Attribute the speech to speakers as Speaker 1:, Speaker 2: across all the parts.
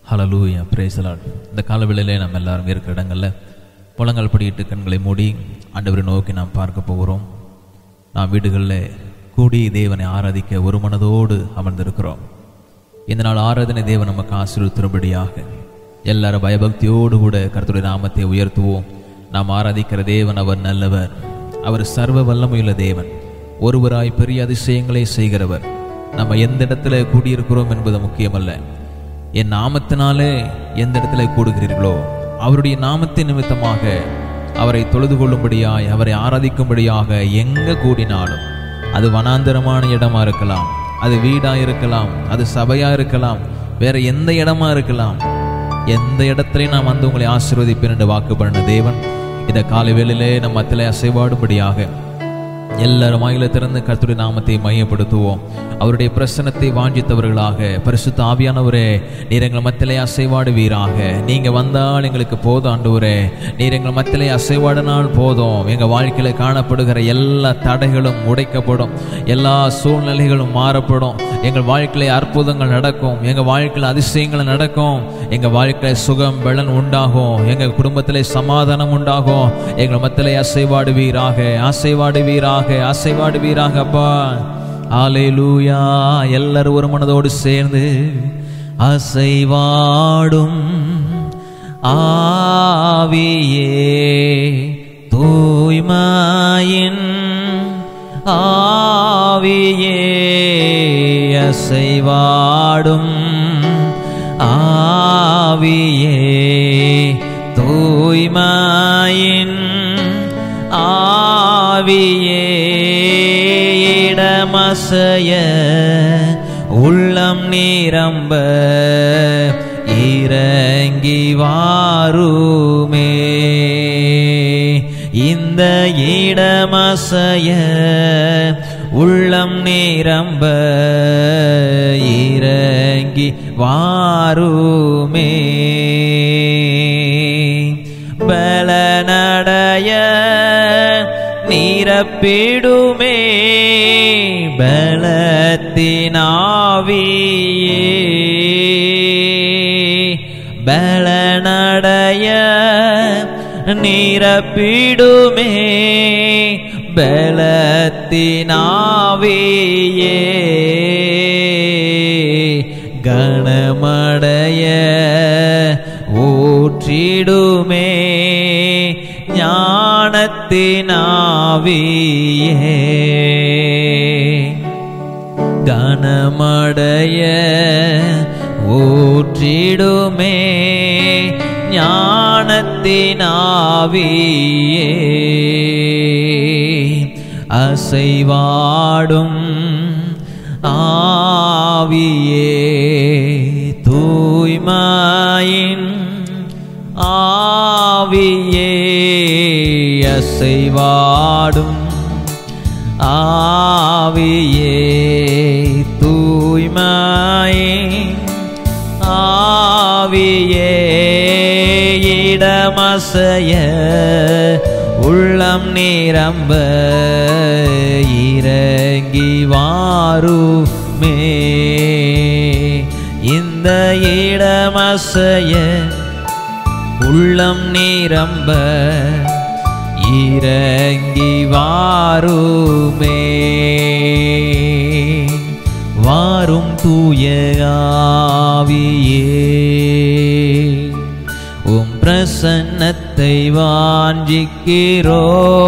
Speaker 1: hallelujah பிரேசலால் இந்த காலவெளியிலே நம்ம எல்லாரும் இருக்கிற இடங்களில் புலங்கள் படியிட்டு கண்களை மூடி ஆண்டவரை நோக்கி நாம் பார்க்க போகிறோம் நாம் வீடுகளில் கூடி தேவனை ஆராதிக்க ஒரு மனதோடு அமர்ந்திருக்கிறோம் இந்த நாள் ஆராதனை தேவன் நமக்கு ஆசீர்வதித்திரும்படியாக எல்லாரும் பயபக்தியோடு கூட கர்த்தருடைய நாமத்தை உயர்த்துவோம் நாம் ஆராதிக்கிற தேவன் அவர் நல்லவர் அவர் சர்வ வல்லமையுள்ள தேவன் ஒருவராய் பெரிய அதிசயங்களை செய்கிறவர் நம்ம எந்த இடத்துல கூடியிருக்கிறோம் என்பது முக்கியமல்ல என் நாமத்தினாலே எந்த இடத்துல கூடுகிறீர்களோ அவருடைய நாமத்தின் நிமித்தமாக அவரை தொழுது கொள்ளும்படியாய் அவரை ஆராதிக்கும்படியாக எங்க கூடினாலும் அது வனாந்தரமான இடமா இருக்கலாம் அது வீடா இருக்கலாம் அது சபையா இருக்கலாம் வேற எந்த இடமா இருக்கலாம் எந்த இடத்துலையும் நான் வந்து உங்களை ஆசீர்வதிப்பேன் என்று வாக்கு பண்ண தேவன் இந்த காலை வேளையிலே நம் மத்திலே அசைவாடும்படியாக எல்லாரும் வாயில திறந்து கர்த்தருடைய நாமத்தை மையப்படுத்துவோம் அவருடைய பிரசனத்தை வாஞ்சித்தவர்களாக பரிசுத்த ஆவியானவரே நீர் எங்கள் மத்திலே அசைவாடுவீராக நீங்க வந்தால் எங்களுக்கு போதும் ஆண்டவரே நீர் எங்கள் மத்திலே அசைவாடினால் போதும் எங்க வாழ்க்கையில காணப்படுகிற எல்லா தடைகளும் உடைக்கப்படும் எல்லா சூழ்நிலைகளும் மாறப்படும் எங்கள் வாழ்க்கையில அற்புதங்கள் நடக்கும் எங்க வாழ்க்கையில அதிசயங்கள் நடக்கும் எங்க வாழ்க்கையில சுகம் பலன் உண்டாகும் எங்க குடும்பத்திலே சமாதானம் உண்டாகும் எங்கள் மத்திலே அசைவாடுவீராக அசைவாடுவீராக அசைவாடுவீராக அப்பா ஆலேலூயா எல்லாரும் ஒரு மனதோடு சேர்ந்து அசைவாடும் ஆவியே தூய்மாயின் ஆவியே அசைவாடும் ஆவியே தூய்மாயின் ஆவியே இடமசைய உள்ளம் நீரம்ப இறங்கி வாருமே இந்த இடமசைய உள்ளம் நீரம்ப இறங்கி வாருமே பலனடைய நீரப்பிடுமே பலத்தினாவியே பலனடைய நீரப்பிடுமே பலத்தினாவியே கணமடைய ஊற்றிடுமே ஞானத்தினாவியே கனமடைய ஊற்றிடுமே ஞானத்தினாவியே அசைவாடும் ஆவியே தூய்மாயின் ஆவியே அசைவாடும் ஆவியே தூய்மாயே ஆவியே இடமசைய உள்ளம் நிரம்ப இறங்கி வாருமே இந்த இடமசைய உள்ளம் நிரம்ப இறங்கி வாருமே வாரும் தூய ஆவியே உம் பிரசன்னத்தை வாஞ்சிக்கிறோ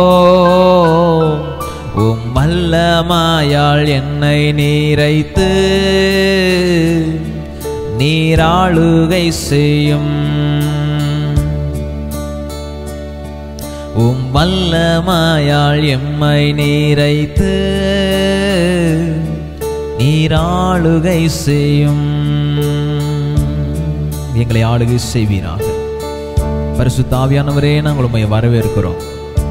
Speaker 1: உம் வல்லமாயால் என்னை நீரைத்து நீராளுகை செய்யும் உம் வல்லமாயால் எம்மை நீரைத்து நீராளுகை செய்யும் எங்களை ஆளுகை செய்வீராக பரிசுத்தாவியானவரே நாங்கள் உண்மை வரவேற்கிறோம்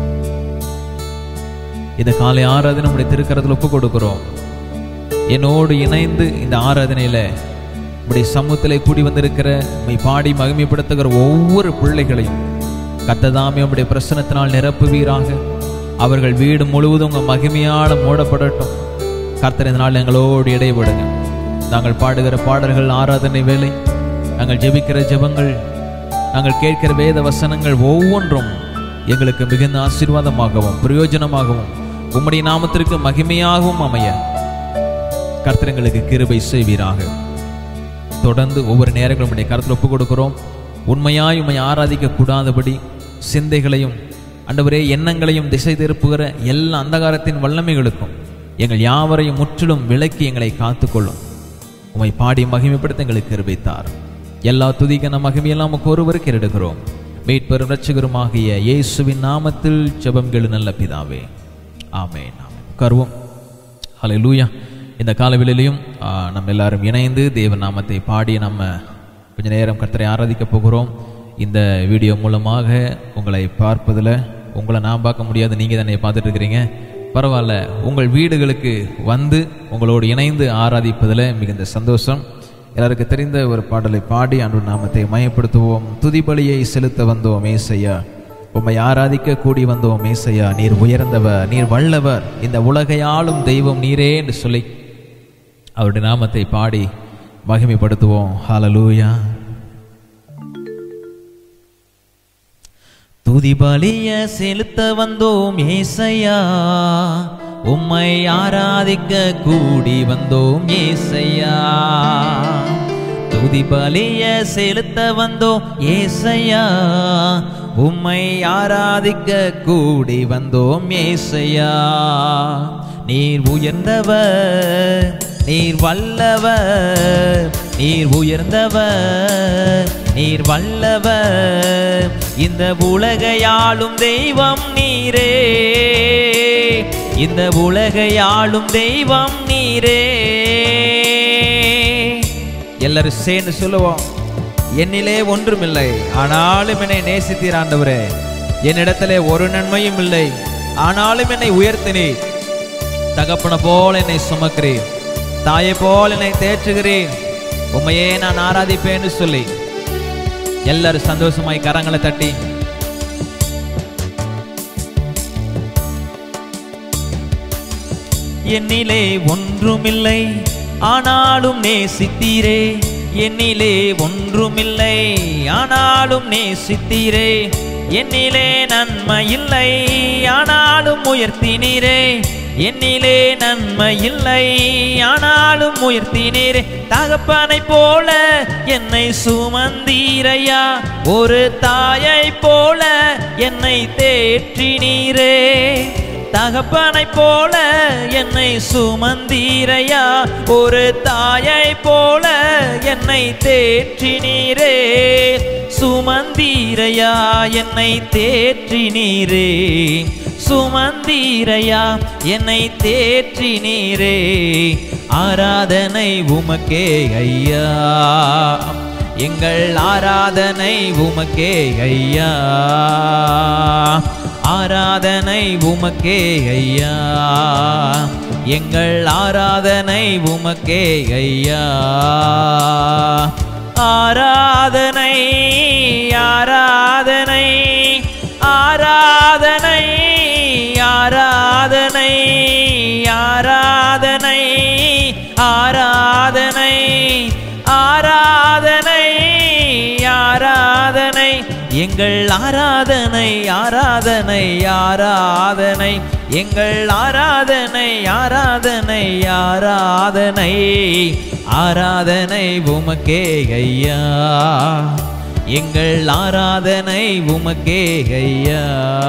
Speaker 1: இந்த காலை ஆராதனை நம்முடைய திருக்கரத்தில் ஒப்பு கொடுக்கிறோம் என்னோடு இணைந்து இந்த ஆராதனையில உடைய சமூகத்திலே கூடி வந்திருக்கிற உம்மை பாடி மகிமைப்படுத்துகிற ஒவ்வொரு பிள்ளைகளையும் கத்ததாமே உம்முடைய பிரசனத்தினால் நிரப்புவீராக அவர்கள் வீடு முழுவதும் உங்க மகிமையால் மூடப்படட்டும் கர்த்தர் இந்த நாள் எங்களோடு இடைபடுங்க நாங்கள் பாடுகிற பாடல்கள் ஆராதனை வேலை நாங்கள் ஜெபிக்கிற ஜெபங்கள் நாங்கள் கேட்கிற வேத வசனங்கள் ஒவ்வொன்றும் எங்களுக்கு மிகுந்த ஆசீர்வாதமாகவும் பிரயோஜனமாகவும் உம்முடைய நாமத்திற்கு மகிமையாகவும் அமைய கர்த்தரங்களுக்கு கிருபை செய்வீராக தொடர்ந்து ஒவ்வொரு நேரங்களும் உடைய கருத்தில் ஒப்புக் கொடுக்கிறோம் உண்மையாய் உண்மை ஆராதிக்க கூடாதபடி சிந்தைகளையும் ஆண்டவரே எண்ணங்களையும் திசை திருப்புகிற எல்லா அந்தகாரத்தின் வல்லமைகளுக்கும் எங்கள் யாவரையும் முற்றிலும் விலக்கி எங்களை காத்துக்கொள்ளும் உம்மை பாடி மகிமைப்படுத்த எங்களுக்கு கிருபைத்தார் எல்லா துதிக்கான மகிமையெல்லாம் உமக்கு ஒருவருக்கு எடுக்கிறோம் மீட்பெரும் இரட்சகருமாகிய இயேசுவின் நாமத்தில் ஜெபம் கெழு நல்ல பிதாவே ஆமென் ஆமென் உட்காருவோம் ஹalleluya இந்த காலவெளியிலையும் ஆ, நம்ம எல்லாரும் இணைந்து தேவ நாமத்தை பாடி நம்ம கொஞ்ச நேரம் கர்த்தரை ஆராதிக்க போகிறோம் இந்த வீடியோ மூலமாக உங்களை பார்ப்பதில் உங்களை நான் பார்க்க முடியாது நீங்கள் தானே பார்த்துட்டு இருக்கிறீங்க பரவாயில்ல உங்கள் வீடுகளுக்கு வந்து உங்களோடு இணைந்து ஆராதிப்பதில் மிகுந்த சந்தோஷம் எல்லாருக்கும் தெரிந்த ஒரு பாடலை பாடி அன்று நாமத்தை மயப்படுத்துவோம் துதிபலியை செலுத்த வந்தோம் ஏசையா உம்மை ஆராதிக்க கூடி வந்தோம் மேசையா நீர் உயர்ந்தவர் நீர் வல்லவர் இந்த உலகை ஆளும் தெய்வம் நீரே என்று சொல்லி அவருடைய நாமத்தை பாடி மகிமைப்படுத்துவோம் ஹalleluya துதிபலிய செலுத்த வந்தோம் ஏசையா உம்மை ஆராதிக்க கூடி வந்தோம் ஏசையா துதிபலிய செலுத்த வந்தோம் ஏசையா உம்மை ஆராதிக்க கூடி வந்தோம் ஏசையா நீர் உயர்ந்தவர் நீர் வல்லவர் நீர் உயர்ந்தவர் நீர் வல்லவர் இந்த உலகையாளும் தெய்வம் நீரே இந்த உலகையாளும் தெய்வம் நீரே எல்லாரும் சேர்ந்து சொல்லுவோம் என்னிலே ஒன்றுமில்லை ஆனாலும் என்னை நேசித்தீர் ஆண்டவரே என்னிடத்திலே ஒரு நன்மையும் இல்லை ஆனாலும் என்னை உயர்த்தினீர் தகப்பன போல் என்னை சுமக்கிறேன் தாயை போல் என்னை தேற்றுகிறேன் உண்மையே நான் ஆராதிப்பேன்னு சொல்லி எல்லாரும் சந்தோஷமாய் கரங்களை தட்டி என்னிலே ஒன்றுமில்லை ஆனாலும் நேசித்தீரே என்னிலே ஒன்றுமில்லை ஆனாலும் நேசித்தீரே என்னிலே நன்மை இல்லை ஆனாலும் உயர்த்தினீரே என்னிலே நன்மை இல்லை ஆனாலும் உயர்த்தினீரே தகப்பனை போல என்னை சுமந்தீரையா ஒரு தாயை போல என்னை தேற்றினீரே தகப்பனை போல என்னை சுமந்தீரையா ஒரு தாயை போல என்னை தேற்றினீரே சுமந்தீரையா என்னை தேற்றினீரே சுமந்தீரையா என்னை தேற்றினீரே ஆராதனை உமக்கே ஐயா எங்கள் ஆராதனை உமக்கே ஐயா ஆராதனை உமக்கே ஐயா எங்கள் ஆராதனை உமக்கே ஐயா ஆராதனை ஆராதனை ஆராதனை ஆராதனை ஆராதனை ஆராதனை ஆராதனை ஆராதனை எங்கள் ஆராதனை ஆராதனை ஆராதனை எங்கள் ஆராதனை ஆராதனை ஆராதனை ஆராதனை உமக்கே ஐயா எங்கள் ஆராதனை உமக்கே ஐயா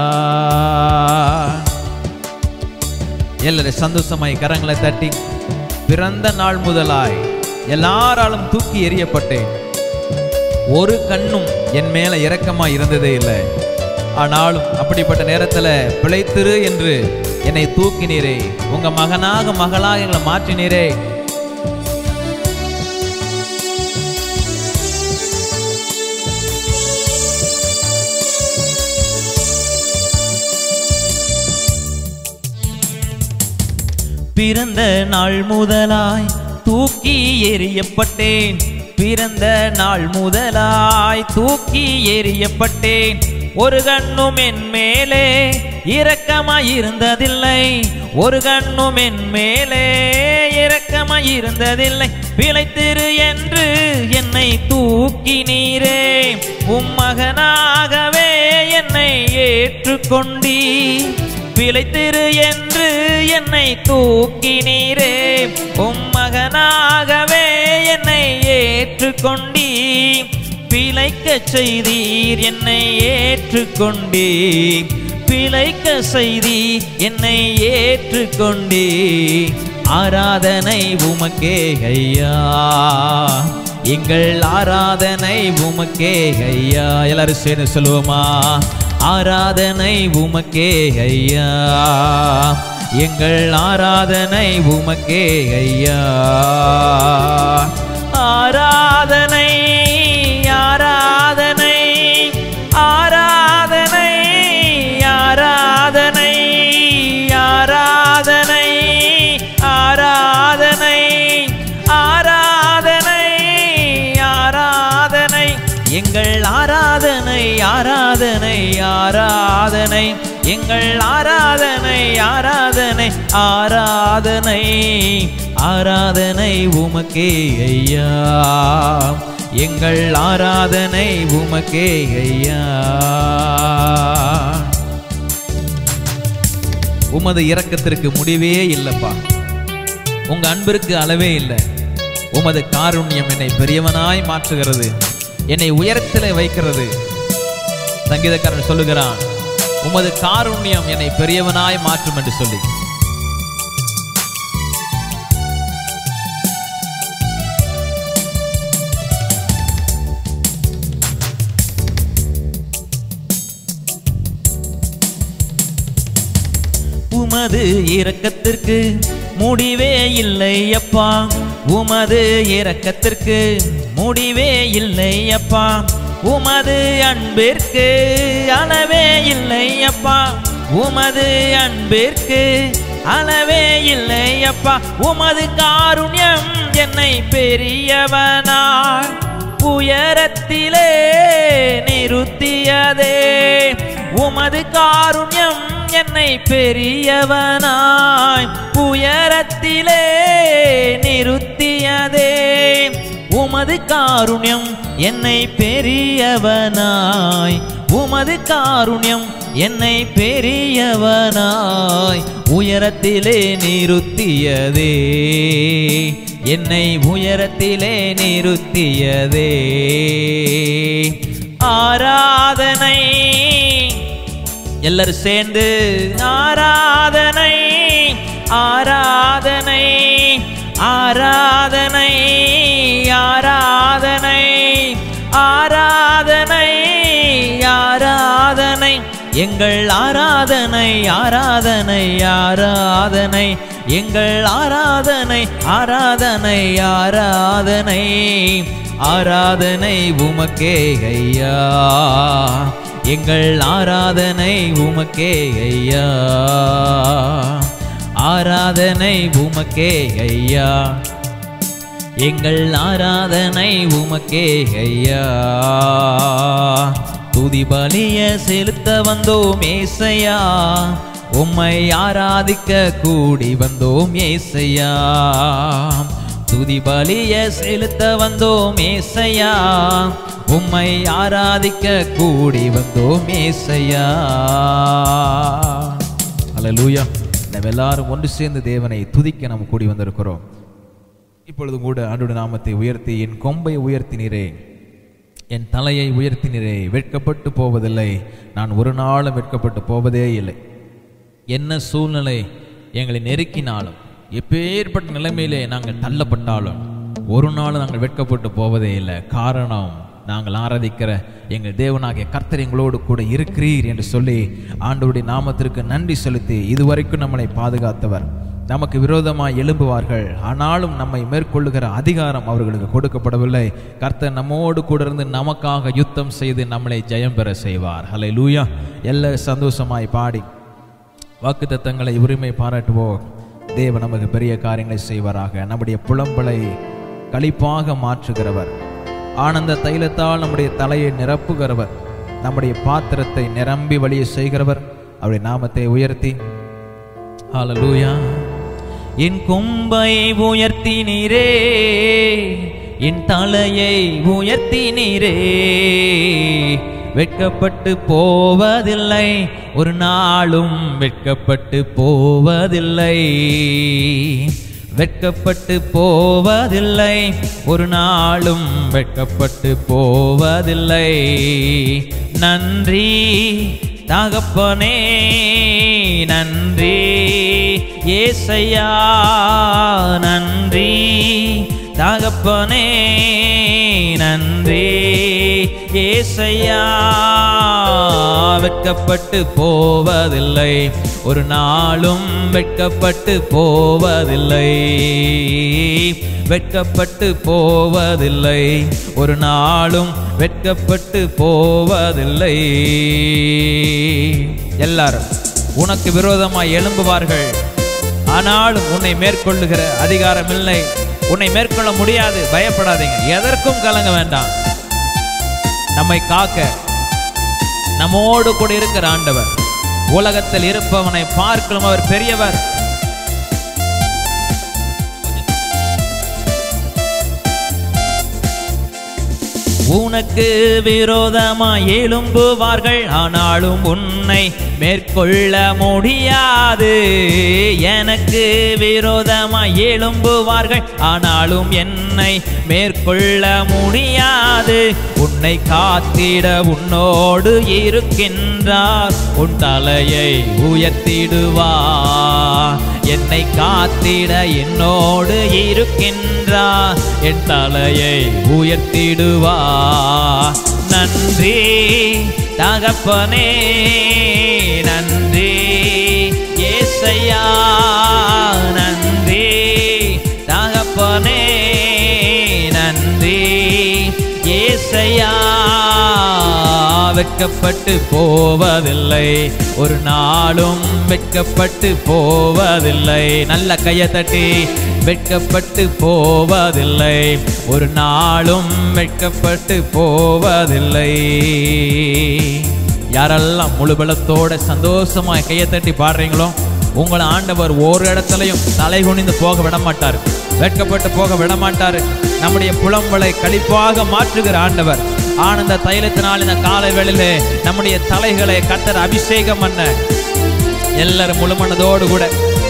Speaker 1: எல்லாரும் சந்தோஷமாய் கரங்களை தட்டி பிறந்த நாள் முதலாய் எல்லாராலும் தூக்கி எறியப்பட்டேன் ஒரு கண்ணும் என் மேல இரக்கமா இருந்ததே இல்லை ஆனாலும் அப்படிப்பட்ட நேரத்துல பிழைத்திரு என்று என்னை தூக்கினீரே உங்க மகனாக மகளாக எங்களை மாற்றினீரே பிறந்த நாள் முதலாய் தூக்கி எறியப்பட்டேன் பிறந்த நாள் முதலாய் தூக்கி எறியப்பட்டேன் ஒரு கண்ணும் என் மேலே இரக்கமாய் இருந்ததில்லை ஒரு கண்ணும் என் மேலே இரக்கமாய்
Speaker 2: பிரியமாய் இருந்ததில்லை பிழைத்திரு என்று என்னை தூக்கினீரே உம் மகனாகவே என்னை ஏற்றுக்கொண்டீ பிழைத்திரு என்று என்னை தூக்கினீரே உம் மகனாகவே என்னை ஏற்றுக்கொண்டீ பிழைக்கச் செய்தீர் என்னை ஏற்றுக்கொண்டீ பிழைக்க செய்தி என்னை ஏற்றுக்கொண்டே ஆராதனை உமக்கே ஐயா எங்கள் ஆராதனை உமக்கே ஐயா எல்லாரும் சேர்ந்து சொல்லுவோமா ஆராதனை உமக்கே ஐயா எங்கள் ஆராதனை உமக்கே ஐயா ஆராதனை ஆராதனை ஆராதனை ஆராதனை ஆராதனை ஆராதனை ஆராதனை ஆராதனை எங்கள் ஆராதனை ஆராதனை ஆராதனை எங்கள் ஆராதனை ஆராதனை ஆராதனை ஆராதனை உமக்கே ஐயா எங்கள் ஆராதனை உமக்கே ஐயா
Speaker 1: உமது இரக்கத்திற்கு முடிவே இல்லப்பா உங்க அன்பிற்கு அளவே இல்லை உமது காருண்யம் என்னை பெரியவனாய் மாற்றுகிறது என்னை உயரத்திலே வைக்கிறது சங்கீதக்காரன் சொல்லுகிறான் உமது காருண்யம் என்னை பெரியவனாய் மாற்றும் என்று சொல்லி
Speaker 2: உமது இரக்கத்திற்கு முடிவே இல்லை அப்பா உமது இரக்கத்திற்கு முடிவே இல்லை அப்பா உமது அன்பிற்கு அளவே இல்லை அப்பா உமது அன்பிற்கு அளவே இல்லை அப்பா உமது காருண்யம் என்னை பெரியவனாய் உயரத்திலே நிறுத்தியதே உமது காருண்யம் என்னை பெரியவனாய் உயரத்திலே நிறுத்தியதே உமது காருண்யம் என்னை பெரியவனாய் உமது காருண்யம் என்னை பெரியவனாய் உயரத்திலே நிறுத்தியதே என்னை உயரத்திலே நிறுத்தியதே ஆராதனை எல்லாரும் சேர்ந்து ஆராதனை ஆராதனை ஆராதனை ஆராதனை ஆராதனை ஆராதனை எங்கள் ஆராதனை ஆராதனை ஆராதனை எங்கள் ஆராதனை ஆராதனை ஆராதனை ஆராதனை உமக்கே ஐயா எங்கள் ஆராதனை உமக்கே ஐயா ஆராதனை உமக்கே ஐயா எங்கள் ஆராதனை உமக்கே ஐயா துதி பலிய செலுத்த வந்தோம் ஏசையா உம்மை ஆராதிக்க கூடி வந்தோம் ஏசையா துதி பலிய செலுத்த வந்தோம் ஏசையா உம்மை ஆராதிக்க கூடி வந்தோம் ஏசையா
Speaker 1: அல்லேலூயா நம்ம எல்லாரும் ஒன்று சேர்ந்து தேவனை துதிக்க நாம் கூடி வந்திருக்கிறோம் இப்பொழுதும் கூட ஆண்டுடைய நாமத்தை உயர்த்தி என் கொம்பை உயர்த்தினீரே என் தலையை உயர்த்தினீரே வெட்கப்பட்டு போவதில்லை நான் ஒரு நாளும் வெட்கப்பட்டு போவதே இல்லை என்ன சூழ்நிலை எங்களை நெருக்கினாலும் எப்பேற்பட்ட நிலைமையிலே நாங்கள் தள்ளப்பட்டாலும் ஒரு நாளும் நாங்கள் வெட்கப்பட்டு போவதே இல்லை காரணம் நாங்கள் ஆராதிக்கிற எங்கள் தேவனாகிய கர்த்தர் எங்களோடு கூட இருக்கிறீர் என்று சொல்லி ஆண்டவருடைய நாமத்திற்கு நன்றி செலுத்தி இதுவரைக்கும் நம்மளை பாதுகாத்தவர் நமக்கு விரோதமாய் எழும்புவார்கள் ஆனாலும் நம்மை மேற்கொள்ளுகிற அதிகாரம் அவர்களுக்கு கொடுக்கப்படவில்லை கர்த்தர் நம்மோடு கூட இருந்து நமக்காக யுத்தம் செய்து நம்மளை ஜெயம் பெற செய்வார் ஹலை லூயா எல்லா சந்தோஷமாய் பாடி வாக்குத்தத்தங்களை உரிமை பாராட்டுவோம் தேவன் நமக்கு பெரிய காரியங்களை செய்வாராக நம்முடைய புலம்பலை களிப்பாக மாற்றுகிறவர் ஆனந்த தைலத்தால் நம்முடைய தலையை நிரப்புகிறவர் நம்முடைய பாத்திரத்தை நிரம்பி வழிய செய்கிறவர் அவருடைய நாமத்தை உயர்த்தி ஹalleluya
Speaker 2: என் கொம்பை உயர்த்தினீரே என் தலையை உயர்த்தினீரே வெட்கப்பட்டு போவதில்லை ஒரு நாளும் வெட்கப்பட்டு போவதில்லை வெட்கப்பட்டு போவதில்லை ஒரு நாளும் வெட்கப்பட்டு போவதில்லை நன்றி தகப்பனே நன்றி ஏசையா நன்றி தகப்பனே நன்றி ஏசையா வெட்கப்பட்டு போவதில்லை ஒரு நாளும் வெட்கப்பட்டு போவதில்லை வெட்கப்பட்டு போவதில்லை ஒரு நாளும் வெட்கப்பட்டு போவதில்லை எல்லாரும் உனக்கு விரோதமாய் எழும்புவார்கள் ஆனாலும் உன்னை மேற்கொள்ளுகிற அதிகாரம் இல்லை உன்னை மேற்கொள்ள முடியாது பயப்படாதீங்க எதற்கும் கலங்க வேண்டாம் நம்மை காக்க நம்மோடு கூட இருக்கிற ஆண்டவர் உலகத்தில் இருப்பவனை பார்க்கலும் அவர் பெரியவர் உனக்கு விரோதமாய் எழும்புவார்கள் ஆனாலும் உன்னை மேற்கொள்ள முடியாது எனக்கு விரோதமாய் எழும்புவார்கள் ஆனாலும் என்னை மேற்கொள்ள முடியாது உன்னை காத்திட உன்னோடு இருக்கின்றார் உன் தலையை உயர்த்திடுவார் என்னை காத்திட என்னோடு இருக்கின்றார் என் தலையை உயர்த்திடுவார் நன்றி தகப்பனே நன்றி ஏசையா நன்றி தகப்பனே நன்றி ஏசையா வெட்கப்பட்டு போவதில்லை ஒரு நாளும் வெட்கப்பட்டு போவதில்லை நல்ல கையை தட்டி வெட்கப்பட்டு போவதில்லை ஒரு நாளும் வெட்கப்பட்டு போவதில்லை யாரெல்லாம் முழு பலத்தோட சந்தோஷமா கையை தட்டி பாடுறீங்களோ உங்களை ஆண்டவர் ஒரு இடத்துலையும் தலை குனிந்து போக விட மாட்டார் வெட்கப்பட்டு போக விட மாட்டார் நம்முடைய புலம்பலை கழிப்பாக மாற்றுகிற ஆண்டவர் ஆனந்த தைலத்தினால் இந்த காலை வேளையிலே நம்முடைய தலைகளை கத்தர் அபிஷேகம் பண்ண எல்லாரும் முழு மனதோடு கூட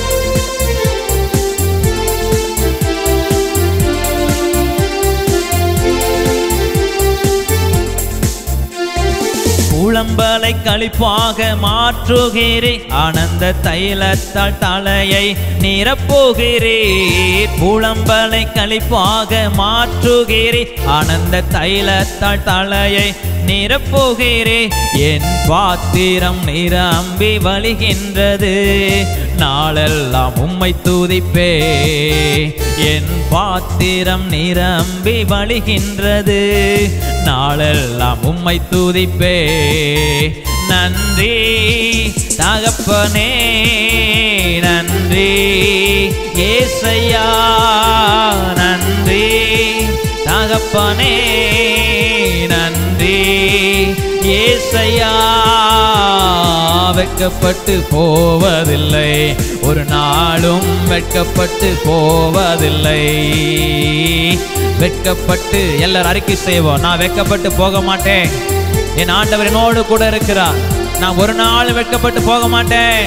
Speaker 2: புலம்பலை கழிப்பாக மாற்றுகிறே ஆனந்த தைலத்தால் தலையை நிரப்புகிறே புலம்பலை கழிப்பாக மாற்றுகிறே ஆனந்த தைலத்தால் தலையை நிரப்புகிறே என் பாத்திரம் நிரம்பி வழிகின்றது நாளெல்லாம் உம்மை துதிப்பே என் பாத்திரம் நிரம்பி வழிகின்றது நாளெல்லாம் உம்மை துதிப்பே நன்றி தகப்பனே நன்றி ஏசையா நன்றி தகப்பனே நன்றி ஏசையா வெட்கப்பட்டு போவதில்லை ஒரு நாளும் வெட்கப்பட்டு போவதில்லை வெட்கப்பட்டு எல்லாரும் அறிக்கை செய்வோம் நான் வெட்கப்பட்டு போக மாட்டேன் என் ஆண்டவர் என்னோடு கூட இருக்கிறார் நான் ஒரு நாள் வெட்கப்பட்டு போக மாட்டேன்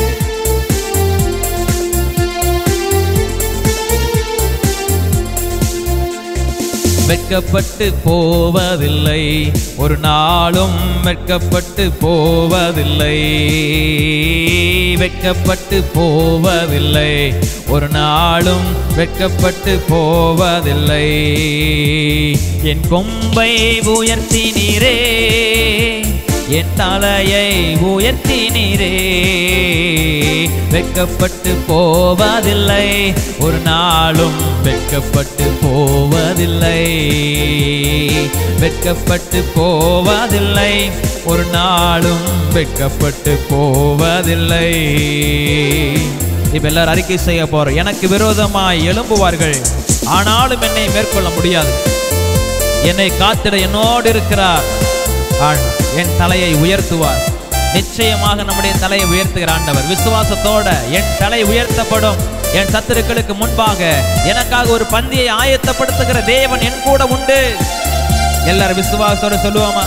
Speaker 2: வெட்கப்பட்டு போவதில்லை ஒரு நாளும் வெட்கப்பட்டு போவதில்லை வெட்கப்பட்டு போவதில்லை ஒரு நாளும் வெட்கப்பட்டு போவதில்லை என் கொம்பை உயர்த்தினீரே என் தலையை உயர்த்தினீரே வெட்கப்பட்டு போவதில்லை ஒரு நாளும் வெட்கப்பட்டு போவதில்லை வெட்கப்பட்டு போவதில்லை ஒரு நாளும் வெட்கப்பட்டு போவதில்லை இப்ப எல்லாரும் அறிக்கை செய்ய போறோம் எனக்கு விரோதமாய் எழும்புவார்கள் ஆனாலும் என்னை மேற்கொள்ள முடியாது என்னை காத்திட என்னோடு இருக்கிறார் ஆள் என் தலையை உயர்த்துவார் நிச்சயமாக நம்முடைய தலையை உயர்த்துகிற ஆண்டவர் விசுவாசத்தோட என் தலை உயர்த்தப்படும் என் சத்துருக்களுக்கு முன்பாக எனக்காக ஒரு பந்தியை ஆயத்தப்படுத்துகிற தேவன் என் கூட உண்டு எல்லாரும் விசுவாசத்தோட சொல்லுவோமா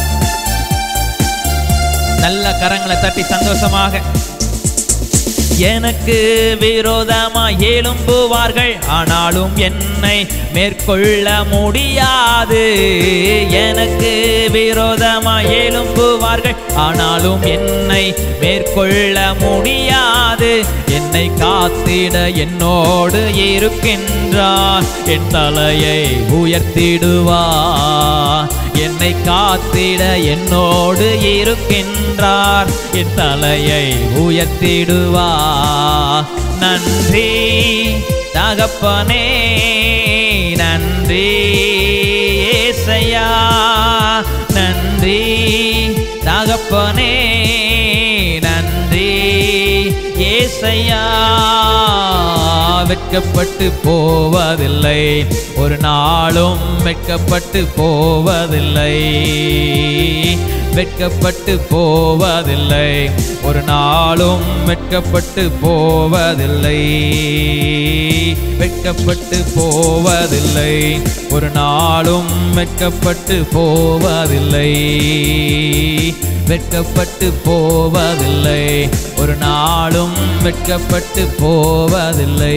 Speaker 2: நல்ல கரங்களை தட்டி சந்தோஷமாக எனக்கு விரோதமா எழும்புவார்கள் ஆனாலும் என்னை மேற்கொள்ள முடியாது எனக்கு விரோதமா எழும்புவார்கள் ஆனாலும் என்னை மேற்கொள்ள முடியாது என்னை காத்திட என்னோடு இருக்கின்றார் என் தலையை உயர்த்திடுவார் என்னை காத்திட என்னோடு இருக்கின்றார் என் தலையை உயர்த்திடுவார் நன்றி தகப்பனே நன்றி ஏசையா நன்றி தகப்பனே நன்றி ஏசையா வெட்கப்பட்டு போவதில்லை ஒரு நாளும் வெட்கப்பட்டு போவதில்லை வெட்கப்பட்டு போவதில்லை ஒரு நாளும் வெட்கப்பட்டு போவதில்லை வெட்கப்பட்டு போவதில்லை ஒரு நாளும் வெட்கப்பட்டு போவதில்லை வெட்கப்பட்டு போவதில்லை ஒரு நாளும் வெட்கப்பட்டு போவதில்லை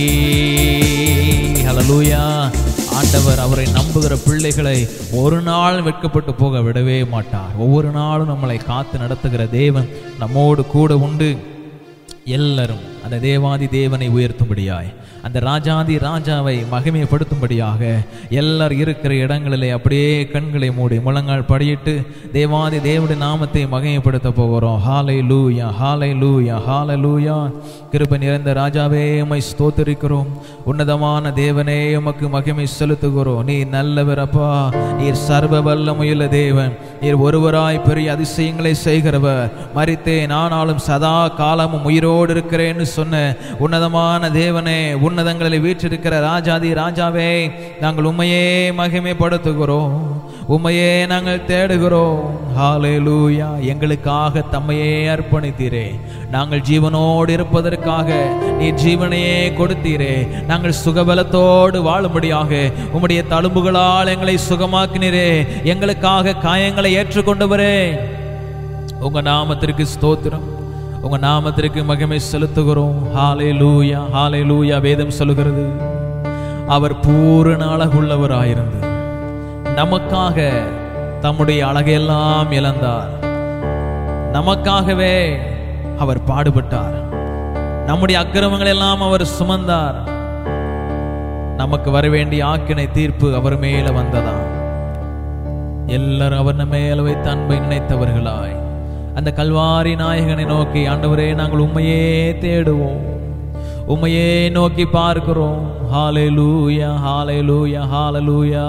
Speaker 2: ஹalleluya ஆண்டவர் அவரை நம்புகிற பிள்ளைகளை ஒரு நாள் வெட்கப்பட்டு போக விடவே மாட்டார் ஒவ்வொரு நாளும் நம்மளை காத்து நடத்துகிற தேவன் நம்மோடு கூட உண்டு எல்லாரும் அந்த தேவாதி தேவனை உயர்த்தும்படியாய் அந்த ராஜாதி ராஜாவை மகிமைப்படுத்தும்படியாக எல்லார் இருக்கிற இடங்களிலே அப்படியே கண்களை மூடி முழங்கால் படியிட்டு தேவாதி தேவனுடைய நாமத்தை மகிமைப்படுத்த போகிறோம் ஹாலை லூயா ஹாலை லூயா ஹாலை லூயா கிருபை நிறைந்த ராஜாவே உம்மை ஸ்தோத்தரிக்கிறோம் உன்னதமான தேவனே உமக்கு மகிமை செலுத்துகிறோம் நீ நல்லவர் அப்பா நீர் சர்வ வல்லமுள்ள தேவன் நீர் ஒருவராய் பெரிய அதிசயங்களை செய்கிறவர் மறித்தேன் ஆனாலும் சதா காலமும் உயிரோடு இருக்கிறேன்னு சொன்ன உன்னதமான தேவனே உன்னதங்களில் வீற்றிருக்கிற ராஜாதி ராஜாவே நாங்கள் உண்மையே மகிமைப்படுத்துகிறோம் உண்மையே நாங்கள் தேடுகிறோம் ஹalleluya எங்களுக்காக தம்மையே அர்ப்பணித்தீரே நாங்கள் ஜீவனோடு இருப்பதற்காக நீ ஜீவனையே கொடுத்தீரே நாங்கள் சுகபலத்தோடு வாழும்படியாக உம்முடைய தழும்புகளால் எங்களை சுகமாக்கினீரே எங்களுக்காக காயங்களை ஏற்றுக்கொண்டவரே உங்க நாமத்திற்கு ஸ்தோத்திரம் உங்க நாமத்திற்கு மகிமை செலுத்துகிறோம் ஹாலே லூயா ஹாலே லூயா வேதம் சொல்லுகிறது அவர் பூரண அழகுள்ளவராயிருந்து நமக்காக தம்முடைய அழகையெல்லாம் இழந்தார் நமக்காகவே அவர் பாடுபட்டார் நம்முடைய அக்கிரமங்கள் எல்லாம் அவர் சுமந்தார் நமக்கு வர வேண்டிய ஆக்கினை தீர்ப்பு அவர் மேல வந்ததா எல்லாரும் அவர் மேல வைத்த அன்பை நினைத்தவர்களாய் அந்த கல்வாரி நாயகனை நோக்கி ஆண்டவரே நாங்கள் உண்மையே தேடுவோம் உண்மையே நோக்கி பார்க்கிறோம் ஹாலே லூயா ஹாலே லூயா ஹாலே லூயா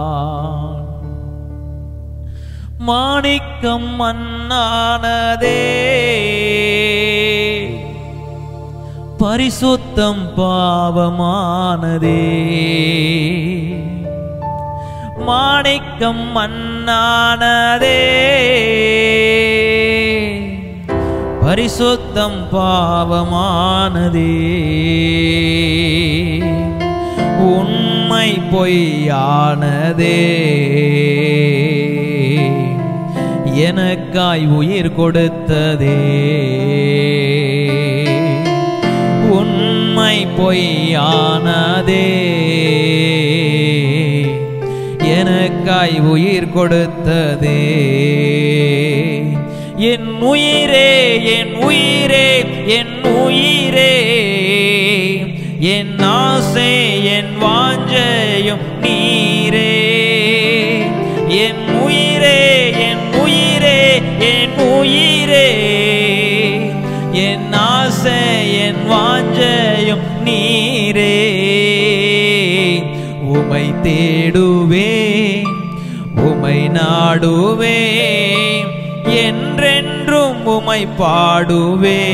Speaker 2: மாணிக்கம் மன்னானதே பரிசுத்தம் பாவமானதே மாணிக்கம் மன்னானதே பரிசுத்தம் பாவமானதே உண்மை பொய்யானதே எனக்காய் உயிர் கொடுத்ததே உண்மை பொய்யானதே எனக்காய் உயிர் கொடுத்ததே என் உயிரே என் உயிரே என் உயிரே என் ஆசை என் வாஞ்சையும் நீரே என் உயிரே என் உயிரே என் உயிரே என் ஆசை என் வாஞ்சையும் நீரே உமை தேடுவே உமை நாடுவே என்றென்றும் உமை பாடுவே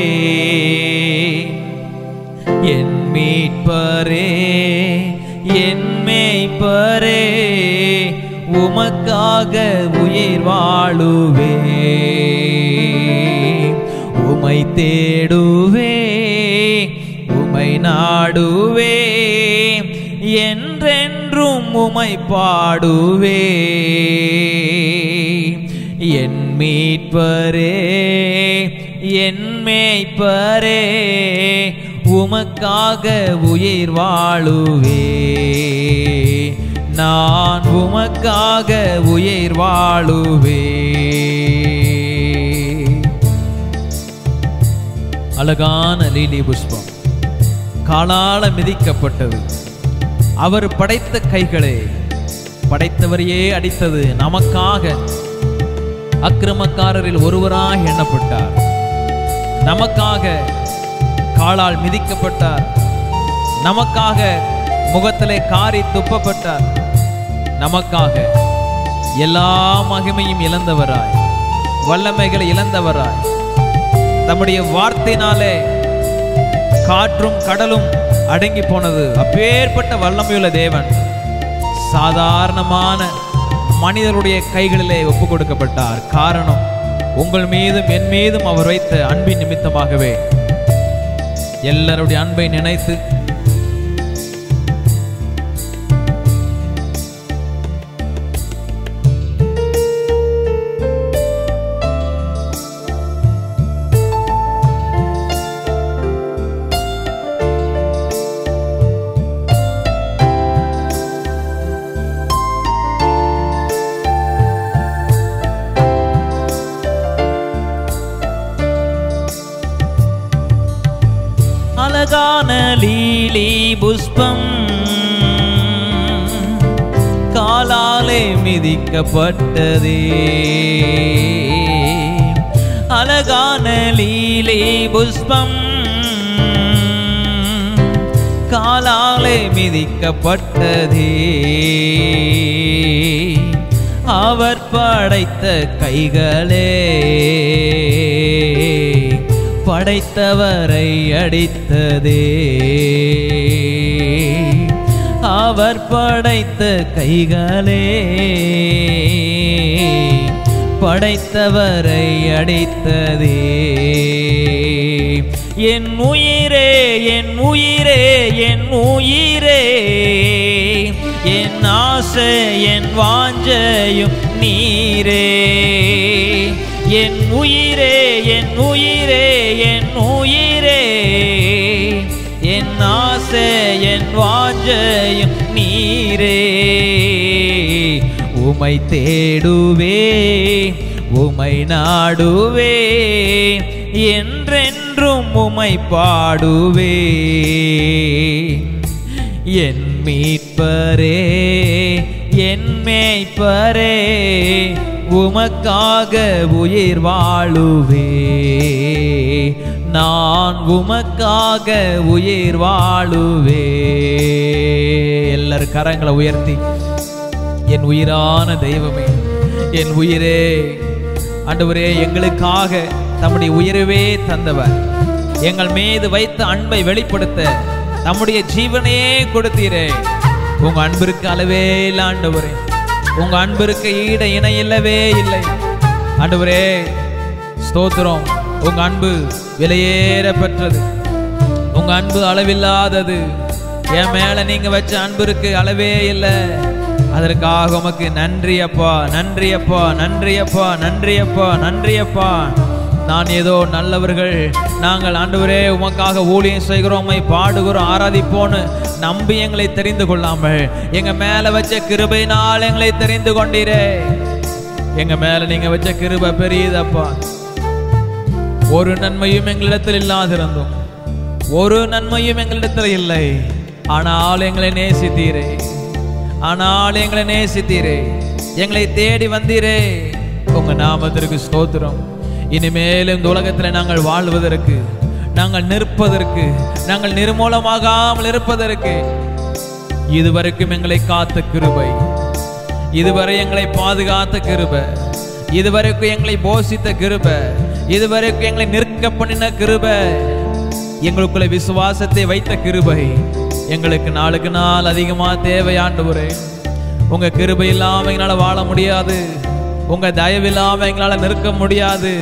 Speaker 2: என் மீட்பரே என் மேய்ப்பரே உமக்காக உயிர் வாழுவே உமை தேடுவே உமை உமை நாடுவே என்றென்றும் உமை பாடுவே என் மீட்பரே என் மேய்ப்பரே உமக்காக உயிர் வாழுவே நான் உமக்காக உயிர் வாழுவே அழகான லீலி புஷ்பம் காலால மிதிக்கப்பட்டது அவர் படைத்த கைகளே படைத்தவரையே அடித்தது நமக்காக அக்கிரமக்காரரில் ஒருவராக எண்ணப்பட்டார் நமக்காக காலால் மிதிக்கப்பட்டார் நமக்காக முகத்திலே காரி துப்பப்பட்டார் நமக்காக எல்லா மகிமையும் இழந்தவராய் வல்லமைகளை இழந்தவராய் தம்முடைய வார்த்தையினாலே காற்றும் கடலும் அடங்கி போனது அப்பேற்பட்ட வல்லமையுள்ள தேவன் சாதாரணமான மனிதருடைய கைகளிலே ஒப்பு கொடுக்கப்பட்டார் காரணம் உங்கள் மீதும் என் மீதும் அவர் வைத்த அன்பின் நிமித்தமாகவே எல்லாருடைய அன்பை நினைத்து அழகான லீலி புஷ்பம் காலாலே மிதிக்கப்பட்டதே அழகான லீலி புஷ்பம் காலாலே மிதிக்கப்பட்டதே அவர் படைத்த கைகளே படைத்தவரை அடித்ததே அவர் படைத்த கைகளே படைத்தவரை அடித்ததே என் உயிரே என் உயிரே என் உயிரே என் ஆசை என் வாஞ்சையும் நீரே என் உயிரே என் உயிரே என் உயிரே என் ஆசை என் வாஞ்சையும் நீரே உமை தேடுவே உமை நாடுவே என்றென்றும் உமை பாடுவே என் மீட்பரே என் மேய்ப்பரே உமக்காக உயிர் வாழுவே நான் உமக்காக உயிர் வாழுவே எல்லாரும் கரங்களை உயர்த்தி என் உயிரான தெய்வமே என் உயிரே ஆண்டவரே எங்களுக்காக தம்முடைய உயிரவே தந்தவர் எங்கள் மீது வைத்த அன்பை வெளிப்படுத்த நம்முடைய ஜீவனையே கொடுத்தீரே உங்க அன்பிற்கு அளவே இல்லை ஆண்டவரே உங்க அன்பிற்கு ஈட இணை இல்லவே இல்லை ஆண்டவரே ஸ்தோத்திரம் உங்க அன்பு விலையேற பெற்றது உங்க அன்பு அளவில்லாதது என் மேல நீங்க வச்ச அன்பிற்கு அளவே இல்லை அதற்காக உமக்கு நன்றி அப்பா நன்றி அப்பா நன்றி அப்பா நன்றி அப்பா நன்றி அப்பா நான் ஏதோ நல்லவர்கள் நாங்கள் ஆண்டவரே உமக்காக ஊழியம் செய்கிறோம் உம்மை பாடுகிறோம் ஆராதிப்போன்னு நம்பி எங்களை தெரிந்து கொள்ளாமல் எங்க மேல வச்ச கிருபையினால் எங்களை தெரிந்து கொண்டீரே எங்க மேல நீங்க வச்ச கிருபை பெரியதப்பா ஒரு நன்மையும் எங்களிடத்தில் இல்லாதிருந்தோம் ஒரு நன்மையும் எங்களிடத்தில் இல்லை ஆனால் எங்களை நேசித்தீரே ஆனால் எங்களை நேசித்தீரே எங்களை தேடி வந்தீரே உங்க நாமத்திற்கு ஸ்தோத்திரம் இனிமேல் இந்த உலகத்தில் நாங்கள் வாழ்வதற்கு நாங்கள் நிற்பதற்கு நாங்கள் நிர்மூலமாகாமல் இருப்பதற்கு இதுவரைக்கும் எங்களை காத்த கிருபை இதுவரை எங்களை பாதுகாத்த கிருபை இதுவரைக்கும் எங்களை போஷித்த கிருபை இதுவரைக்கும் எங்களை நிற்க பண்ணின கிருபை எங்களுக்குள்ள விசுவாசத்தை வைத்த கிருபை எங்களுக்கு நாளுக்கு நாள் அதிகமா தேவையாண்டவரே உங்க கிருபை இல்லாம எங்களால வாழ முடியாது உங்க தயவு இல்லாம எங்களால நிற்க முடியாது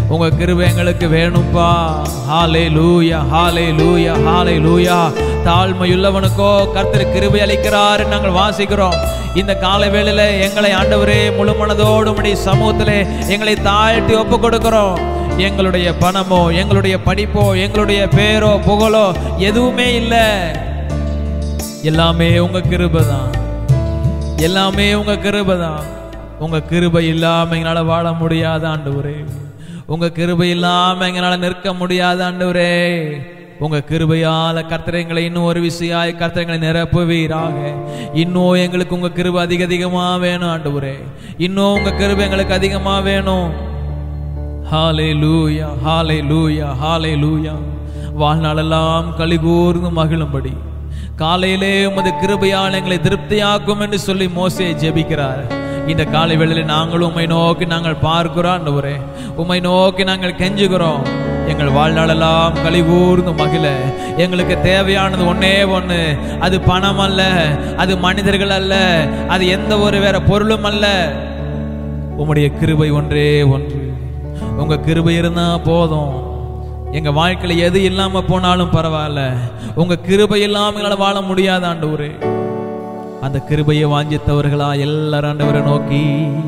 Speaker 2: உங்க கிருபை எங்களுக்கு வேணும்பா ஹாலே லூயா ஹாலே லூயா ஹாலே லூயா தாழ்மையுள்ளவனுக்கோ கர்த்தர் கிருபை அளிக்கிறார் நாங்கள் வாசிக்கிறோம் இந்த காலை வேளையில எங்களை ஆண்டவரே முழு மனதோடு உம்முடைய சமூகத்திலே எங்களை தாழ்த்தி ஒப்பு கொடுக்கிறோம் எங்களுடைய பணமோ எங்களுடைய படிப்போ எங்களுடைய பேரோ புகழோ எதுவுமே இல்லை எல்லாமே உங்க கிருபை தான் எல்லாமே உங்க கிருபை தான் உங்க கிருபை இல்லாம எங்களால வாழ முடியாத ஆண்டவரே உங்க கிருபை இல்லாம எங்களால நிற்க முடியாத ஆண்டவரே உங்க கிருபையால கர்த்தர் எங்களை இன்னும் ஒரு விசையாய் கர்த்தர் எங்களை நிரப்புவீராக இன்னும் எங்களுக்கு உங்க கிருபை அதிக அதிகமா வேணும் ஆண்டவரே இன்னும் உங்க கிருபை எங்களுக்கு அதிகமா வேணும் ஹாலே லூயா ஹாலே லூயா ஹாலே லூயா வாழ்நாளெல்லாம் கலிகூர்ந்து மகிழும்படி காலையிலே உமது கிருபையால் எங்களை திருப்தியாக்கும் என்று சொல்லி மோசே ஜெபிக்கிறார் இந்த காலை வேளையில் நாங்களும் உம்மை நோக்கி நாங்கள் பார்க்கிறோம் ஆண்டவரே உம்மை நோக்கி நாங்கள் கெஞ்சுகிறோம் எங்கள் வாழ்நாளெல்லாம் கலிகூர்ந்து மகிழ எங்களுக்கு தேவையானது ஒண்ணே ஒண்ணு அது பணம் அல்ல அது மனிதர்கள் அல்ல அது எந்த ஒரு வேற பொருளும் அல்ல உம்முடைய கிருபை ஒன்றே ஒன்று உங்க கிருபை இருந்தா போதும் எங்க வாழ்க்கையில எது இல்லாம போனாலும் பரவாயில்ல உங்க கிருபை இல்லாம எங்களால வாழ முடியாத ஆண்டவரே அந்த கிருபையை வாஞ்சித்தவர்களா எல்லாரும் ஆண்டவரை நோக்கி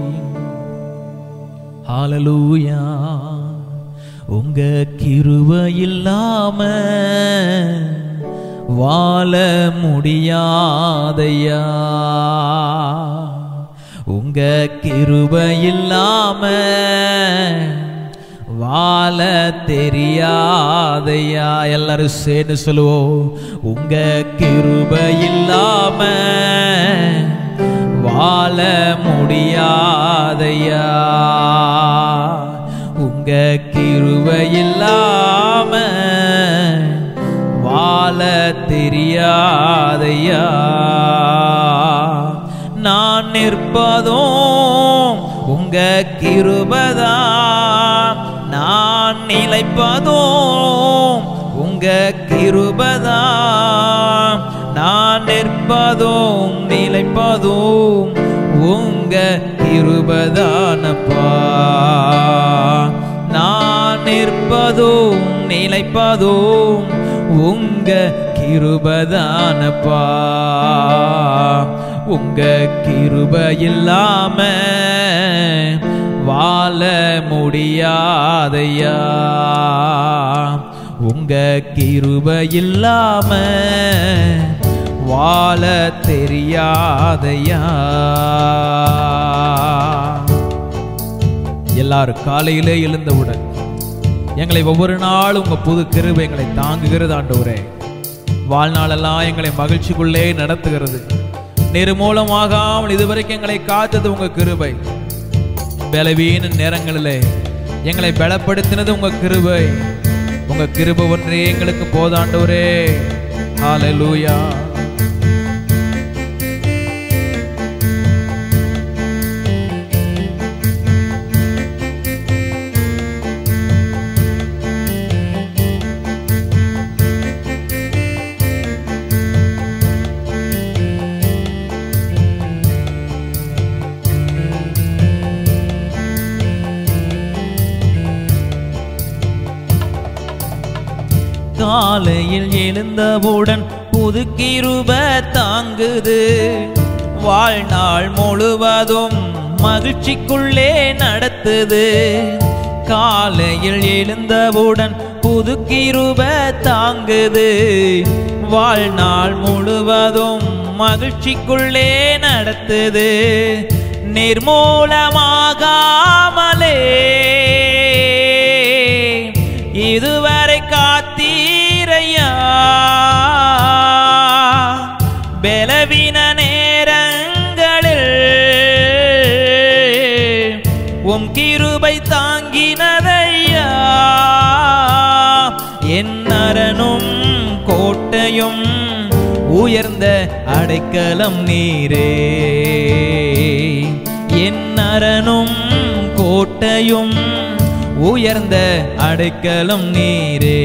Speaker 2: ஹalleluya உங்க கிருபை இல்லாம வாழ முடியாதையா உங்க கிருபை இல்லாம வாழ தெரியாதையா எல்லாரும் சேர்ந்து சொல்லுவோம் உங்க கிருபை இல்லாம வாழ முடியாதையா உங்க கிருபை இல்லாம வாழ தெரியாதையா நான் நிற்பதும் உங்க கிருபதான் நான் நிலைப்பதும் உங்க கிருபதான் நான் நிற்பதும் நிலைப்பதும் உங்க கிருபதானப்பா நான் நிற்பதும் நிலைப்பதும் உங்க கிருபதானப்பா உங்க கிருப இல்லாம வாழ முடியாதையா உங்க கிருப இல்லாம வாழ தெரியாதையா எல்லாரும் காலையிலே எழுந்தவுடன் எங்களை ஒவ்வொரு நாளும் உங்க புது கிருபை எங்களை தாங்குகிறது ஆண்டவரே வாழ்நாளெல்லாம் எங்களை மகிழ்ச்சிக்குள்ளே நடத்துகிறது நிர்மூலமாகாமல் இதுவரைக்கும் எங்களை காத்தது உங்க கிருபை பலவீன நேரங்களிலே எங்களை பலப்படுத்தினது உங்க கிருபை உங்க கிருபை ஒன்றே எங்களுக்கு போதாண்டவரே ஹalleluya காலையில் எழுந்தவுடன் புது கிருப தாங்குது வாழ்நாள் முழுவதும் மகிழ்ச்சிக்குள்ளே நடத்துது காலையில் எழுந்தவுடன் புது கிருப தாங்குது வாழ்நாள் முழுவதும் மகிழ்ச்சிக்குள்ளே நடத்துது நிர்மூலமாகாமலே இதுவரை காத்தீரையா பலவீன நேரங்களில் உம் கிருபை தாங்கினதையா என் அரணும் கோட்டையும் உயர்ந்த அடைக்கலம் நீரே என் அரணும் கோட்டையும் உயர்ந்த அடைக்கலம் நீரே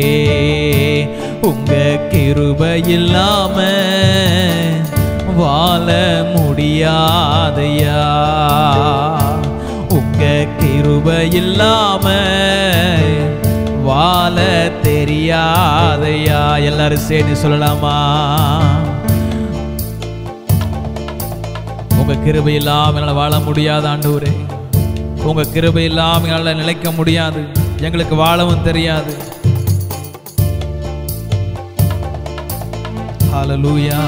Speaker 2: உங்க கிருபை இல்லாம வாழ முடியாதையா உங்க கிருபை கிருபை இல்லாம வாழ தெரியாதையா எல்லாரும் சேர்ந்து சொல்லலாமா உங்க கிருபை இல்லாம என்னால வாழ முடியாது ஆண்டவரே உங்க கிருபை இல்லாம என்னால நிலைக்க முடியாது எங்களுக்கு வாழவும் தெரியாது ஹalleluya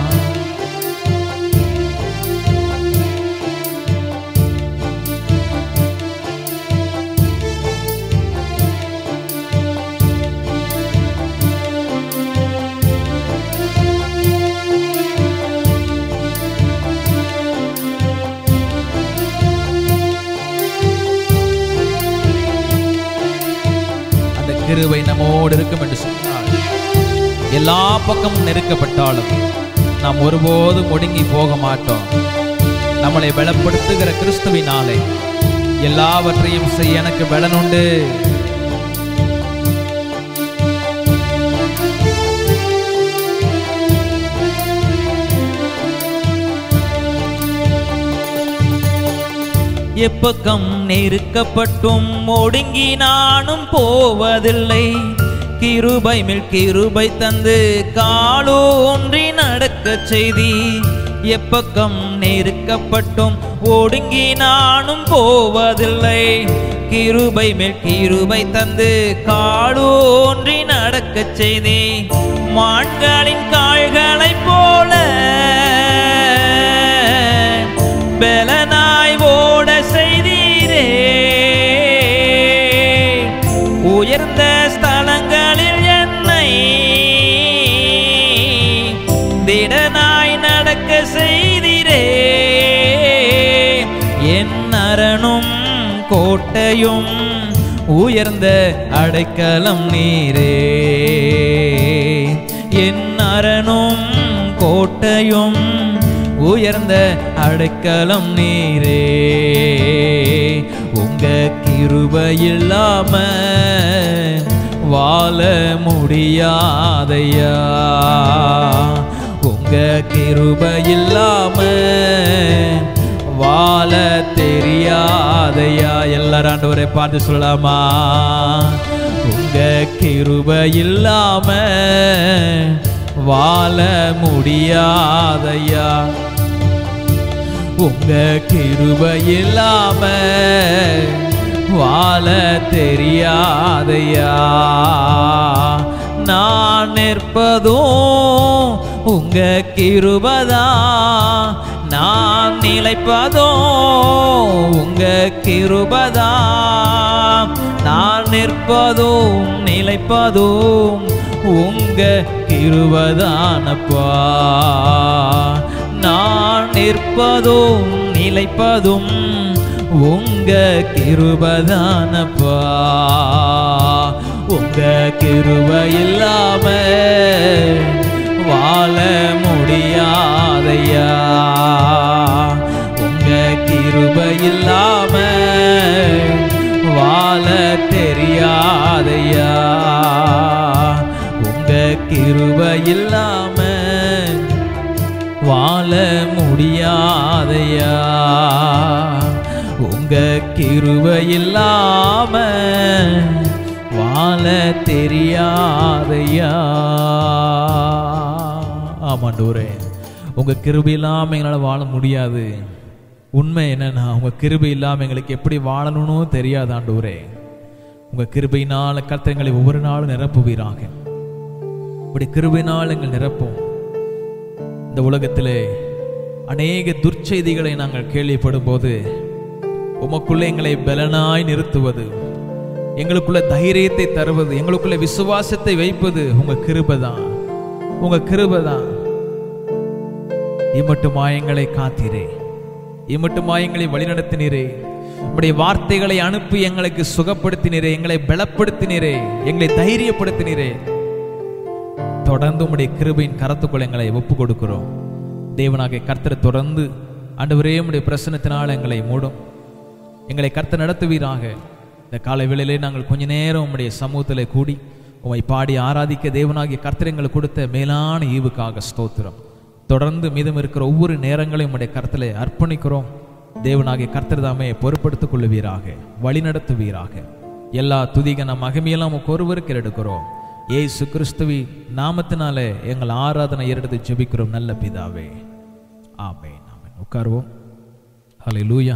Speaker 2: அந்த கிருபை நம்மோடு இருக்கும் என்று சொன்னார் எல்லா பக்கமும் நெருக்கப்பட்டாலும் நாம் ஒருபோதும் ஒடுங்கி போக மாட்டோம் நம்மளை பலப்படுத்துகிற கிறிஸ்துவினாலே எல்லாவற்றையும் செய்ய எனக்கு பலனுண்டு எப்பக்கம் நெருக்கப்பட்டும் ஒடுங்கி நானும் போவதில்லை கிருபை மேல் கிருபை தந்து காலூன்றி நடக்கச் செய்தி எப்பக்கம் நெருக்கப்பட்டும் ஒடுங்கி நானும் போவதில்லை கிருபை மேல் கிருபை தந்து காலூன்றி நடக்கச் செய்தி மான்களின் கால்களைப் போல பெலனாய் ஓட செய்தீரே உயர்ந்த ஸ்தலங்களில் என்னை திடனாய் நடக்க செய்தீரே என் அரணும் கோட்டையும் உயர்ந்த அடைக்கலம் நீரே என் அரணும் கோட்டையும் உயர்ந்த அடைக்கலம் நீரே உங்க கிருபை இல்லாம வாழ முடியாதையா உங்க கிருபை இல்லாம வாழ தெரியாதையா எல்லாரும் ஆண்டவரை பார்த்து சொல்லலாமா உங்க கிருபை இல்லாம வாழ முடியாதையா உங்க கிருபை இல்லாம வாழ தெரியாதையா நான் நிற்பதும் உங்க கிருபதா நான் நிலைப்பதோ உங்க கிருபதா நான் நிற்பதும் நிலைப்பதும் உங்க கிருபதானப்பா நான் நிற்பதும் நிலைப்பதும் உங்க கிருபதானப்பா உங்க கிருப இல்லாம வாழ முடியாதையா உங்க கிருப இல்லாம வாழ தெரியாதையா உங்க கிருப இல்லாம வாழ முடியாதையா உங்க கிருபை இல்லாம வாழ தெரியாதையா ஆமாண்டூரே உங்க கிருபை இல்லாம எங்களால் வாழ முடியாது உண்மை என்னன்னா உங்க கிருபை இல்லாம எங்களுக்கு எப்படி வாழணும்னு தெரியாது ஆண்டூரே உங்க கிருபையினால கர்த்தங்களை ஒவ்வொரு நாளும் நிரப்புவீராக இப்படி கிருபையினால் எங்கள் நிரப்பும் இந்த உலகத்திலே அநேக துர்ச்செய்திகளை நாங்கள் கேள்விப்படும் போது உமக்குள்ளே எங்களை பலனாய் நிறுத்துவது எங்களுக்குள்ள தைரியத்தை தருவது எங்களுக்குள்ள விசுவாசத்தை வைப்பது உங்க கிருபைதான் உங்க கிருபைதான் இம்மட்டு மாயங்களை காத்தீரே இம்மட்டு மாயங்களை வழிநடத்தினீரே உம்முடைய வார்த்தைகளை அனுப்பி எங்களுக்கு சுகப்படுத்தினீரே எங்களை பலப்படுத்தினீரே எங்களை தைரியப்படுத்தினீரே தொடர்ந்து உம்முடைய கிருபையின் கரத்துக்குள் எங்களை ஒப்பு கொடுக்கிறோம் தேவனாகிய கர்த்தரை தொடர்ந்து ஆண்டவரே உம்முடைய பிரசனத்தினால் எங்களை மூடும் எங்களை கர்த்தர் நடத்துவீராக இந்த காலை வேளையிலே நாங்கள் கொஞ்ச நேரம் உம்முடைய சமூகத்திலே கூடி உம்மை பாடி ஆராதிக்க தேவனாகிய கர்த்தர் எங்களுக்கு கொடுத்த மேலான ஈவுக்காக ஸ்தோத்திரம் தொடர்ந்து மீதம் இருக்கிற ஒவ்வொரு நேரங்களையும் உம்முடைய கருத்தில் அர்ப்பணிக்கிறோம் தேவனாகிய கர்த்தர் தாமே பொறுப்படுத்திக் கொள்ளுவீராக வழிநடத்துவீராக எல்லா துதிகன மகிமையெல்லாம் உமக்கு ஒருவருக்கு எடுக்கிறோம் ஏசு கிறிஸ்துவி நாமத்தினாலே எங்கள் ஆராதனை எடுத்து ஜெபிக்கிறோம் நல்ல பிதாவே ஆமென் ஆமென் உட்காருவோம் ஹலே லூயா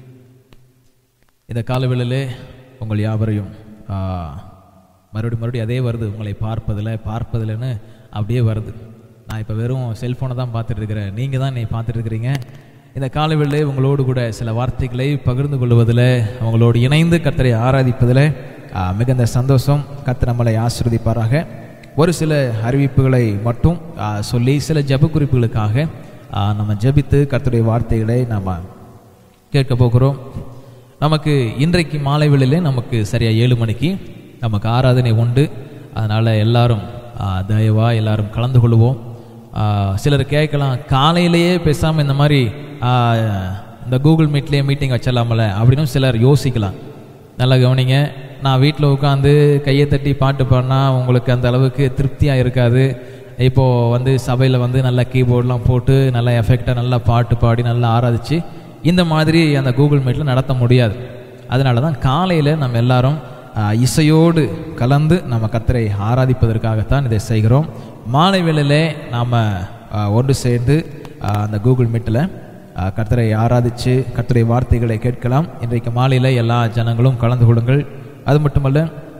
Speaker 2: இந்த காலவேளையிலே உங்கள் யாவரையும் ஆ, மறுபடியும் மறுபடியும் அதே வருது உங்களை பார்ப்பதில் பார்ப்பதில்னு அப்படியே வருது நான் இப்போ வெறும் செல்ஃபோனை தான் பார்த்துட்டு இருக்கிறேன் நீங்கள் தான் என்னை பார்த்துட்டு இருக்கிறீங்க இந்த காலவேளையிலே உங்களோடு கூட சில வார்த்தைகளை பகிர்ந்து கொள்வதில் அவங்களோடு இணைந்து கர்த்தரை ஆராதிப்பதில் ஆ, மிகுந்த சந்தோஷம் கர்த்தர் நம்மளை ஆசீர்வதிப்பாராக ஒரு சில அறிவிப்புகளை மட்டும் ஆ, சொல்லி சில ஜெப குறிப்புகளுக்காக ஆ, நம்ம ஜெபித்து கர்த்தருடைய வார்த்தைகளை நம்ம கேட்க போகிறோம் நமக்கு இன்றைக்கு மாலை வேளையிலே நமக்கு சரியா ஏழு மணிக்கு நமக்கு ஆராதனை உண்டு அதனால் எல்லாரும் ஆ, தயவா எல்லாரும் கலந்து கொள்வோம் ஆ, சிலர் கேட்கலாம் காலையிலேயே பேசாமல் இந்த மாதிரி ஆ, இந்த கூகுள் மீட்லேயே மீட்டிங் வச்சிடலாமல அப்படின்னு சிலர் யோசிக்கலாம் நல்லா கவனிங்க நான் வீட்டில் உட்காந்து கையை தட்டி பாட்டு பாடினா உங்களுக்கு அந்த அளவுக்கு திருப்தியாக இருக்காது இப்போது வந்து சபையில் வந்து நல்லா கீபோர்ட்லாம் போட்டு நல்லா எஃபெக்டாக நல்லா பாட்டு பாடி நல்லா ஆராதிச்சு இந்த மாதிரி அந்த கூகுள் மீட்டில் நடத்த முடியாது அதனால தான் காலையில் நம்ம எல்லாரும் ஆ, இசையோடு கலந்து நம்ம கர்த்தரை ஆராதிப்பதற்காகத்தான் இதை செய்கிறோம் மாலை வேளையிலே நாம் ஒன்று சேர்ந்து ஆ, அந்த கூகுள் மீட்டில் கர்த்தரை ஆராதித்து கர்த்தருடைய வார்த்தைகளை கேட்கலாம் இன்றைக்கு மாலையில் எல்லா ஜனங்களும் கலந்து கொள்ளுங்கள் அது மட்டுமல்ல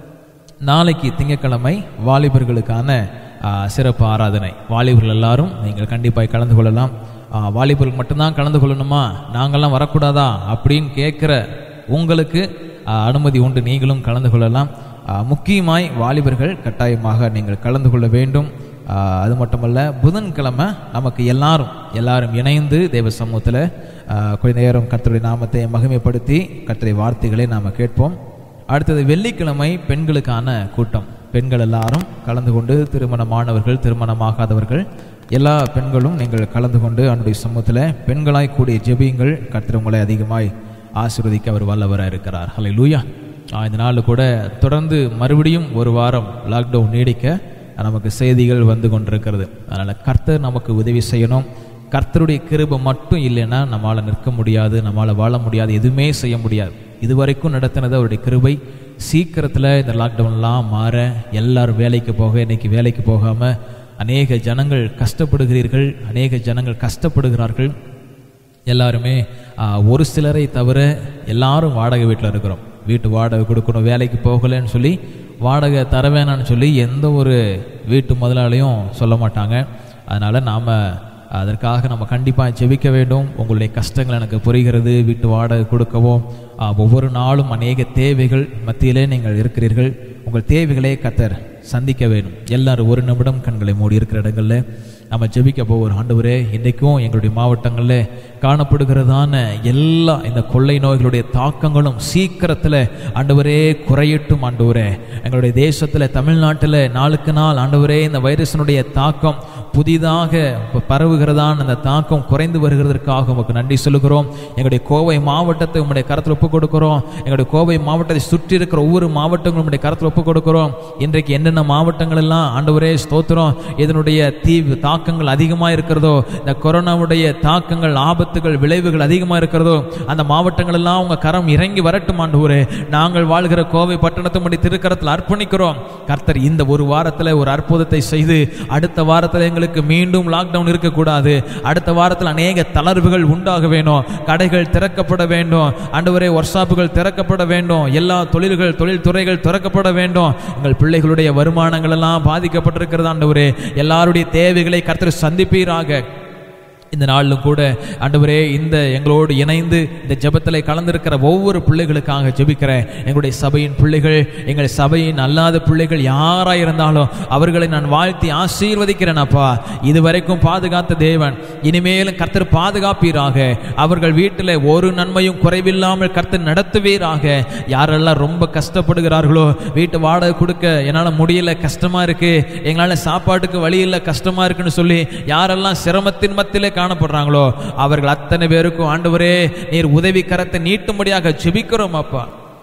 Speaker 2: நாளைக்கு திங்கட்கிழமை வாலிபர்களுக்கான ஆ, சிறப்பு ஆராதனை வாலிபர்கள் எல்லாரும் நீங்கள் கண்டிப்பாக கலந்து கொள்ளலாம் ஆ, வாலிபர்கள் மட்டும்தான் கலந்து கொள்ளணுமா நாங்கள்லாம் வரக்கூடாதா அப்படின்னு கேட்குற உங்களுக்கு ஆ, அனுமதி உண்டு நீங்களும் கலந்து கொள்ளலாம் ஆ, முக்கியமாய் வாலிபர்கள் கட்டாயமாக நீங்கள் கலந்து கொள்ள வேண்டும் ஆ, அது மட்டுமல்ல புதன்கிழமை நமக்கு எல்லாரும் எல்லாரும் இணைந்து தேவ சமூகத்தில் கொஞ்ச நேரம் கர்த்தருடைய நாமத்தை மகிமைப்படுத்தி கர்த்தருடைய வார்த்தைகளை நாம் கேட்போம் அடுத்தது வெள்ளிக்கிழமை பெண்களுக்கான கூட்டம் பெண்கள் எல்லாரும் கலந்து கொண்டு திருமணமானவர்கள் திருமணமாகாதவர்கள் எல்லா பெண்களும் நீங்கள் கலந்து கொண்டு அவனுடைய சமூகத்தில் பெண்களாய் கூடிய ஜெபியுங்கள் கர்த்தர் உங்களை அதிகமாய் ஆசீர்வதிக்க அவர் வல்லவராக இருக்கிறார் ஹலை லூயா இந்த நாள் கூட தொடர்ந்து மறுபடியும் ஒரு வாரம் லாக்டவுன் நீடிக்க நமக்கு செய்திகள் வந்து கொண்டிருக்கிறது அதனால் கர்த்தர் நமக்கு உதவி செய்யணும் கர்த்தருடைய கிருபை மட்டும் இல்லைன்னா நம்மளால் நிற்க முடியாது நம்மளால் வாழ முடியாது எதுவுமே செய்ய முடியாது இதுவரைக்கும் நடத்தினது அவருடைய கிருபை சீக்கிரத்தில் இந்த லாக்டவுன்லாம் மாற எல்லாரும் வேலைக்கு போக இன்னைக்கு வேலைக்கு போகாமல் அநேக ஜனங்கள் கஷ்டப்படுகிறீர்கள் அநேக ஜனங்கள் கஷ்டப்படுகிறார்கள் எல்லாருமே ஆ, ஒரு சிலரை தவிர எல்லாரும் வாடகை வீட்டில் இருக்கிறோம் வீட்டு வாடகை கொடுக்கணும் வேலைக்கு போகலைன்னு சொல்லி வாடகை தர வேணாம்னு சொல்லி எந்த ஒரு வீட்டு முதலாளியும் சொல்ல மாட்டாங்க அதனால் நாம் அதற்காக நம்ம கண்டிப்பாக ஜெபிக்க வேண்டும் உங்களுடைய கஷ்டங்கள் எனக்கு புரிகிறது வீட்டு வாடகை கொடுக்கவும் ஆ, ஒவ்வொரு நாளும் அநேக தேவைகள் மத்தியிலே நீங்கள் இருக்கிறீர்கள் உங்கள் தேவைகளை கத்தர் சந்திக்க வேண்டும் எல்லாரும் ஒரு நிமிடம் கண்களை மூடி இருக்கிற இடங்கள்ல நம்ம ஜெபிக்க போகிற ஆண்டவரே இன்றைக்கும் எங்களுடைய மாவட்டங்களில் காணப்படுகிறதான எல்லா இந்த கொள்ளை நோய்களுடைய தாக்கங்களும் சீக்கிரத்தில் ஆண்டவரே குறையட்டும் ஆண்டவரே எங்களுடைய தேசத்தில் தமிழ்நாட்டில் நாளுக்கு நாள் ஆண்டவரே இந்த வைரஸினுடைய தாக்கம் புதிதாக ப- பரவுகிறதான அந்த தாக்கம் குறைந்து வருகிறதற்காக உமக்கு நன்றி சொல்லுகிறோம் எங்களுடைய கோவை மாவட்டத்தை உம்முடைய கரத்தில் ஒப்புக் கொடுக்கிறோம் எங்களுடைய கோவை மாவட்டத்தை சுற்றி இருக்கிற ஒவ்வொரு மாவட்டங்களும் உம்முடைய கரத்தில் ஒப்புக் கொடுக்கிறோம் இன்றைக்கு என்னென்ன மாவட்டங்கள் எல்லாம் ஆண்டவரே ஸ்தோத்திரம் இதனுடைய தீ தாக்கங்கள் அதிகமாக இருக்கிறதோ இந்த கொரோனாவுடைய தாக்கங்கள் ஆபத்துகள் விளைவுகள் அதிகமாக இருக்கிறதோ அந்த மாவட்டங்கள் எல்லாம் உங்க கரம் இறங்கி வரட்டும் ஆண்டவரே நாங்கள் வாழ்கிற கோவை பட்டணத்தை முடி திருக்கரத்தில் அர்ப்பணிக்கிறோம் கர்த்தர் இந்த ஒரு வாரத்தில் ஒரு அற்புதத்தை செய்து அடுத்த வாரத்தில் எங்களுக்கு மீண்டும் லாக்டவுன் இருக்கக்கூடாது அடுத்த வாரத்தில் அநேக தளர்வுகள் உண்டாக வேணும் கடைகள் திறக்கப்பட வேண்டும் ஆண்டவரே ஒர்க்ஷாப்புகள் திறக்கப்பட வேண்டும் எல்லா தொழில்கள் தொழில் துறைகள் திறக்கப்பட வேண்டும் உங்கள் பிள்ளைகளுடைய வருமானங்கள் எல்லாம் பாதிக்கப்பட்டிருக்கிறது ஆண்டவரே எல்லாருடைய தேவைகளை கர்த்தர் சந்திப்பீராக இந்த நாளிலும் கூட ஆண்டவரே இந்த எங்களோடு இணைந்து இந்த ஜெபத்தில் கலந்திருக்கிற ஒவ்வொரு பிள்ளைகளுக்காக ஜெபிக்கிறேன் எங்களுடைய சபையின் பிள்ளைகள் எங்கள் சபையின் அல்லாத பிள்ளைகள் யாராக இருந்தாலும் அவர்களை நான் வாழ்த்தி ஆசீர்வதிக்கிறேன் அப்பா இதுவரைக்கும் பாதுகாத்த தேவன் இனிமேலும் கர்த்தர் பாதுகாப்பீராக அவர்கள் வீட்டில் ஒரு நன்மையும் குறைவில்லாமல் கர்த்தர் நடத்துவீராக யாரெல்லாம் ரொம்ப கஷ்டப்படுகிறார்களோ வீட்டு வாடகை கொடுக்க என்னால் முடியல கஷ்டமா இருக்கு எங்களால் சாப்பாட்டுக்கு வழி இல்லை கஷ்டமா இருக்குன்னு சொல்லி யாரெல்லாம் சிரமத்தின் மத்தியிலே காணப்படுறாங்களோ அவர்கள் அத்தனை பேருக்கும் ஆண்டவரே நீர் உதவி கரத்தை நீட்டும்படியாக ஜெபிக்கிறோம் அப்பா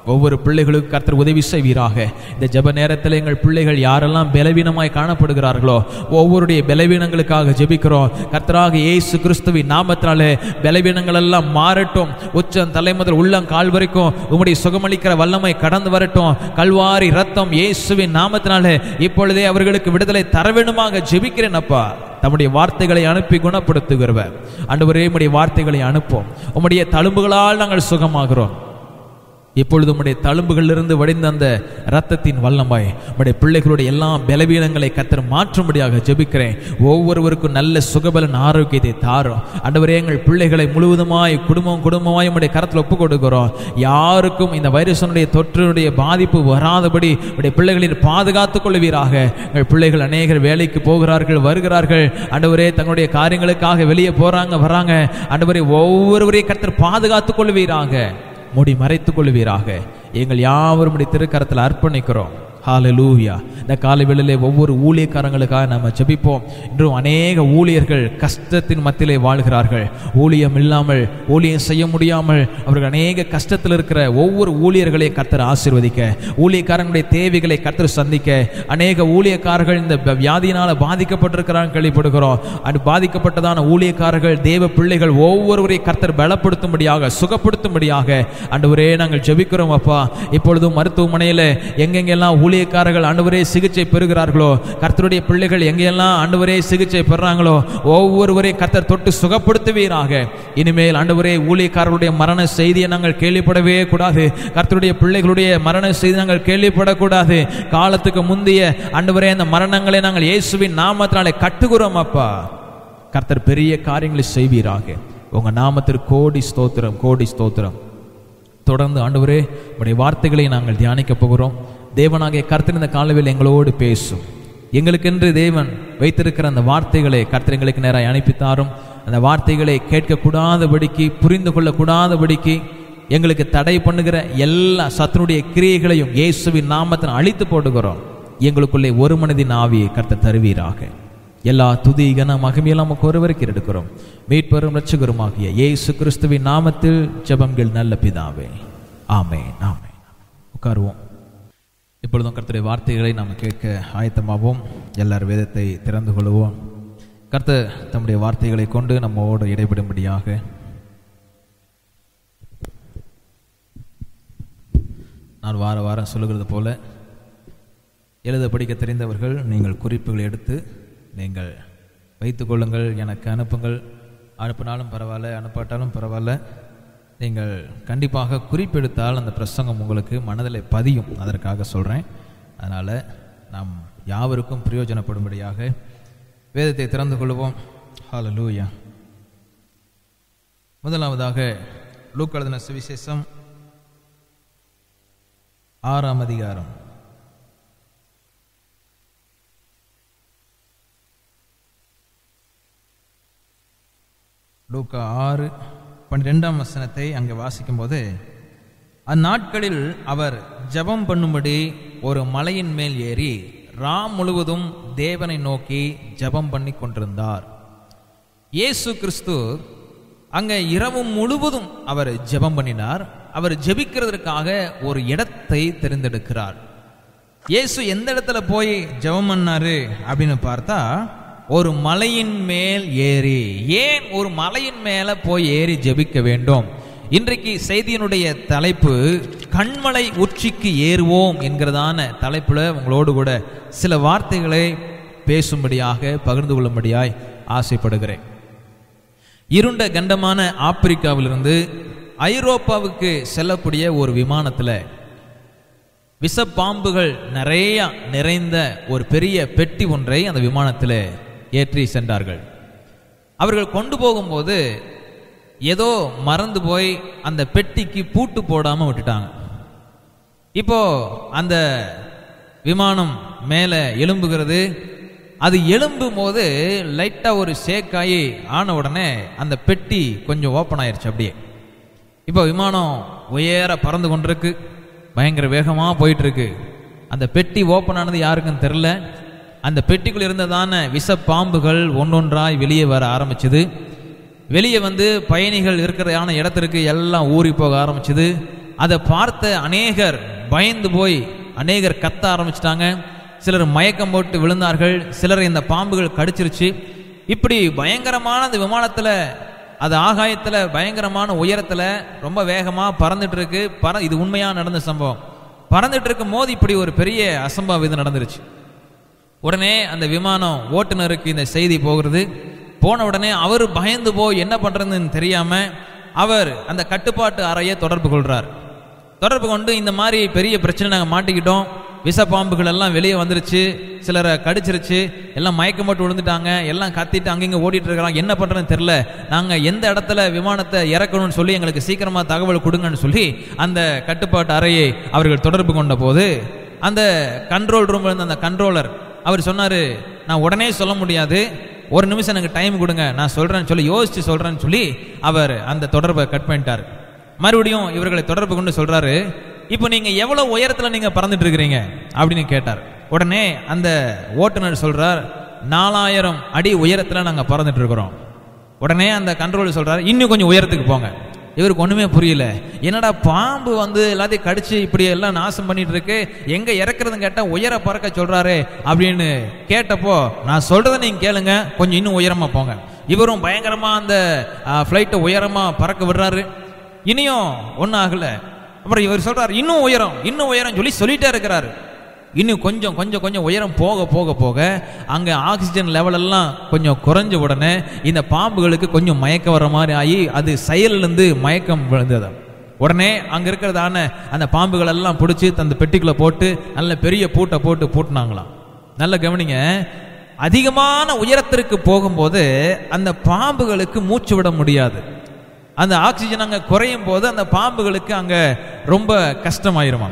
Speaker 2: ஒவ்வொரு பிள்ளைகளுக்கு கர்த்தர் உதவி செய்வீராக இந்த ஜெப நேரத்தில் எங்கள் பிள்ளைகள் யாரெல்லாம் பலவீனமாய் காணப்படுகிறார்களோ ஒவ்வொருடைய பலவீனங்களுக்காக ஜெபிக்கிறோம் கர்த்தராக இயேசு கிறிஸ்துவின் நாமத்தினாலே பலவீனங்கள் எல்லாம் மாறட்டும் உச்சம் தலை முதல் உள்ளம் கால் வரைக்கும் உம்முடைய சுகமளிக்கிற வல்லமை கடந்து வரட்டும் கல்வாரி ரத்தம் இயேசுவின் நாமத்தினாலே இப்பொழுதே அவர்களுக்கு விடுதலை தர வேண்டுமாக ஜெபிக்கிறேன் அப்பா தம்முடைய வார்த்தைகளை அனுப்பி குணப்படுத்துகிறவர் ஆண்டவரே உம்முடைய வார்த்தைகளை அனுப்போம் உம்முடைய தழும்புகளால் நாங்கள் சுகமாகிறோம் இப்பொழுது உம்முடைய தழும்புகளிலிருந்து வடிந்த அந்த இரத்தத்தின் வல்லமாய் உம்முடைய பிள்ளைகளுடைய எல்லா பலவீனங்களை கத்தர் மாற்றும்படியாக ஜெபிக்கிறேன் ஒவ்வொருவருக்கும் நல்ல சுகபலன் ஆரோக்கியத்தை தாரும் ஆண்டவரே எங்கள் பிள்ளைகளை முழுவதுமாய் குடும்பம் குடும்பமாய் உம்முடைய கரத்தில் ஒப்பு கொடுக்கிறோம் யாருக்கும் இந்த வைரஸனுடைய தொற்றினுடைய பாதிப்பு வராதபடி உடைய பிள்ளைகளில் பாதுகாத்துக் கொள்வீராக எங்கள் பிள்ளைகள் அநேகர் வேலைக்கு போகிறார்கள் வருகிறார்கள் ஆண்டவரே தங்களுடைய காரியங்களுக்காக வெளியே போறாங்க வராங்க ஆண்டவரே ஒவ்வொருவரையும் கர்த்தர் பாதுகாத்துக் கொள்வீராக மூடி மறைத்துக் கொள்வீராக எங்கள் யாவரும் உடைய திருக்கரத்தில் அர்ப்பணிக்கிறோம் ஹalleluya இந்த காலை வேளையிலே ஒவ்வொரு ஊழியக்காரங்களுக்காக நம்ம ஜெபிப்போம் இன்றும் அநேக ஊழியர்கள் கஷ்டத்தின் மத்தியிலே வாழ்கிறார்கள் ஊழியம் இல்லாமல் ஊழியம் செய்ய முடியாமல் அவர்கள் அநேக கஷ்டத்தில் இருக்கிற ஒவ்வொரு ஊழியர்களையும் கர்த்தர் ஆசீர்வதிக்க ஊழியக்காரங்களுடைய தேவைகளை கர்த்தர் சந்திக்க அநேக ஊழியக்காரர்கள் இந்த ப- வியாதியினால பாதிக்கப்பட்டிருக்கிறாங்க கேள்விப்படுகிறோம் அது பாதிக்கப்பட்டதான ஊழியக்காரர்கள் தேவ பிள்ளைகள் ஒவ்வொருவரையும் கர்த்தர் பலப்படுத்தும்படியாக சுகப்படுத்தும்படியாக ஆண்டவரே நாங்கள் ஜெபிக்கிறோம் அப்பா இப்பொழுதும் மருத்துவமனையில் எங்கெங்கெல்லாம் ஊழியக்காரர்கள் ஆண்டவரே சிகிச்சை பெறுகிறார்களோ கர்த்தருடைய பிள்ளைகள் எங்கெல்லாம் ஆண்டவரே சிகிச்சை பெறாங்களோ ஒவ்வொருவரையும் கர்த்தர் தொட்டு சுகப்படுத்துவீராக இனிமேல் ஆண்டவரே ஊழியக்காரர்களுடைய மரண செய்தியை நாங்கள் கேள்விப்படவே கூடாது கர்த்தருடைய பிள்ளைகளுடைய மரண செய்தி நாங்கள் கேள்விப்படக்கூடாது காலத்துக்கு முந்தைய ஆண்டவரே அந்த மரணங்களை நாங்கள் இயேசுவின் நாமத்தினாலே கட்டுகிறோம் அப்பா கர்த்தர் பெரிய காரியங்களை செய்வீராக உங்க நாமத்திற்கு கோடி ஸ்தோத்திரம் கோடி ஸ்தோத்திரம் தொடர்ந்து ஆண்டவரே உடைய வார்த்தைகளை நாங்கள் தியானிக்க போகிறோம் தேவனாகிய கர்த்தர் இந்த காலவில் எங்களோடு பேசும் எங்களுக்கென்று தேவன் வைத்திருக்கிற அந்த வார்த்தைகளை கர்த்தர் எங்களுக்கு நேராக அனுப்பித்தாரும் அந்த வார்த்தைகளை கேட்கக்கூடாதபடிக்கு புரிந்து கொள்ளக்கூடாதபடிக்கு எங்களுக்கு தடை பண்ணுகிற எல்லா சத்துனுடைய கிரியைகளையும் இயேசுவின் நாமத்தின் அழித்து போடுகிறோம் எங்களுக்குள்ளே ஒரு மனதின் ஆவியை கர்த்தர் தருவீராக எல்லா துதி கன மகிமையெல்லாம் நமக்கு ஒருவருக்கு எடுக்கிறோம் மீட்பெரும் ரட்சகருமாகிய இயேசு கிறிஸ்துவின் நாமத்தில் ஜெபங்கள் நல்ல பிதாவே ஆமென் ஆமென் உட்காருவோம் இப்பொழுதும் கர்த்தருடைய வார்த்தைகளை நாம் கேட்க ஆயத்தமாவோம் எல்லார் வேதத்தை திறந்து கொள்வோம் கர்த்தர் தம்முடைய வார்த்தைகளை கொண்டு நம்மோடு இடைபடும்படியாக நான் வார வாரம் சொல்லுகிறது போல எழுத படிக்க தெரிந்தவர்கள் நீங்கள் குறிப்புகள் எடுத்து நீங்கள் வைத்துக் கொள்ளுங்கள் எனக்கு அனுப்புங்கள் அனுப்பினாலும் பரவாயில்ல அனுப்பாட்டாலும் பரவாயில்ல நீங்கள் கண்டிப்பாக குறிப்பெடுத்தால் அந்த பிரசங்கம் உங்களுக்கு மனதில் பதியும் அதற்காக சொல்கிறேன் அதனால் நாம் யாவருக்கும் பிரயோஜனப்படும்படியாக வேதத்தை திறந்து கொள்வோம் ஹalleluya முதலாவதாக லூக் எழுதின சுவிசேஷம் ஆறாம் அதிகாரம் லூக்கா ஆறு பன்னிரெண்டாம் வசனத்தை அங்கே வாசிக்கும்போது அந்நாட்களில் அவர் ஜெபம் பண்ணும்படி ஒரு மலையின் மேல் ஏறி ராம் முழுவதும் தேவனை நோக்கி ஜெபம் பண்ணி கொண்டிருந்தார் இயேசு கிறிஸ்து அங்க இரவு முழுவதும் அவர் ஜெபம் பண்ணினார் அவர் ஜெபிக்கிறதற்காக ஒரு இடத்தை தெரிந்தெடுக்கிறார் இயேசு எந்த இடத்துல போய் ஜெபம் பண்ணாரு அப்படின்னு பார்த்தா ஒரு மலையின் மேல் ஏறி ஏன் ஒரு மலையின் மேல போய் ஏறி ஜெபிக்க வேண்டும் இன்றைக்கு செய்தியினுடைய தலைப்பு கண்மலை உச்சிக்கு ஏறுவோம் என்கிறதான தலைப்புல உங்களோடு கூட சில வார்த்தைகளை பேசும்படியாக பகிர்ந்து கொள்ளும்படியாய் ஆசைப்படுகிறேன் இருண்ட கண்டமான ஆப்பிரிக்காவிலிருந்து ஐரோப்பாவுக்கு செல்லக்கூடிய ஒரு விமானத்தில் விஷப்பாம்புகள் நிறைய நிறைந்த ஒரு பெரிய பெட்டி ஒன்றை அந்த விமானத்தில் ஏற்றி சென்றார்கள் அவர்கள் கொண்டு போகும்போது ஏதோ மறந்து போய் அந்த பெட்டிக்கு பூட்டு போடாம விட்டுட்டாங்க இப்போ அந்த விமானம் மேலே எழும்புகிறது அது எழும்பும் போது லைட்டாக ஒரு ஷேக்காகி ஆன உடனே அந்த பெட்டி கொஞ்சம் ஓப்பன் ஆயிருச்சு அப்படியே இப்போ விமானம் உயர பறந்து கொண்டிருக்கு பயங்கர வேகமாக போயிட்டு இருக்கு அந்த பெட்டி ஓப்பன் ஆனது யாருக்கும் தெரில அந்த பெட்டிக்குள் இருந்ததான விஷ பாம்புகள் ஒன்றொன்றாய் வெளியே வர ஆரம்பிச்சது வெளியே வந்து பயணிகள் இருக்கிறதான இடத்திற்கு எல்லாம் ஊறி போக ஆரம்பிச்சது அதை பார்த்த அநேகர் பயந்து போய் அநேகர் கத்த ஆரம்பிச்சிட்டாங்க சிலர் மயக்கம் போட்டு விழுந்தார்கள் சிலர் இந்த பாம்புகள் கடிச்சிருச்சு இப்படி பயங்கரமான அந்த விமானத்துல அது ஆகாயத்துல பயங்கரமான உயரத்துல ரொம்ப வேகமா பறந்துட்டு இருக்கு பற இது உண்மையா நடந்த சம்பவம் பறந்துட்டு இருக்கும் போது இப்படி ஒரு பெரிய அசம்பாவிதம் நடந்துருச்சு உடனே அந்த விமானம் ஓட்டுநருக்கு இந்த செய்தி போகிறது போன உடனே அவர் பயந்து போய் என்ன பண்றதுன்னு தெரியாம அவர் அந்த கட்டுப்பாட்டு அறையை தொடர்பு கொள்றார் தொடர்பு கொண்டு இந்த மாதிரி பெரிய பிரச்சனை நாங்கள் மாட்டிக்கிட்டோம் விஷப்பாம்புகள் எல்லாம் வெளியே வந்துருச்சு சிலரை கடிச்சிருச்சு எல்லாம் மயக்கம் போட்டு விழுந்துட்டாங்க எல்லாம் கத்திட்டு அங்கங்க ஓடிட்டு இருக்கிறாங்க என்ன பண்றதுன்னு தெரியல நாங்க எந்த இடத்துல விமானத்தை இறக்கணும்னு சொல்லி எங்களுக்கு சீக்கிரமா தகவல் கொடுங்கன்னு சொல்லி அந்த கட்டுப்பாட்டு அறையை அவர்கள் தொடர்பு கொண்ட போது அந்த கண்ட்ரோல் ரூம்ல இருந்த அந்த கண்ட்ரோலர் அவர் சொன்னாரு நான் உடனே சொல்ல முடியாது ஒரு நிமிஷம் எனக்கு டைம் கொடுங்க நான் சொல்றேன்னு சொல்லி யோசிச்சு சொல்றேன்னு சொல்லி அவர் அந்த தொடர்பை கட் பண்ணிட்டார் மறுபடியும் இவர்களை தொடர்பு கொண்டு சொல்றாரு இப்போ நீங்க எவ்வளவு உயரத்துல நீங்க பறந்துட்டு இருக்கிறீங்க அப்படின்னு கேட்டார் உடனே அந்த ஓட்டுநர் சொல்றார் நாலாயிரம் அடி உயரத்துல நாங்க பறந்துட்டு இருக்கிறோம் உடனே அந்த கண்ட்ரோல் சொல்றாரு இன்னும் கொஞ்சம் உயரத்துக்கு போங்க இவருக்கு ஒண்ணுமே புரியல என்னடா பாம்பு வந்து எல்லாத்தையும் கடிச்சு இப்படி எல்லாம் நாசம் பண்ணிட்டு இருக்கு எங்க இறக்குறதுன்னு கேட்டா உயர பறக்க சொல்றாரு அப்படின்னு கேட்டப்போ நான் சொல்றதை நீங்க கேளுங்க கொஞ்சம் இன்னும் உயரமா போங்க இவரும் பயங்கரமா அந்த ஃப்ளைட்டை உயரமா பறக்க விடுறாரு இனியும் ஒன்றும் ஆகல அப்புறம் இவர் சொல்றாரு இன்னும் உயரம் இன்னும் உயரம் சொல்லி சொல்லிட்டே இருக்கிறாரு இன்னும் கொஞ்சம் கொஞ்சம் கொஞ்சம் உயரம் போக போக போக அங்க ஆக்சிஜன் லெவல் எல்லாம் கொஞ்சம் குறைஞ்ச உடனே இந்த பாம்புகளுக்கு கொஞ்சம் மயக்கம் வர மாதிரி ஆகி அது செயலிருந்து மயக்கம் விழுந்தது உடனே அங்க இருக்கிறதான அந்த பாம்புகள் எல்லாம் பிடிச்சி அந்த பெட்டிக்குள்ள போட்டு நல்ல பெரிய பூட்டை போட்டு பூட்டினாங்களாம் நல்ல கவனிங்க அதிகமான உயரத்திற்கு போகும்போது அந்த பாம்புகளுக்கு மூச்சு விட முடியாது அந்த ஆக்சிஜன் அங்க குறையும் போது அந்த பாம்புகளுக்கு அங்க ரொம்ப கஷ்டமாயிருமா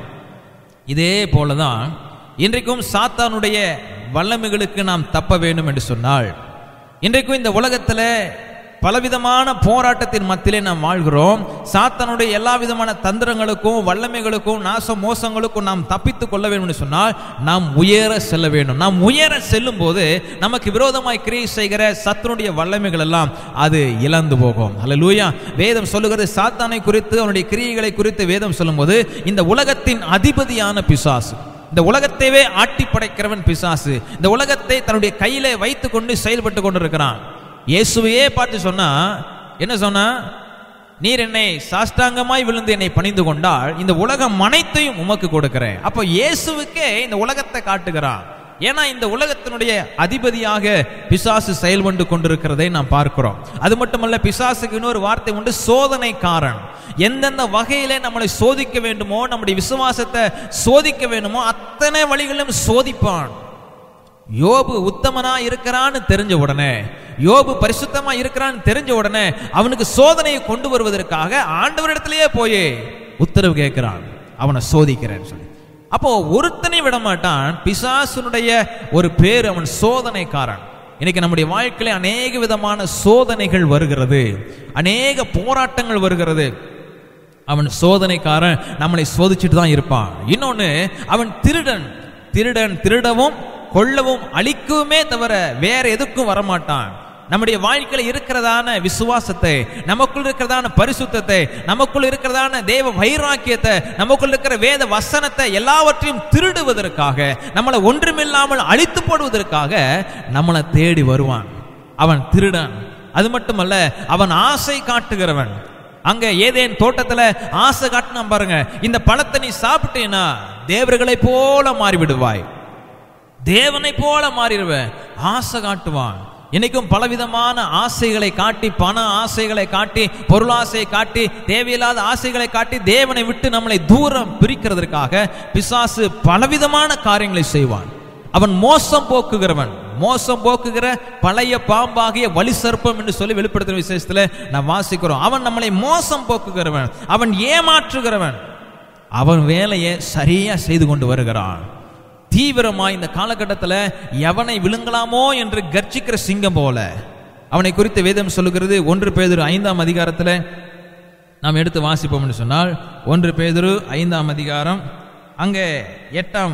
Speaker 2: இதே போலதான் இன்றைக்கும் சாத்தானுடைய வல்லமைகளுக்கு நாம் தப்ப வேண்டும் என்று சொன்னால் இன்றைக்கும் இந்த உலகத்துல பலவிதமான போராட்டத்தின் மத்தியிலே நாம் வாழ்கிறோம் சாத்தானுடைய எல்லா விதமான தந்திரங்களுக்கும் வல்லமைகளுக்கும் நாச மோசங்களுக்கும் நாம் தப்பித்துக் கொள்ள வேண்டும் என்று சொன்னால் நாம் உயர செல்ல வேண்டும் நாம் உயர செல்லும் போது நமக்கு விரோதமாய் கிரியை செய்கிற சத்தனுடைய வல்லமைகள் எல்லாம் அது இழந்து போகும் அல்ல வேதம் சொல்லுகிறது சாத்தானை குறித்து அவனுடைய கிரியைகளை குறித்து வேதம் சொல்லும்போது இந்த உலகத்தின் அதிபதியான பிசாசு இந்த உலகத்தையே ஆட்டி படைக்கிறவன் பிசாசு இந்த உலகத்தை தன்னுடைய கையிலே வைத்துக் கொண்டு செயல்பட்டு கொண்டிருக்கிறான் இயேசுவையே பார்த்து சொன்னா என்ன சொன்னா நீர் என்னை சாஷ்டாங்கமாய் விழுந்து என்னை பணிந்து கொண்டால் இந்த உலகம் அனைத்தையும் உமக்கு கொடுக்கிறேன் அப்போ இயேசுவுக்கே இந்த உலகத்தை காட்டுகிறான் ஏன்னா இந்த உலகத்தினுடைய அதிபதியாக பிசாசு செயல்பட்டு கொண்டிருக்கிறதை நாம் பார்க்கிறோம் அது மட்டுமல்ல பிசாசுக்கு இன்னொரு வார்த்தை உண்டு சோதனைக்காரன் எந்தெந்த வகையிலே நம்மளை சோதிக்க வேண்டுமோ நம்முடைய விசுவாசத்தை சோதிக்க வேண்டுமோ அத்தனை வழிகளிலும் சோதிப்பான் யோபு உத்தமனா இருக்கிறான்னு தெரிஞ்ச உடனே யோபு பரிசுத்தமா இருக்கிறான்னு தெரிஞ்ச உடனே அவனுக்கு சோதனையை கொண்டு வருவதற்காக ஆண்டவரிடத்திலேயே போய் உத்தரவு கேட்கிறான் அவனை சோதிக்கிறேன்னு சொல்லி அப்போ ஒருத்தனை விட மாட்டான் பிசாசுனுடைய ஒரு பேர் அவன் சோதனைக்காரன் இன்னைக்கு நம்முடைய வாழ்க்கையில அநேக விதமான சோதனைகள் வருகிறது அநேக போராட்டங்கள் வருகிறது அவன் சோதனைக்காரன் நம்மளை சோதிச்சுட்டு தான் இருப்பான் இன்னொன்னு அவன் திருடன் திருடன் திருடவும் கொல்லவும் அழிக்கவுமே தவிர வேற எதுக்கும் வரமாட்டான் நம்முடைய வாழ்க்கையில இருக்கிறதான விசுவாசத்தை நமக்குள் இருக்கிறதான பரிசுத்தத்தை நமக்குள் இருக்கிறதான தேவ வைராக்கியத்தை நமக்குள் இருக்கிற வேத வசனத்தை எல்லாவற்றையும் திருடுவதற்காக நம்மளை ஒன்றுமில்லாமல் அழித்து போடுவதற்காக நம்மளை தேடி வருவான் அவன் திருடன் அது மட்டுமல்ல அவன் ஆசை காட்டுகிறவன் அங்க ஏதேன் தோட்டத்துல ஆசை காட்டினா பாருங்க இந்த பழத்தை நீ சாப்பிட்டீன்னா தேவர்களை போல மாறிவிடுவாய் தேவனை போல மாறிடுவேன் ஆசை காட்டுவான் இன்னைக்கும் பலவிதமான ஆசைகளை காட்டி பண ஆசைகளை காட்டி பொருளாசையை காட்டி தேவையில்லாத ஆசைகளை காட்டி தேவனை விட்டு நம்மளை தூரம் பிரிக்கிறதற்காக பிசாசு பலவிதமான காரியங்களை செய்வான் அவன் மோசம் போக்குகிறவன் மோசம் போக்குகிற பழைய பாம்பாகிய வலி சர்ப்பம் என்று சொல்லி வெளிப்படுத்தும் விசேஷத்துல நான் வாசிக்கிறோம் அவன் நம்மளை மோசம் போக்குகிறவன் அவன் ஏமாற்றுகிறவன் அவன் வேலையை சரியா செய்து கொண்டு வருகிறான் தீவிரமா இந்த காலகட்டத்தில் எவனை விழுங்கலாமோ என்று கர்ஜிக்கிற சிங்கம் போல அவனை குறித்து வேதம் சொல்லுகிறது ஒன்று பேதுரு ஐந்தாம் அதிகாரத்தில் நாம் எடுத்து வாசிப்போம் என்று சொன்னால் ஒன்று பேதுரு ஐந்தாம் அதிகாரம் அங்கே எட்டாம்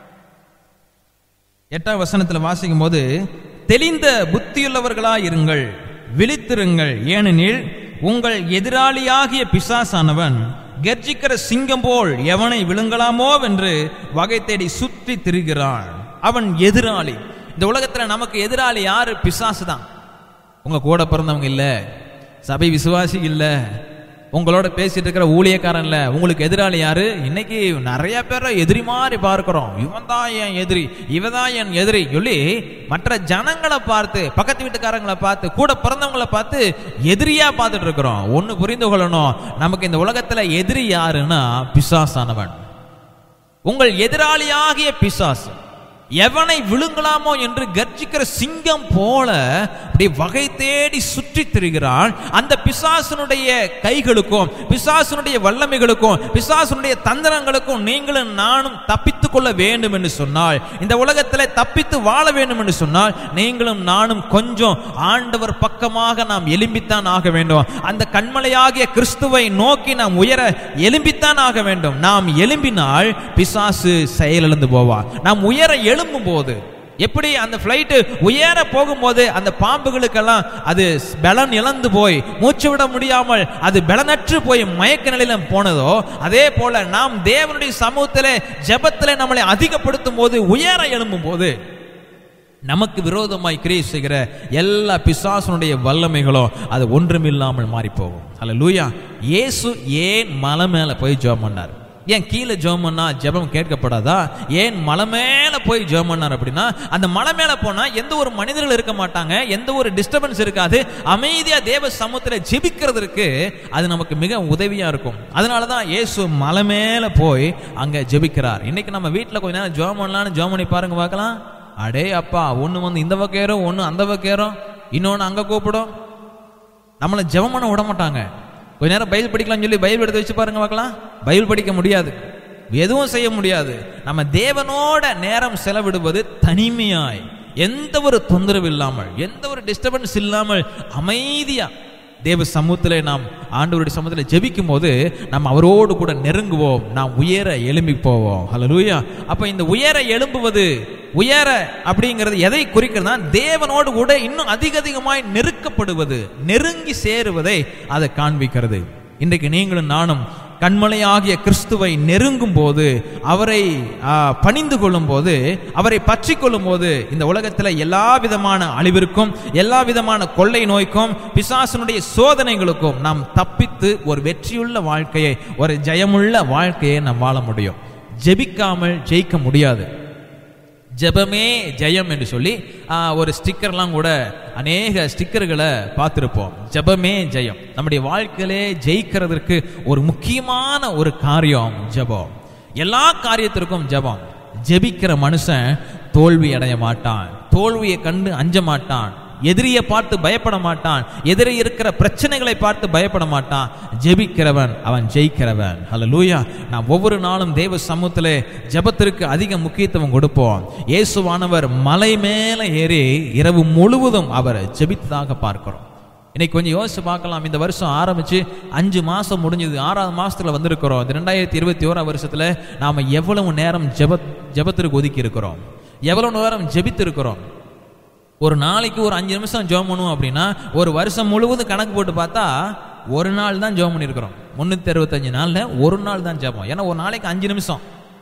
Speaker 2: எட்டாம் வசனத்தில் வாசிக்கும் போது தெளிந்த புத்தியுள்ளவர்களாய் இருங்கள் விழித்திருங்கள் ஏனெனில் உங்கள் எதிராளியாகிய பிசாசானவன் கர்ஜிக்கிற சிங்கம் போல் எவனை விழுங்கலாமோ என்று வகை தேடி சுற்றி திரிகிறான் அவன் எதிராளி இந்த உலகத்துல நமக்கு எதிராளி யாரு பிசாசு தான் உங்க கூட பிறந்தவங்க இல்ல சபை விசுவாசி இல்ல உங்களோட பேசிட்டு இருக்கிற ஊழியக்காரன் இல்ல உங்களுக்கு எதிராளி யாரு இன்னைக்கு நிறைய பேரை எதிரி மாதிரி பார்க்கிறோம் இவன் தான் என் எதிரி இவன் தான் என் எதிரி சொல்லி மற்ற ஜனங்களை பார்த்து பக்கத்து வீட்டுக்காரங்களை பார்த்து கூட பிறந்தவங்களை பார்த்து எதிரியா பார்த்துட்டு இருக்கிறோம் ஒன்னு புரிந்து கொள்ளணும் நமக்கு இந்த உலகத்துல எதிரி யாருன்னா பிசாசானவன் உங்கள் எதிராளியாகிய பிசாசு எவனை விழுங்கலாமோ என்று கர்ஜிக்கிற சிங்கம் போல அப்படி வகை தேடி சுற்றி திரிகிறான் அந்த பிசாசனுடைய கைகளுக்கும் பிசாசனுடைய வல்லமைகளுக்கும் பிசாசனுடைய தந்திரங்களுக்கும் நீங்களும் நானும் தப்பித்துக் கொள்ள வேண்டும் என்று சொன்னால் இந்த உலகத்தில் தப்பித்து வாழ வேண்டும் என்று சொன்னால் நீங்களும் நானும் கொஞ்சம் ஆண்டவர் பக்கமாக நாம் எலும்பித்தான் ஆக வேண்டும் அந்த கண்மலையாகிய கிறிஸ்துவை நோக்கி நாம் உயர எலும்பித்தான் ஆக வேண்டும் நாம் எலும்பினால் பிசாசு செயலிழந்து போவான் நாம் உயர எழும்பும் போது எப்படி அந்த ஃப்ளைட்டு உயர போகும்போது அந்த பாம்புகளுக்கெல்லாம் அது பலன் இழந்து போய் மூச்சு விட முடியாமல் அது பலனற்று போய் மயக்க நிலையில போனதோ அதே போல நாம் தேவனுடைய சமூகத்திலே ஜெபத்திலே நம்மளை அதிகப்படுத்தும் போது உயர எழும்பும் போது நமக்கு விரோதமாய் கிரியை செய்கிற எல்லா பிசாசனுடைய வல்லமைகளும் அது ஒன்றுமில்லாமல் மாறி போகும் அல்ல லூயா இயேசு ஏன் மலை மேல போய் ஜெபம் பண்ணார் ஏன் கீழே ஜெபம் பண்ணா ஜெபம் கேட்கப்படாதா ஏன் மலை மேல போய் ஜெபம் பண்ணார் அப்படின்னா அந்த மலை மேல போனா எந்த ஒரு மனிதர்கள் இருக்க மாட்டாங்க எந்த ஒரு டிஸ்டர்பன்ஸ் இருக்காது அமைதியா தேவ சமூகத்தில் ஜெபிக்கிறதுக்கு அது நமக்கு மிக உதவியா இருக்கும் அதனால தான் இயேசு மலை மேல போய் அங்க ஜெபிக்கிறார் இன்னைக்கு நம்ம வீட்டில் கொஞ்ச நேரம் ஜெபம் பண்ணலாம்னு ஜெபம் பண்ணி பாருங்க பார்க்கலாம் அடே அப்பா ஒன்று வந்து இந்த பக்கம் ஏறும் ஒன்று அந்த பக்கம் ஏறும் இன்னொன்று அங்கே கூப்பிடும் நம்மளை ஜெபம் பண்ண விட மாட்டாங்க கொஞ்ச நேரம் பைபிள் படிக்கலாம்னு சொல்லி பைபிள் எடுத்து வச்சு பாருங்க பார்க்கலாம் பைபிள் படிக்க முடியாது எதுவும் செய்ய முடியாது நம்ம தேவனோட நேரம் செலவிடுவது தனிமையாய் எந்த ஒரு தொந்தரவு இல்லாமல் எந்த ஒரு டிஸ்டர்பன்ஸ் இல்லாமல் அமைதியா தேவ சமூகத்தில் நாம் ஆண்டவருடைய சமூகத்தில் ஜெபிக்கும் போது நம்ம அவரோடு கூட நெருங்குவோம் நாம் உயர எழும்பி போவோம் ஹalleluya அப்ப இந்த உயர எழும்புவது உயர அப்படிங்கிறது எதை குறிக்கிறதுனா தேவனோடு கூட இன்னும் அதிக அதிகமாய் நெருக்கப்படுவது நெருங்கி சேருவதை அதை காண்பிக்கிறது இன்றைக்கு நீங்களும் நானும் கண்மலையாகிய கிறிஸ்துவை நெருங்கும் போது அவரை ஆ, பணிந்து கொள்ளும் போது அவரை பற்றி கொள்ளும் போது இந்த உலகத்தில் எல்லா விதமான அழிவிற்கும் எல்லா விதமான கொள்ளை நோய்க்கும் பிசாசனுடைய சோதனைகளுக்கும் நாம் தப்பித்து ஒரு வெற்றியுள்ள வாழ்க்கையை ஒரு ஜெயமுள்ள வாழ்க்கையை நாம் வாழ முடியும் ஜெபிக்காமல் ஜெயிக்க முடியாது ஜெபமே ஜெயம் என்று சொல்லி ஆ, ஒரு ஸ்டிக்கர்லாம் கூட அநேக ஸ்டிக்கர்களை பார்த்துருப்போம் ஜெபமே ஜெயம் நம்முடைய வாழ்க்கையிலே ஜெயிக்கிறதற்கு ஒரு முக்கியமான ஒரு காரியம் ஜெபம் எல்லா காரியத்திற்கும் ஜெபம் ஜெபிக்கிற மனுஷன் தோல்வி அடைய மாட்டான் தோல்வியை கண்டு அஞ்ச மாட்டான் எதிரியை பார்த்து பயப்பட மாட்டான் எதிரே இருக்கிற பிரச்சனைகளை பார்த்து பயப்பட மாட்டான் ஜெபிக்கிறவன் அவன் ஜெயிக்கிறவன் ஹalleluya நாம் ஒவ்வொரு நாளும் தேவ சமூகத்திலே ஜெபத்திற்கு அதிக முக்கியத்துவம் கொடுப்போம் இயேசுவானவர் மலை மேலே ஏறி இரவு முழுவதும் அவர் ஜெபித்ததாக பார்க்கிறோம் இன்னைக்கு கொஞ்சம் யோசிச்சு பார்க்கலாம் இந்த வருஷம் ஆரம்பிச்சு அஞ்சு மாசம் முடிஞ்சது ஆறாவது மாசத்துல வந்திருக்கிறோம் இந்த ரெண்டாயிரத்தி இருபத்தி ஓராம் வருஷத்துல நாம எவ்வளவு நேரம் ஜெப ஜெபத்திற்கு ஒதுக்கி இருக்கிறோம் எவ்வளவு நேரம் ஜெபித்து இருக்கிறோம் ஒரு நாளைக்கு ஒரு அஞ்சு நிமிஷம் ஜெபம் பண்ணுவோம் அப்படின்னா ஒரு வருஷம் முழுவதும் கணக்கு போட்டு பார்த்தா ஒரு நாள் தான் ஜெபம் பண்ணியிருக்கிறோம் முந்நூற்றி அறுபத்தஞ்சு நாளில் ஒரு நாள் தான் ஜெபம் ஏன்னா ஒரு நாளைக்கு அஞ்சு நிமிஷம்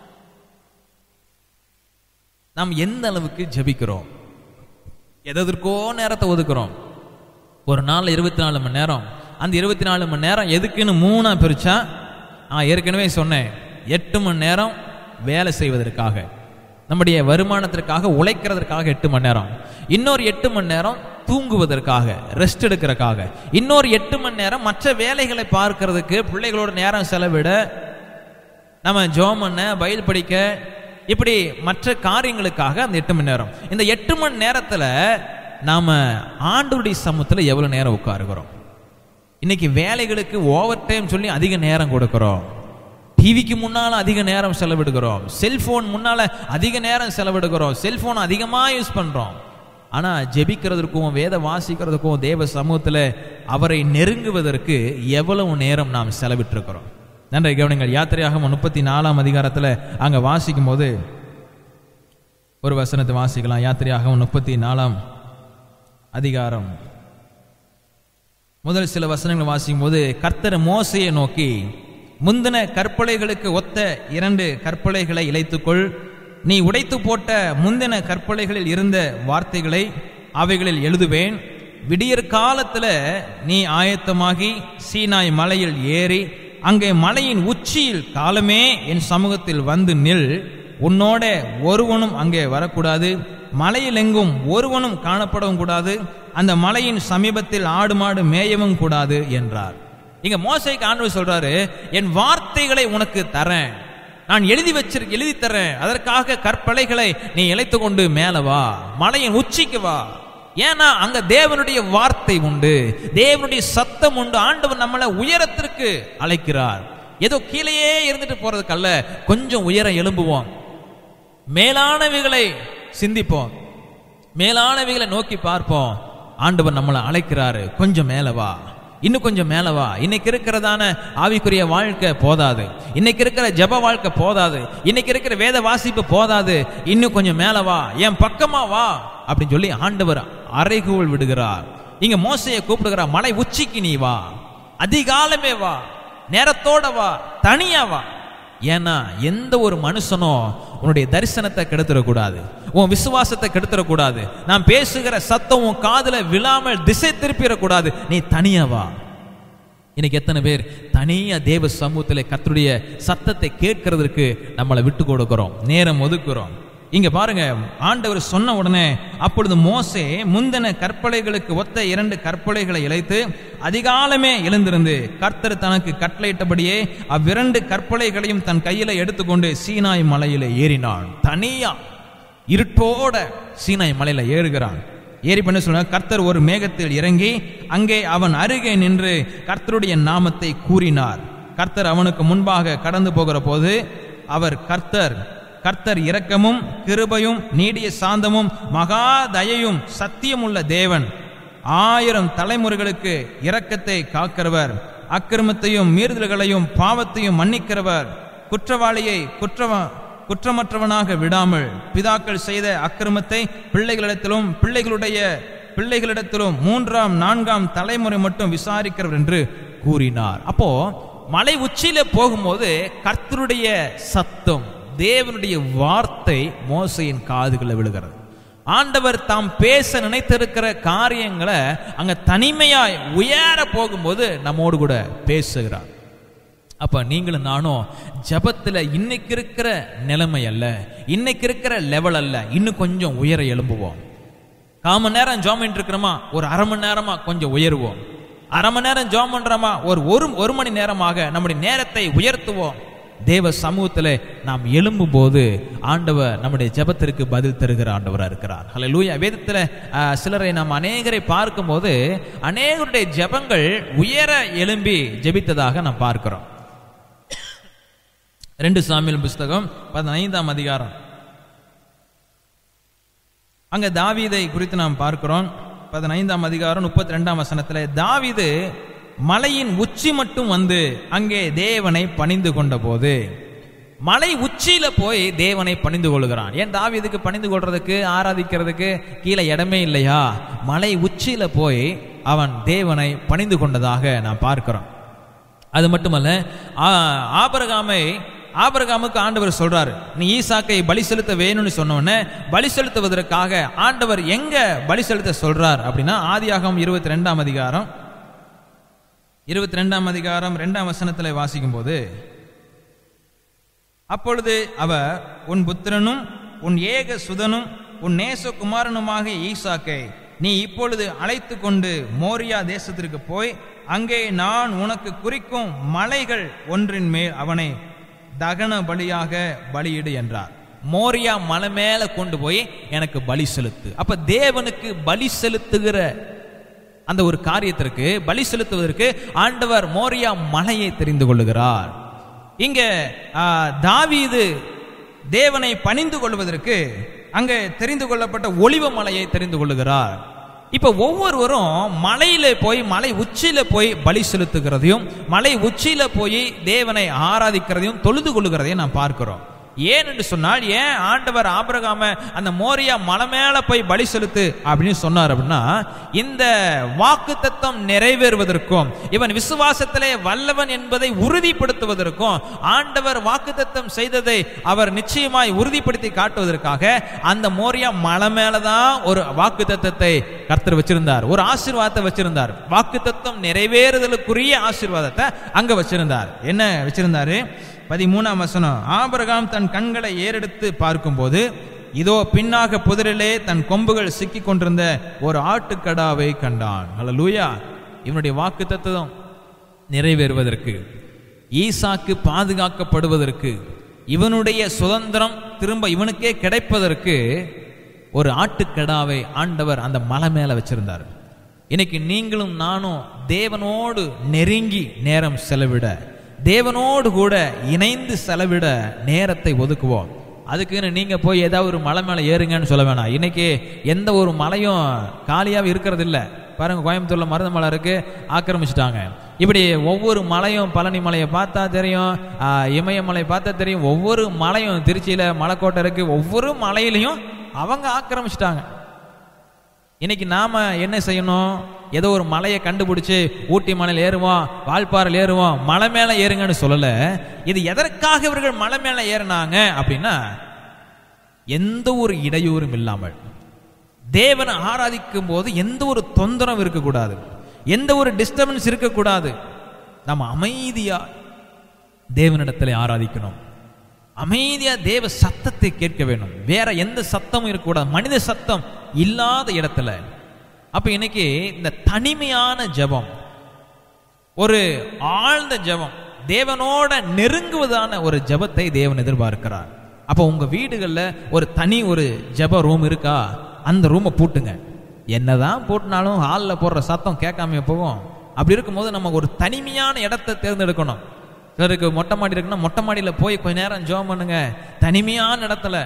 Speaker 2: நாம் எந்த அளவுக்கு ஜெபிக்கிறோம் எதற்கோ நேரத்தை ஒதுக்குறோம் ஒரு நாள் இருபத்தி நாலு மணி நேரம் அந்த இருபத்தி நாலு மணி நேரம் எதுக்குன்னு மூணா பிரிச்சா நான் ஏற்கனவே சொன்னேன் எட்டு மணி நேரம் வேலை செய்வதற்காக நம்முடைய வருமானத்திற்காக உழைக்கிறதற்காக எட்டு மணி நேரம் இன்னொரு எட்டு மணி நேரம் தூங்குவதற்காக ரெஸ்ட் எடுக்கிறதுக்காக இன்னொரு எட்டு மணி நேரம் மற்ற வேலைகளை பார்க்கறதுக்கு பிள்ளைகளோட நேரம் செலவிட நம்ம ஜோம் பண்ண பைல் படிக்க இப்படி மற்ற காரியங்களுக்காக அந்த எட்டு மணி நேரம் இந்த எட்டு மணி நேரத்துல நாம ஆண்டவருடைய சமூகத்தில் எவ்வளவு நேரம் உட்காருகிறோம் இன்னைக்கு வேலைகளுக்கு ஓவர் டைம் சொல்லி அதிக நேரம் கொடுக்கிறோம் டிவிக்கு முன்னால அதிக நேரம் செலவிடுகிறோம் செல்போன் முன்னால அதிக நேரம் செலவிடுகிறோம் செல்போன் அதிகமா யூஸ் பண்றோம் ஆனா ஜெபிக்கிறதுக்கும் வேத வாசிக்கிறதுக்கும் தேவ சமூகத்துல அவரை நெருங்குவதற்கு எவ்வளவு நேரம் நாம் செலவிட்டிருக்கிறோம் நன்றி கவனிங்கள் யாத்திரையாக முப்பத்தி நாலாம் அதிகாரத்துல அங்க வாசிக்கும் போது ஒரு வசனத்தை வாசிக்கலாம் யாத்திரையாக முப்பத்தி நாலாம் அதிகாரம் முதல் சில வசனங்களை வாசிக்கும் போது கர்த்தர் மோசையை நோக்கி முந்தின கற்பலைகளுக்கு ஒத்த இரண்டு கற்பலைகளை இழைத்துக்கொள் நீ உடைத்து போட்ட முந்தின கற்பலைகளில் இருந்த வார்த்தைகளை அவைகளில் எழுதுவேன் விடியற் காலத்துல நீ ஆயத்தமாகி சீனாய் மலையில் ஏறி அங்கே மலையின் உச்சியில் காலமே என் சமூகத்தில் வந்து நில் உன்னோட ஒருவனும் அங்கே வரக்கூடாது மலையில் எங்கும் ஒருவனும் காணப்படவும் கூடாது அந்த மலையின் சமீபத்தில் ஆடு மாடு மேயவும் கூடாது என்றார் இங்க மோசைக்கு ஆண்டவர் சொல்றாரு என் வார்த்தைகளை உனக்கு தரேன் நான் எழுதி வச்சிரு எழுதி தரேன் அதற்காக கற்பலைகளை நீ இழைத்து கொண்டு மேல வா மலையின் உச்சிக்கு வா ஏன்னா அங்க தேவனுடைய வார்த்தை உண்டு தேவனுடைய சத்தம் உண்டு ஆண்டவர் நம்மளை உயரத்திற்கு அழைக்கிறார் ஏதோ கீழேயே இருந்துட்டு போறதுக்கல்ல கொஞ்சம் உயரம் எழும்புவோம் மேலானவைகளை சிந்திப்போம் மேலானவைகளை நோக்கி பார்ப்போம் ஆண்டவர் நம்மளை அழைக்கிறாரு கொஞ்சம் மேல வா இன்னும் கொஞ்சம் மேல வா இன்னைக்கு இருக்கிறதான ஆவிக்குரிய வாழ்க்கை போதாது இன்னைக்கு இருக்கிற ஜப வாழ்க்கை போதாது இன்னைக்கு இருக்கிற வேத வாசிப்பு போதாது இன்னும் கொஞ்சம் மேல வா என் பக்கமா வா அப்படின்னு சொல்லி ஆண்டவர் அறைகூவல் விடுகிறார் இங்க மோசையை கூப்பிடுகிறார் மலை உச்சிக்கு நீ வா அதிகாலமே வா நேரத்தோட வா தனியா வா ஏன்னா எந்த ஒரு மனுஷனும் உன்னுடைய தரிசனத்தை கெடுத்துடக்கூடாது உன் விசுவாசத்தை கெடுத்துடக்கூடாது நான் பேசுகிற சத்தம் உன் காதுல விழாமல் திசை திருப்பிடக்கூடாது நீ தனியா வா இன்னைக்கு எத்தனை பேர் தனியா தேவ சமூகத்துல கர்த்தருடைய சத்தத்தை கேட்கறதற்கு நம்மளை விட்டு கொடுக்கிறோம் நேரம் ஒதுக்குறோம் இங்க பாருங்க ஆண்டவர் சொன்ன உடனே அப்பொழுது மோசே முந்தின கற்பலைகளுக்கு ஒத்த இரண்டு கற்பலைகளை இழைத்து அதிகாலமே எழுந்திருந்து கர்த்தர் தனக்கு கட்டளையிட்டபடியே அவ்விரண்டு கற்பலைகளையும் தன் கையில எடுத்துக்கொண்டு சீனாய் மலையில ஏறினான் தனியா இருட்டோட சீனாய் மலையில ஏறுகிறான் ஏறி பண்ண சொல்ல கர்த்தர் ஒரு மேகத்தில் இறங்கி அங்கே அவன் அருகே நின்று கர்த்தருடைய நாமத்தை கூறினார் கர்த்தர் அவனுக்கு முன்பாக கடந்து போகிற போது அவர் கர்த்தர் கர்த்தர் இரக்கமும் கிருபையும் நீடிய சாந்தமும் மகா தயையும் சத்தியமுள்ள தேவன் ஆயிரம் தலைமுறைகளுக்கு இரக்கத்தை காக்கிறவர் அக்கிரமத்தையும் மீறுதல்களையும் பாவத்தையும் மன்னிக்கிறவர் குற்றவாளியை குற்றவ குற்றமற்றவனாக விடாமல் பிதாக்கள் செய்த அக்கிரமத்தை பிள்ளைகளிடத்திலும் பிள்ளைகளுடைய பிள்ளைகளிடத்திலும் மூன்றாம் நான்காம் தலைமுறை மட்டும் விசாரிக்கிறவர் என்று கூறினார் அப்போ மலை உச்சியில போகும்போது கர்த்தருடைய சத்தம் தேவனுடைய வார்த்தை மோசையின் காதுகளை விழுகிறது ஆண்டவர் தாம் பேச நினைத்திருக்கிற காரியங்களை அங்க தனிமையாய் உயர போகும்போது நம்மோடு கூட பேசுகிறார் அப்ப நீங்களும் நானும் ஜபத்துல இன்னைக்கு இருக்கிற நிலைமை அல்ல இன்னைக்கு இருக்கிற லெவல் அல்ல இன்னும் கொஞ்சம் உயர எழும்புவோம் கால் மணி நேரம் ஜாம் பண்ணிட்டு இருக்கிறோமா ஒரு அரை மணி நேரமா கொஞ்சம் உயருவோம் அரை மணி நேரம் ஜாம் பண்றோமா ஒரு ஒரு ஒரு மணி நேரமாக நம்முடைய நேரத்தை உயர்த்துவோம் தேவ சமூகத்தில் நாம் எழும்பும் போது ஆண்டவர் நம்முடைய ஜெபத்திற்கு பதில் தருகிற ஆண்டவராக இருக்கிறார் ஹலோ லூயா வேதத்தில் சிலரை நாம் அநேகரை பார்க்கும்போது அநேகருடைய ஜெபங்கள் உயர எழும்பி ஜெபித்ததாக நாம் பார்க்கிறோம் ரெண்டு சாமியல் புஸ்தகம் பதினைந்தாம் அதிகாரம் அங்க தாவீதை குறித்து நாம் பார்க்கிறோம் பதினைந்தாம் அதிகாரம் முப்பத்தி ரெண்டாம் வசனத்துல தாவீது மலையின் உச்சி மட்டும் வந்து அங்கே தேவனை பணிந்து கொண்ட போது மலை உச்சியில போய் தேவனை பணிந்து கொள்கிறான் ஏன் தாவீதுக்கு பணிந்து கொள்றதுக்கு ஆராதிக்கிறதுக்கு கீழே இடமே இல்லையா மலை உச்சியில போய் அவன் தேவனை பணிந்து கொண்டதாக நான் பார்க்கிறோம் அது மட்டுமல்ல ஆ- ஆபிரகாமை ஆபிரகாமுக்கு ஆண்டவர் சொல்றாரு நீ ஈசாக்கை பலி செலுத்த வேணும்னு சொன்ன உடனே பலி செலுத்துவதற்காக ஆண்டவர் எங்க பலி செலுத்த சொல்றார் அப்படின்னா ஆதியாகமம் இருபத்தி ரெண்டாம் அதிகாரம் இருபத்தி ரெண்டாம் அதிகாரம் ரெண்டாம் வசனத்துல வாசிக்கும் போது அப்பொழுது அவர் உன் புத்திரனும் உன் ஏக சுதனும் உன் நேசகுமாரனுமாக ஈசாக்கை நீ இப்பொழுது அழைத்து கொண்டு மோரியா தேசத்திற்கு போய் அங்கே நான் உனக்கு குறிக்கும் மலைகள் ஒன்றின் மேல் அவனை தகன பலியாக பலியிடு என்றார் மோரியா மலை மேல கொண்டு போய் எனக்கு பலி செலுத்து அப்ப தேவனுக்கு பலி செலுத்துகிற அந்த ஒரு காரியத்திற்கு பலி செலுத்துவதற்கு ஆண்டவர் மோரியா மலையை தெரிந்து கொள்ளுகிறார் இங்க ஆ, தாவீது தேவனை பணிந்து கொள்வதற்கு அங்கே தெரிந்து கொள்ளப்பட்ட ஒளிவ மலையை தெரிந்து கொள்ளுகிறார் இப்ப ஒவ்வொருவரும் மலையில போய் மலை உச்சியில போய் பலி செலுத்துகிறதையும் மலை உச்சியில போய் தேவனை ஆராதிக்கிறதையும் தொழுது கொள்ளுகிறதையும் நாம் பார்க்கிறோம் ஏன் என்று சொன்னால் ஏன் ஆண்டவர் ஆபிரகாம அந்த மோரியா மலை மேல போய் பலி செலுத்து அப்படின்னு சொன்னார் அப்படின்னா இந்த வாக்கு தத்தம் நிறைவேறுவதற்கும் இவன் விசுவாசத்திலே வல்லவன் என்பதை உறுதிப்படுத்துவதற்கும் ஆண்டவர் வாக்கு தத்தம் செய்ததை அவர் நிச்சயமாய் உறுதிப்படுத்தி காட்டுவதற்காக அந்த மோரியா மலை மேலதான் ஒரு வாக்கு தத்தத்தை கர்த்தர் வச்சிருந்தார் ஒரு ஆசீர்வாதத்தை வச்சிருந்தார் வாக்கு தத்தம் நிறைவேறுதலுக்குரிய ஆசீர்வாதத்தை அங்க வச்சிருந்தார் என்ன வச்சிருந்தாரு பதிமூணாம் வசனம் ஆபிரகாம் தன் கண்களை ஏறெடுத்து பார்க்கும்போது இதோ பின்னாக புதரிலே தன் கொம்புகள் சிக்கிக் கொண்டிருந்த ஒரு ஆட்டுக்கடாவை கண்டான் அல்லூயா இவனுடைய வாக்கு தத்துவம் நிறைவேறுவதற்கு ஈசாக்கு பாதுகாக்கப்படுவதற்கு இவனுடைய சுதந்திரம் திரும்ப இவனுக்கே கிடைப்பதற்கு ஒரு ஆட்டுக்கடாவை ஆண்டவர் அந்த மலை மேல வச்சிருந்தார் இன்னைக்கு நீங்களும் நானும் தேவனோடு நெருங்கி நேரம் செலவிட தேவனோடு கூட இணைந்து செலவிட நேரத்தை ஒதுக்குவோம் அதுக்குன்னு நீங்க போய் ஏதாவது ஒரு மலை மேலே ஏறுங்கன்னு சொல்ல வேணாம் இன்னைக்கு எந்த ஒரு மலையும் காலியாவே இருக்கிறது இல்ல பாருங்க கோயம்புத்தூர்ல மருத மலை இருக்கு ஆக்கிரமிச்சிட்டாங்க இப்படி ஒவ்வொரு மலையும் பழனி மலையை பார்த்தா தெரியும் ஆஹ், இமயமலை பார்த்தா தெரியும் ஒவ்வொரு மலையும் திருச்சியில மலைக்கோட்டை இருக்கு ஒவ்வொரு மலையிலையும் அவங்க ஆக்கிரமிச்சிட்டாங்க இன்னைக்கு நாம என்ன செய்யணும் ஏதோ ஒரு மலையை கண்டுபிடிச்சு ஊட்டி மலையில் ஏறுவோம் வால்பாறையில் ஏறுவோம் மலை மேல ஏறுங்கன்னு சொல்லல இது எதற்காக இவர்கள் மலை மேல ஏறினாங்க அப்படின்னா எந்த ஒரு இடையூறும் இல்லாமல் தேவனை ஆராதிக்கும் போது எந்த ஒரு தொந்தரவும் இருக்கக்கூடாது எந்த ஒரு டிஸ்டர்பன்ஸ் இருக்கக்கூடாது நம்ம அமைதியா தேவனிடத்தில் ஆராதிக்கணும் அமைதியா தேவ சத்தத்தை கேட்க வேணும் வேற எந்த சத்தமும் இருக்கக்கூடாது மனித சத்தம் இல்லாத இடத்துல அப்ப இன்னைக்கு இந்த தனிமையான ஜெபம் ஒரு ஆழ்ந்த ஜெபம் தேவனோட நெருங்குவதான ஒரு ஜெபத்தை தேவன் எதிர்பார்க்கிறார் அப்போ உங்க வீடுகள்ல ஒரு தனி ஒரு ஜெப ரூம் இருக்கா அந்த ரூமை பூட்டுங்க என்னதான் பூட்டினாலும் ஹாலில் போடுற சத்தம் கேட்காம போகும் அப்படி இருக்கும்போது நம்ம ஒரு தனிமையான இடத்தை தேர்ந்தெடுக்கணும் சிலருக்கு மொட்டை மாடி இருக்குன்னா மொட்டை மாடியில் போய் கொஞ்ச நேரம் ஜெபம் பண்ணுங்க தனிமையான இடத்துல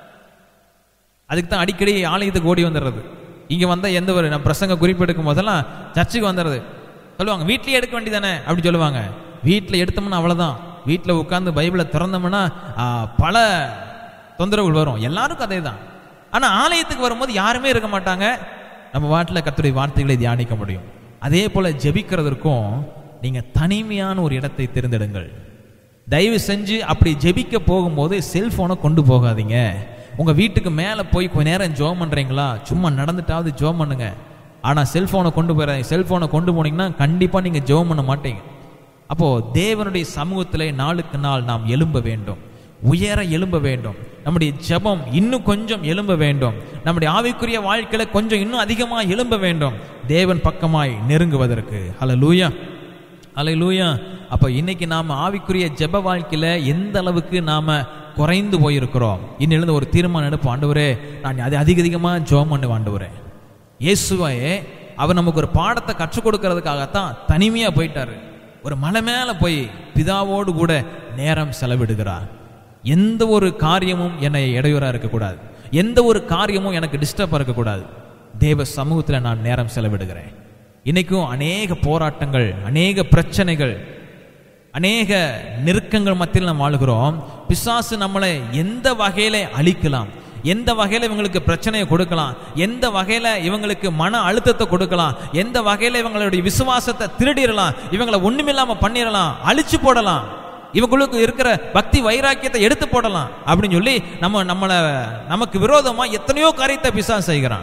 Speaker 2: அதுக்கு தான் அடிக்கடி ஆலயத்துக்கு ஓடி வந்துடுறது இங்க வந்தா எந்த ஒரு நான் பிரசங்க குறிப்பு எடுக்கும் போதெல்லாம் சர்ச்சுக்கு வந்துடுறது சொல்லுவாங்க வீட்லயே எடுக்க வேண்டியதானே அப்படி சொல்லுவாங்க வீட்டில் எடுத்தோம்னா அவ்வளவுதான் வீட்டில் உட்கார்ந்து பைபிளை திறந்தோம்னா ஆ, பல தொந்தரவுகள் வரும் எல்லாருக்கும் அதே தான் ஆனா ஆலயத்துக்கு வரும்போது யாருமே இருக்க மாட்டாங்க நம்ம வாட்டில் கர்த்தருடைய வார்த்தைகளை தியானிக்க முடியும் அதே போல ஜெபிக்கிறதற்கும் நீங்க தனிமையான ஒரு இடத்தை தேர்ந்தெடுங்கள் தயவு செஞ்சு அப்படி ஜெபிக்க போகும்போது செல்போனை கொண்டு போகாதீங்க உங்க வீட்டுக்கு மேலே போய் கொஞ்ச நேரம் ஜோம் பண்றீங்களா சும்மா நடந்துட்டாவது ஜோம் பண்ணுங்க ஆனா செல்போனை கொண்டு போயிடாதீங்க செல்போனை கொண்டு போனீங்கன்னா கண்டிப்பா நீங்க ஜெபம் பண்ண மாட்டீங்க அப்போ தேவனுடைய சமூகத்திலே நாளுக்கு நாள் நாம் எழும்ப வேண்டும் உயர எழும்ப வேண்டும் நம்முடைய ஜெபம் இன்னும் கொஞ்சம் எழும்ப வேண்டும் நம்முடைய ஆவிக்குரிய வாழ்க்கையில கொஞ்சம் இன்னும் அதிகமாக எழும்ப வேண்டும் தேவன் பக்கமாய் நெருங்குவதற்கு ஹalleluya ஹalleluya அப்ப இன்னைக்கு நாம ஆவிக்குரிய ஜெப வாழ்க்கையில எந்த அளவுக்கு நாம குறைந்து போயிருக்கிறோம் இன்னிலிருந்து ஒரு தீர்மானம் எடுப்போம் ஆண்டவரே நான் அது அதிக அதிகமா ஜெபம் பண்ண ஆண்டவரே இயேசுவே அவர் நமக்கு ஒரு பாடத்தை கற்றுக் கொடுக்கறதுக்காகத்தான் தனிமையா போயிட்டாரு ஒரு மலை மேல போய் பிதாவோடு கூட நேரம் செலவிடுகிறார் எந்த ஒரு காரியமும் என்னை இடையூறா இருக்கக்கூடாது எந்த ஒரு காரியமும் எனக்கு டிஸ்டர்பா இருக்கக்கூடாது தேவ சமூகத்தில் நான் நேரம் செலவிடுகிறேன் இன்னைக்கும் அநேக போராட்டங்கள் அநேக பிரச்சனைகள் அநேக நெருக்கங்கள் மத்தியில் நாம் வாழுகிறோம் பிசாசு நம்மளை எந்த வகையில அழிக்கலாம் எந்த வகையில இவங்களுக்கு பிரச்சனையை கொடுக்கலாம் எந்த வகையில இவங்களுக்கு மன அழுத்தத்தை கொடுக்கலாம் எந்த வகையில இவங்களுடைய விசுவாசத்தை திருடிடலாம் இவங்களை ஒண்ணுமில்லாம பண்ணிடலாம் அழிச்சு போடலாம் இவங்களுக்கு இருக்கிற பக்தி வைராக்கியத்தை எடுத்து போடலாம் அப்படின்னு சொல்லி நம்ம நம்மளை நமக்கு விரோதமா எத்தனையோ காரியத்தை பிசாசு செய்கிறான்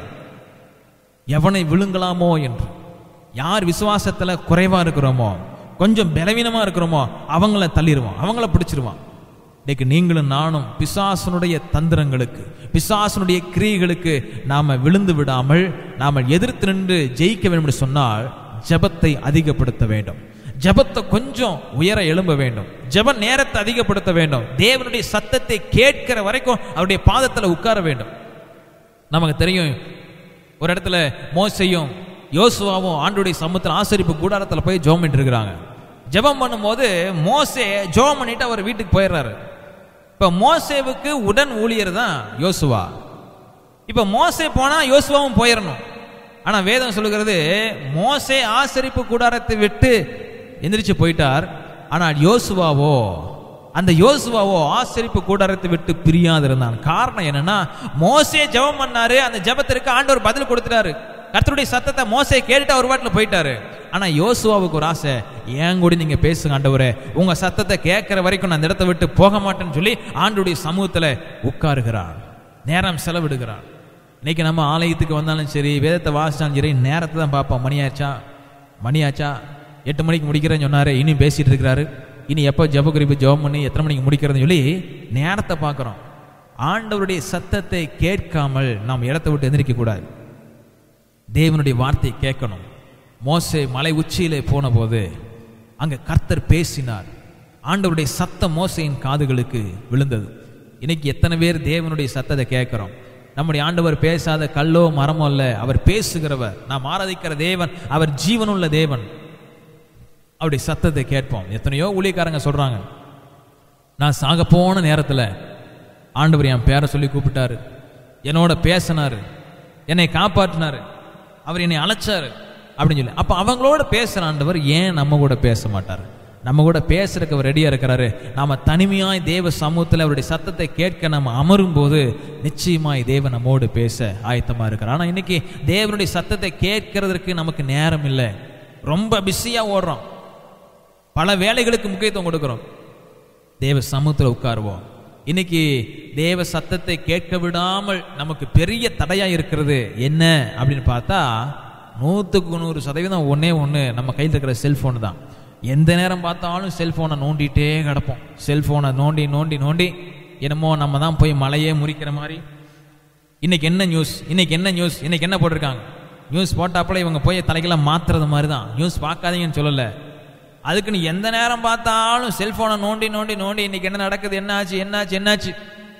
Speaker 2: எவனை விழுங்கலாமோ என்று யார் விசுவாசத்துல குறைவா இருக்கிறோமோ கொஞ்சம் பலவீனமா இருக்கிறோமோ அவங்கள தள்ளிடுவான் அவங்கள பிடிச்சிருவான் இன்னைக்கு நீங்களும் நானும் பிசாசனுடைய தந்திரங்களுக்கு பிசாசனுடைய கிரியைகளுக்கு நாம விழுந்து விடாமல் நாம எதிர்த்து நின்று ஜெயிக்க வேண்டும் என்று சொன்னால் ஜெபத்தை அதிகப்படுத்த வேண்டும் ஜெபத்தை கொஞ்சம் உயர எழும்ப வேண்டும் ஜெப நேரத்தை அதிகப்படுத்த வேண்டும் தேவனுடைய சத்தத்தை கேட்கிற வரைக்கும் அவருடைய பாதத்துல உட்கார வேண்டும் நமக்கு தெரியும் ஒரு இடத்துல மோசையும் யோசுவாவும் ஆண்டுடைய சமுத்திர ஆசரிப்பு கூடாரத்தில் போய் ஜோம் பண்ணிட்டு இருக்கிறாங்க ஜெபம் பண்ணும்போது மோசே ஜோம் பண்ணிட்டு அவர் வீட்டுக்கு போயிடுறாரு இப்ப மோசேவுக்கு உடன் ஊழியர் தான் யோசுவா இப்ப மோசே போனா யோசுவாவும் போயிடணும் ஆனா வேதம் சொல்லுகிறது மோசே ஆசரிப்பு கூடாரத்தை விட்டு எந்திரிச்சு போயிட்டார் ஆனால் யோசுவாவோ அந்த யோசுவாவோ ஆசரிப்பு கூடாரத்தை விட்டு பிரியாதிருந்தான் காரணம் என்னன்னா மோசே ஜெபம் பண்ணாரு அந்த ஜெபத்திற்கு ஆண்டவர் பதில் கொடுத்துட்டாரு கர்த்தருடைய சத்தத்தை மோசே கேட்டுட்டு அவர் வாட்டில் போயிட்டாரு ஆனா யோசுவாவுக்கு ஒரு ஆசை ஏன் கூட நீங்க பேசுங்க ஆண்டவரே உங்க சத்தத்தை கேட்கிற வரைக்கும் நான் அந்த இடத்தை விட்டு போக மாட்டேன்னு சொல்லி ஆண்டவருடைய சமூகத்துல உட்காருகிறான் நேரம் செலவிடுகிறான் இன்னைக்கு நம்ம ஆலயத்துக்கு வந்தாலும் சரி வேதத்தை வாசிச்சாலும் சரி நேரத்தை தான் பார்ப்போம் மணியாச்சா மணியாச்சா எட்டு மணிக்கு முடிக்கிறேன்னு சொன்னாரு இனியும் பேசிட்டு இருக்கிறாரு இனி எப்போ ஜெப குறிப்பு ஜெபம் பண்ணி எத்தனை மணிக்கு முடிக்கிறதுன்னு சொல்லி நேரத்தை பார்க்குறோம் ஆண்டவருடைய சத்தத்தை கேட்காமல் நாம் இடத்தை விட்டு எந்திரிக்க கூடாது தேவனுடைய வார்த்தையை கேட்கணும் மோசே மலை உச்சியிலே போன போது அங்க கர்த்தர் பேசினார் ஆண்டவருடைய சத்தம் மோசையின் காதுகளுக்கு விழுந்தது இன்னைக்கு எத்தனை பேர் தேவனுடைய சத்தத்தை கேட்கிறோம் நம்முடைய ஆண்டவர் பேசாத கல்லோ மரமோ அல்ல அவர் பேசுகிறவர் நாம் ஆராதிக்கிற தேவன் அவர் ஜீவனுள்ள தேவன் அவருடைய சத்தத்தை கேட்போம் எத்தனையோ ஊழியக்காரங்க சொல்றாங்க நான் சாக போன நேரத்தில் ஆண்டவர் என் பேரை சொல்லி கூப்பிட்டாரு என்னோட பேசினாரு என்னை காப்பாற்றினாரு அவர் என்னை அழைச்சாரு அப்படின்னு சொல்லி அப்போ அவங்களோட பேசுகிற ஆண்டவர் ஏன் நம்ம கூட பேச மாட்டார் நம்ம கூட பேசுறதுக்கு அவர் ரெடியாக இருக்கிறாரு நாம தனிமையாய் தேவ சமூகத்தில் அவருடைய சத்தத்தை கேட்க நம்ம அமரும் போது நிச்சயமாய் தேவன் நம்மோடு பேச ஆயத்தமாக இருக்கிறார் ஆனால் இன்னைக்கு தேவனுடைய சத்தத்தை கேட்கறதற்கு நமக்கு நேரம் இல்லை ரொம்ப பிஸியாக ஓடுறோம் பல வேலைகளுக்கு முக்கியத்துவம் கொடுக்கிறோம் தேவ சமூகத்தில் உட்காருவோம் இன்னைக்கு தேவ சத்தத்தை கேட்க விடாமல் நமக்கு பெரிய தடையா இருக்கிறது என்ன அப்படின்னு பார்த்தா நூற்றுக்கு நூறு சதவீதம் ஒண்ணே ஒன்று நம்ம கையில் இருக்கிற செல்ஃபோன் தான் எந்த நேரம் பார்த்தாலும் செல்ஃபோனை நோண்டிகிட்டே கிடப்போம் செல்ஃபோனை நோண்டி நோண்டி நோண்டி என்னமோ நம்ம தான் போய் மலையே முறிக்கிற மாதிரி இன்னைக்கு என்ன நியூஸ் இன்னைக்கு என்ன நியூஸ் இன்னைக்கு என்ன போட்டிருக்காங்க நியூஸ் போட்டாப்புல இவங்க போய் தலைக்கெல்லாம் மாத்துறது மாதிரி தான் நியூஸ் பார்க்காதீங்கன்னு சொல்லலை அதுக்கு நீ எந்த நேரம் பார்த்தாலும் செல்போனை நோண்டி நோண்டி நோண்டி இன்னைக்கு என்ன நடக்குது என்னாச்சு என்னாச்சு என்னாச்சு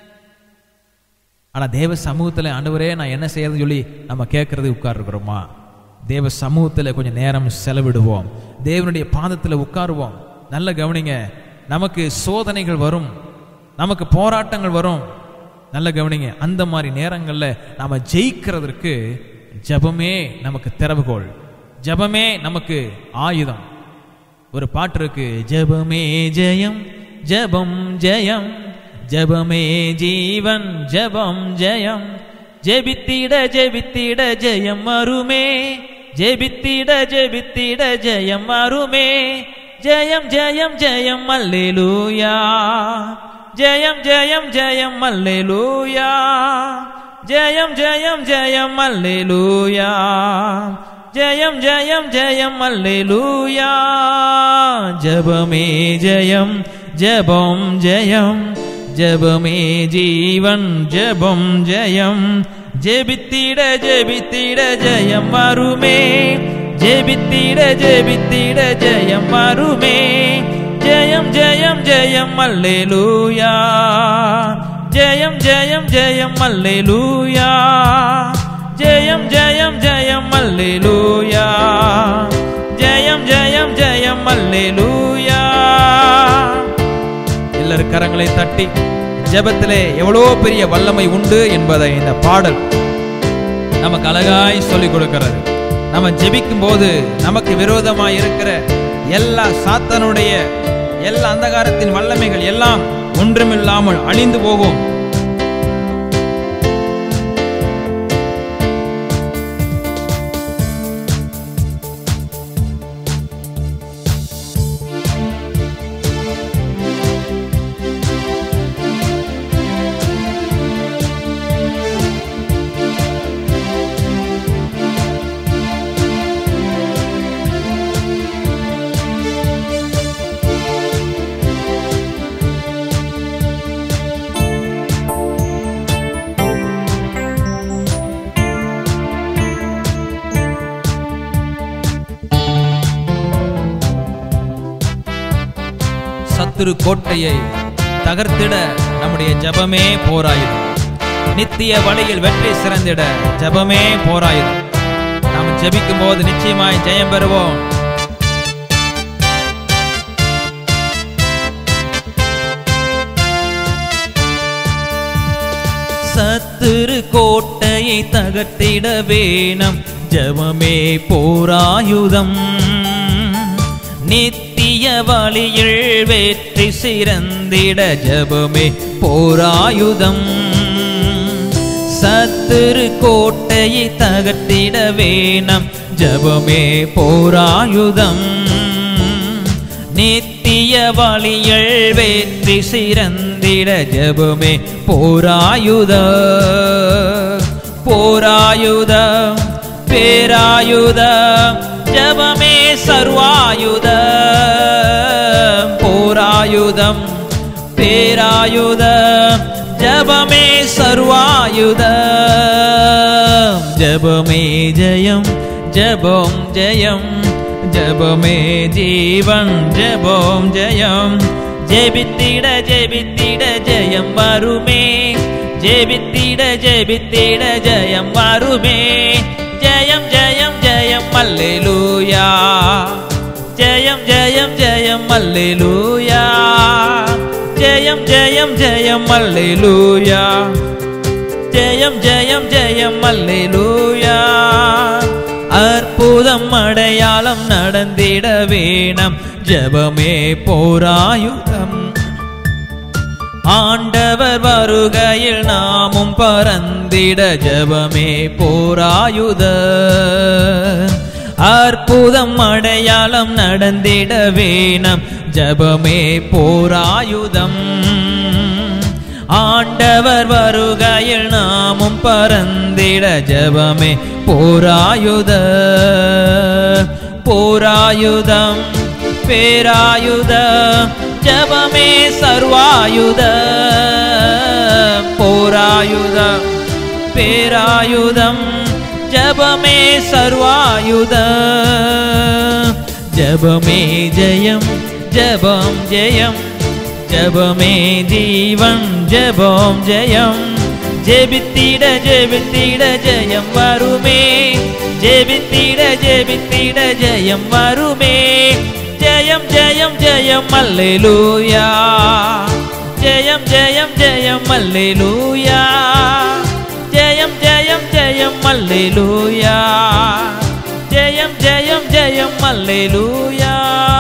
Speaker 2: ஆனா தேவ சமூகத்துல ஆண்டவரே நான் என்ன செய்யறதுன்னு சொல்லி நம்ம கேட்கறது உட்கார்றோமா தேவ சமூகத்துல கொஞ்சம் நேரம் செலவிடுவோம் தேவனுடைய பாதத்துல உட்காருவோம் நல்ல கவனிங்க நமக்கு சோதனைகள் வரும் நமக்கு போராட்டங்கள் வரும் நல்ல கவனிங்க அந்த மாதிரி நேரங்கள்ல நாம ஜெயிக்கிறதற்கு ஜெபமே நமக்கு திறவுகோல் ஜெபமே நமக்கு ஆயுதம் ஒரு பாட்டு இருக்கு ஜெபமே ஜெயம் ஜெபம் ஜெயம் ஜெபமே ஜீவன் ஜெபம் ஜெயம் ஜெபித்திட ஜெபித்திட ஜெயம் வருமே ஜெபித்திட ஜெபித்திட ஜெயம் வருமே ஜெயம் ஜெயம் ஜெயம் அல்லேலூயா ஜெயம் ஜெயம் ஜெயம் அல்லேலூயா ஜெயம் ஜெயம் ஜெயம் அல்லேலூயா ஜெயம் ஜெயம் ஜெயம் அல்லேலூயா ஜபமே ஜெயம் ஜபம் ஜெயம் ஜபமே ஜீவன் ஜபம் ஜெயம் ஜெபித்திட ஜெபித்திட ஜெயம் வருமே ஜெபித்திட ஜெபித்திட ஜெயம் வருமே ஜெயம் ஜெயம் ஜெயம் அல்லேலூயா ஜெயம் ஜெயம் ஜெயம் அல்லேலூயா ஜெயம் ஜெயம் ஜெயம் அல்லேலூயா ஜெயம் ஜெயம் ஜெயம் அல்லேலூயா எல்லாரும் கரங்களை தட்டி ஜெபத்திலே எவ்வளோ பெரிய வல்லமை உண்டு என்பதை இந்த பாடல் நமக்கு அழகாய் சொல்லிக் கொடுக்கிறது நம்ம ஜெபிக்கும் போது நமக்கு விரோதமாய் இருக்கிற எல்லா சாத்தனுடைய எல்லா அந்தகாரத்தின் வல்லமைகள் எல்லாம் ஒன்றுமில்லாமல் அழிந்து போகும் சத்துரு கோட்டையை தகர்த்திட நம்முடைய ஜெபமே போராயுதம் நித்திய வழியில் வெற்றி சிறந்திட ஜெபமே போராயுதம் நாம் ஜெபிக்கும் போது நிச்சயமாய் ஜெயம் பெறுவோம் சத்துரு கோட்டையை தகர்த்திட வேணும் ஜெபமே போராயுதம் நித்திய வழியில் வெற்றி சிறந்திட ஜெபமே போராயுதம் சத்துரு கோட்டையை தகர்த்திடவே நம் ஜெபமே போராயுதம் நித்திய வழியில் வெற்றி சிறந்திட ஜெபமே போராயுத போராயுத பேராயுத ஜெபமே சர்வாயுத போராயுதம் பேராயுத ஜபமே சர்வாயுத ஜபமே ஜெயம் ஜபம் ஜெயம் ஜபமே ஜீவன் ஜபம் ஜெயம் ஜெபித்திட ஜெபித்திட ஜெயம் வருமே ஜெபித்திட ஜெபித்திட ஜெயம் வருமே ஜெயம் ஜெயம் ஜெயம் அல்லேலூயா ஜெயம் ஜெயம் ஜெயம் அல்லேலூயா ஜெயம் ஜெயம் ஜெயம் அல்லேலூயா ஜெயம் ஜெயம் ஜெயம் அல்லேலூயா அற்புதம் அடையாளம் நடந்திட வேணம் ஜெபமே போராயுதம் ஆண்டவர் வருகையில் நாமும் பறந்திட ஜெபமே போராயுத அற்புதம் அடையாளம் நடந்திட வேணம் ஜெபமே போராயுதம் ஆண்டவர் வருகையில் நாமும் பறந்திட ஜெபமே போராயுத போராயுதம் பேராயுத ஜபமே சர்வாயுத போராயுதம் பேராயுதம் ஜபமே சர்வாயுத ஜபமே ஜெயம் ஜபம் ஜெயம் ஜபமே ஜீவன் ஜபம் ஜெயம் ஜெபித்திட ஜெபித்திட ஜெயம் வருமே ஜெபித்திட ஜெபித்திட ஜெயம் வருமே ஜெயம் ஜெயம் ஜெயம் அல்லேலூயா ஜெயம் ஜெயம் ஜெயம் அல்லேலூயா ஜெயம் ஜெயம் ஜெயம் அல்லேலூயா ஜெயம் ஜெயம் ஜெயம் அல்லேலூயா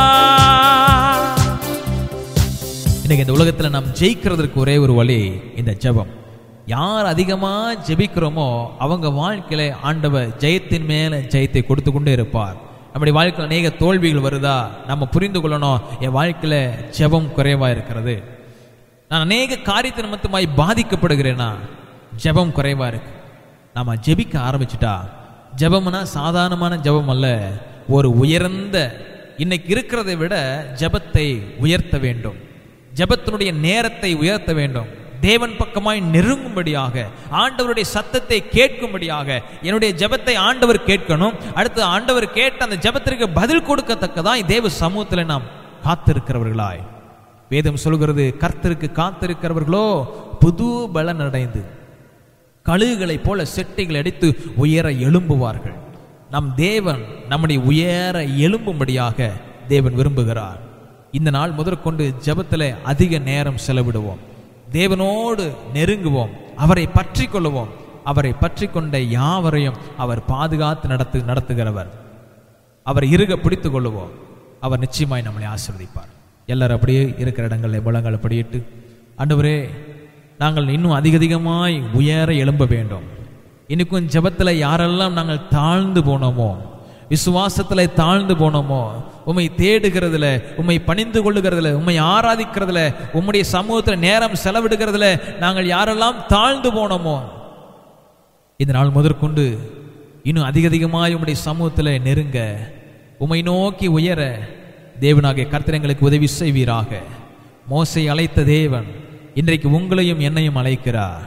Speaker 1: இன்னைக்கு இந்த உலகத்துல நாம் ஜெயிக்கிறதுக்கு ஒரே ஒரு வழி இந்த ஜெபம் யார் அதிகமா ஜெபிக்கிறோமோ அவங்க வாழ்க்கையில ஆண்டவர் ஜெயத்தின் மேல ஜெயத்தை கொடுத்து கொண்டே இருப்பார் நம்முடைய வாழ்க்கையில் அநேக தோல்விகள் வருதா நம்ம புரிந்து கொள்ளணும் என் வாழ்க்கையில ஜெபம் குறைவா இருக்கிறது நான் அநேக காரியத்தை நிமித்தமாய் பாதிக்கப்படுகிறேனா ஜெபம் குறைவா இருக்கு நாம ஜெபிக்க ஆரம்பிச்சிட்டா ஜெபம்னா சாதாரணமான ஜெபம் அல்ல ஒரு உயர்ந்த இன்னைக்கு இருக்கிறதை விட ஜெபத்தை உயர்த்த வேண்டும் ஜெபத்தினுடைய நேரத்தை உயர்த்த வேண்டும் தேவன் பக்கமாய் நெருங்கும்படியாக ஆண்டவருடைய சத்தத்தை கேட்கும்படியாக என்னுடைய ஜெபத்தை ஆண்டவர் கேட்கணும் அடுத்து ஆண்டவர் கேட்ட அந்த ஜெபத்திற்கு பதில் கொடுக்கத்தக்கதாய் தேவ சமூகத்தில் நாம் காத்திருக்கிறவர்களாய் வேதம் சொல்கிறது கர்த்தருக்கு காத்திருக்கிறவர்களோ புது பலன் அடைந்து கழுகுகளைப் போல செட்டைகள் அடித்து உயர எழும்புவார்கள் நம் தேவன் நம்முடைய உயர எழும்பும்படியாக தேவன் விரும்புகிறார் இந்த நாள் முதற்கொண்டு ஜெபத்தில் அதிக நேரம் செலவிடுவோம் தேவனோடு நெருங்குவோம் அவரை பற்றி கொள்ளுவோம் அவரை பற்றி கொண்ட யாவரையும் அவர் பாதுகாத்து நடத்து நடத்துகிறவர் அவரை இறுக பிடித்து கொள்ளுவோம் அவர் நிச்சயமாய் நம்மளை ஆசீர்வதிப்பார் எல்லாரும் அப்படியே இருக்கிற இடங்களில் முழங்களை படியிட்டு ஆண்டவரே நாங்கள் இன்னும் அதிக அதிகமாய் உயர எழும்ப வேண்டும் இன்னைக்கும் ஜெபத்தில் யாரெல்லாம் நாங்கள் தாழ்ந்து போனோமோ விசுவாசத்துல தாழ்ந்து போனோமோ உம்மை தேடுகிறதுல உம்மை பணிந்து கொள்ளுகிறதுல உம்மை ஆராதிக்கிறதுல உம்முடைய சமூகத்துல நேரம் செலவிடுகிறதுல நாங்கள் யாரெல்லாம் தாழ்ந்து போனோமோ இந்த நாள் முதற்கொண்டு இன்னும் அதிக அதிகமாய் உம்முடைய சமூகத்துல நெருங்க உம்மை நோக்கி உயர தேவனாகிய கர்த்தர் எங்களுக்கு உதவி செய்வீராக மோசை அழைத்த தேவன் இன்றைக்கு உங்களையும் என்னையும் அழைக்கிறார்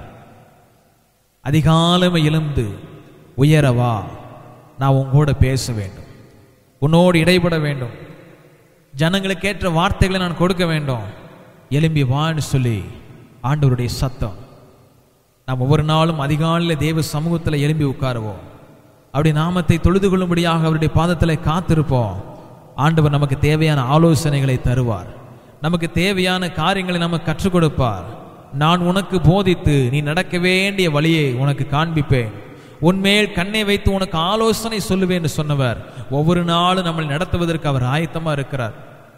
Speaker 1: அதிகாலமை எழுந்து உயரவா நான் உங்களோட பேச வேண்டும் உன்னோடு இடைபட வேண்டும் ஜனங்களுக்கு ஏற்ற வார்த்தைகளை நான் கொடுக்க வேண்டும் எலும்பி வான்னு சொல்லி ஆண்டவருடைய சத்தம் நாம் ஒவ்வொரு நாளும் அதிகாலையில் தேவ சமூகத்தில் எழும்பி உட்காருவோம் அப்படி நாமத்தை தொழுது கொள்ளும்படியாக அவருடைய பாதத்தில் காத்திருப்போம் ஆண்டவர் நமக்கு தேவையான ஆலோசனைகளை தருவார் நமக்கு தேவையான காரியங்களை நமக்கு கற்றுக் கொடுப்பார் நான் உனக்கு போதித்து நீ நடக்க வேண்டிய வழியை உனக்கு காண்பிப்பேன் உன்மேல் கண்ணை வைத்து உனக்கு ஆலோசனை சொல்லுவேன் என்று சொன்னவர் ஒவ்வொரு நாளும் நம்மளை நடத்துவதற்கு அவர் ஆயத்தமா இருக்கிறார்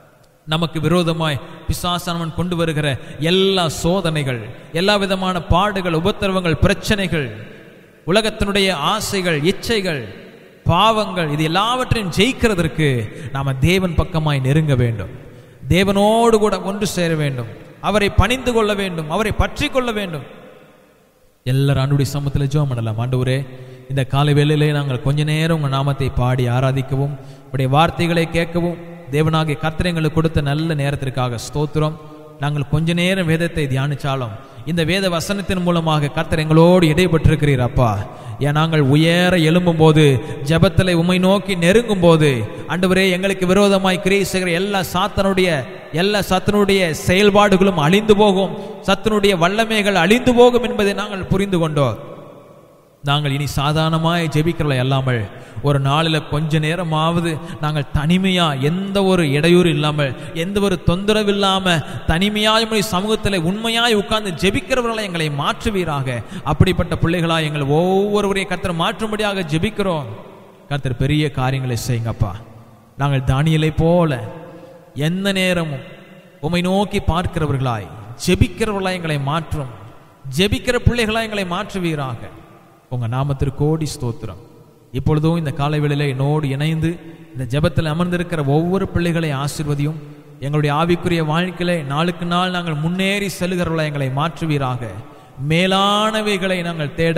Speaker 2: நமக்கு விரோதமாய் பிசாசானவன் கொண்டு வருகிற எல்லா சோதனைகள் எல்லா விதமான பாடுகள் உபத்திரவங்கள் பிரச்சனைகள் உலகத்தினுடைய ஆசைகள் இச்சைகள் பாவங்கள் இது எல்லாவற்றையும் ஜெயிக்கிறதற்கு நாம தேவன் பக்கமாய் நெருங்க வேண்டும் தேவனோடு கூட ஒன்று சேர வேண்டும் அவரை பணிந்து கொள்ள வேண்டும் அவரை பற்றி கொள்ள வேண்டும் எல்லாரும் ஆண்டுடைய சமத்தில் ஜெபம் பண்ணலாம் ஆண்டவரே இந்த காலை வேளையிலே நாங்கள் கொஞ்ச நேரம் உங்கள் நாமத்தை பாடி ஆராதிக்கவும் உடைய வார்த்தைகளை கேட்கவும் தேவனாகிய கர்த்தர் எங்களுக்கு கொடுத்த நல்ல நேரத்திற்காக ஸ்தோத்திரம் நாங்கள் கொஞ்ச நேரம் வேதத்தை தியானிச்சாலும் இந்த வேத வசனத்தின் மூலமாக கர்த்தர் எங்களோடு இடைப்பட்டிருக்கிறீர் அப்பா ஏன் நாங்கள் உயர எழும்பும் போது ஜபத்தில் உமை நோக்கி நெருங்கும் போது ஆண்டவரே எங்களுக்கு விரோதமாய் கிரியை செய்கிற எல்லா சாத்தனுடைய எல்லா சத்தனுடைய செயல்பாடுகளும் அழிந்து போகும் சத்தனுடைய வல்லமைகள் அழிந்து போகும் என்பதை நாங்கள் புரிந்து கொண்டோம் நாங்கள் இனி சாதாரணமாய் ஜெபிக்கிறல அல்லாமல் ஒரு நாளில் கொஞ்ச நேரமாவது நாங்கள் தனிமையா எந்த ஒரு இடையூறு இல்லாமல் எந்த ஒரு தொந்தரவு இல்லாம தனிமையாய் உம்முடைய சமூகத்தில் உண்மையாய் உட்கார்ந்து ஜெபிக்கிறவர்களை எங்களை மாற்றுவீராக அப்படிப்பட்ட பிள்ளைகளாய் எங்கள் ஒவ்வொருவரையும் கர்த்தர் மாற்றும்படியாக ஜெபிக்கிறோம் கர்த்தர் பெரிய காரியங்களை செய்யுங்கப்பா நாங்கள் தானியலை போல எந்த நேரமும் உம்மை நோக்கி பார்க்கிறவர்களாய் ஜெபிக்கிறவர்களாய் எங்களை மாற்றும் ஜெபிக்கிற பிள்ளைகளாய் எங்களை மாற்றுவீராக உங்க நாமத்திற்கு கோடி ஸ்தோத்திரம் இப்பொழுதும் இந்த காலை வேளையில என்னோடு இணைந்து இந்த ஜெபத்தில் அமர்ந்திருக்கிற ஒவ்வொரு பிள்ளைகளை ஆசிர்வதியும் எங்களுடைய ஆவிக்குரிய வாழ்க்கையில நாளுக்கு நாள் நாங்கள் முன்னேறி செல்கிறவர்களை எங்களை மாற்றுவீராக மேலானவைகளை நாங்கள் தேட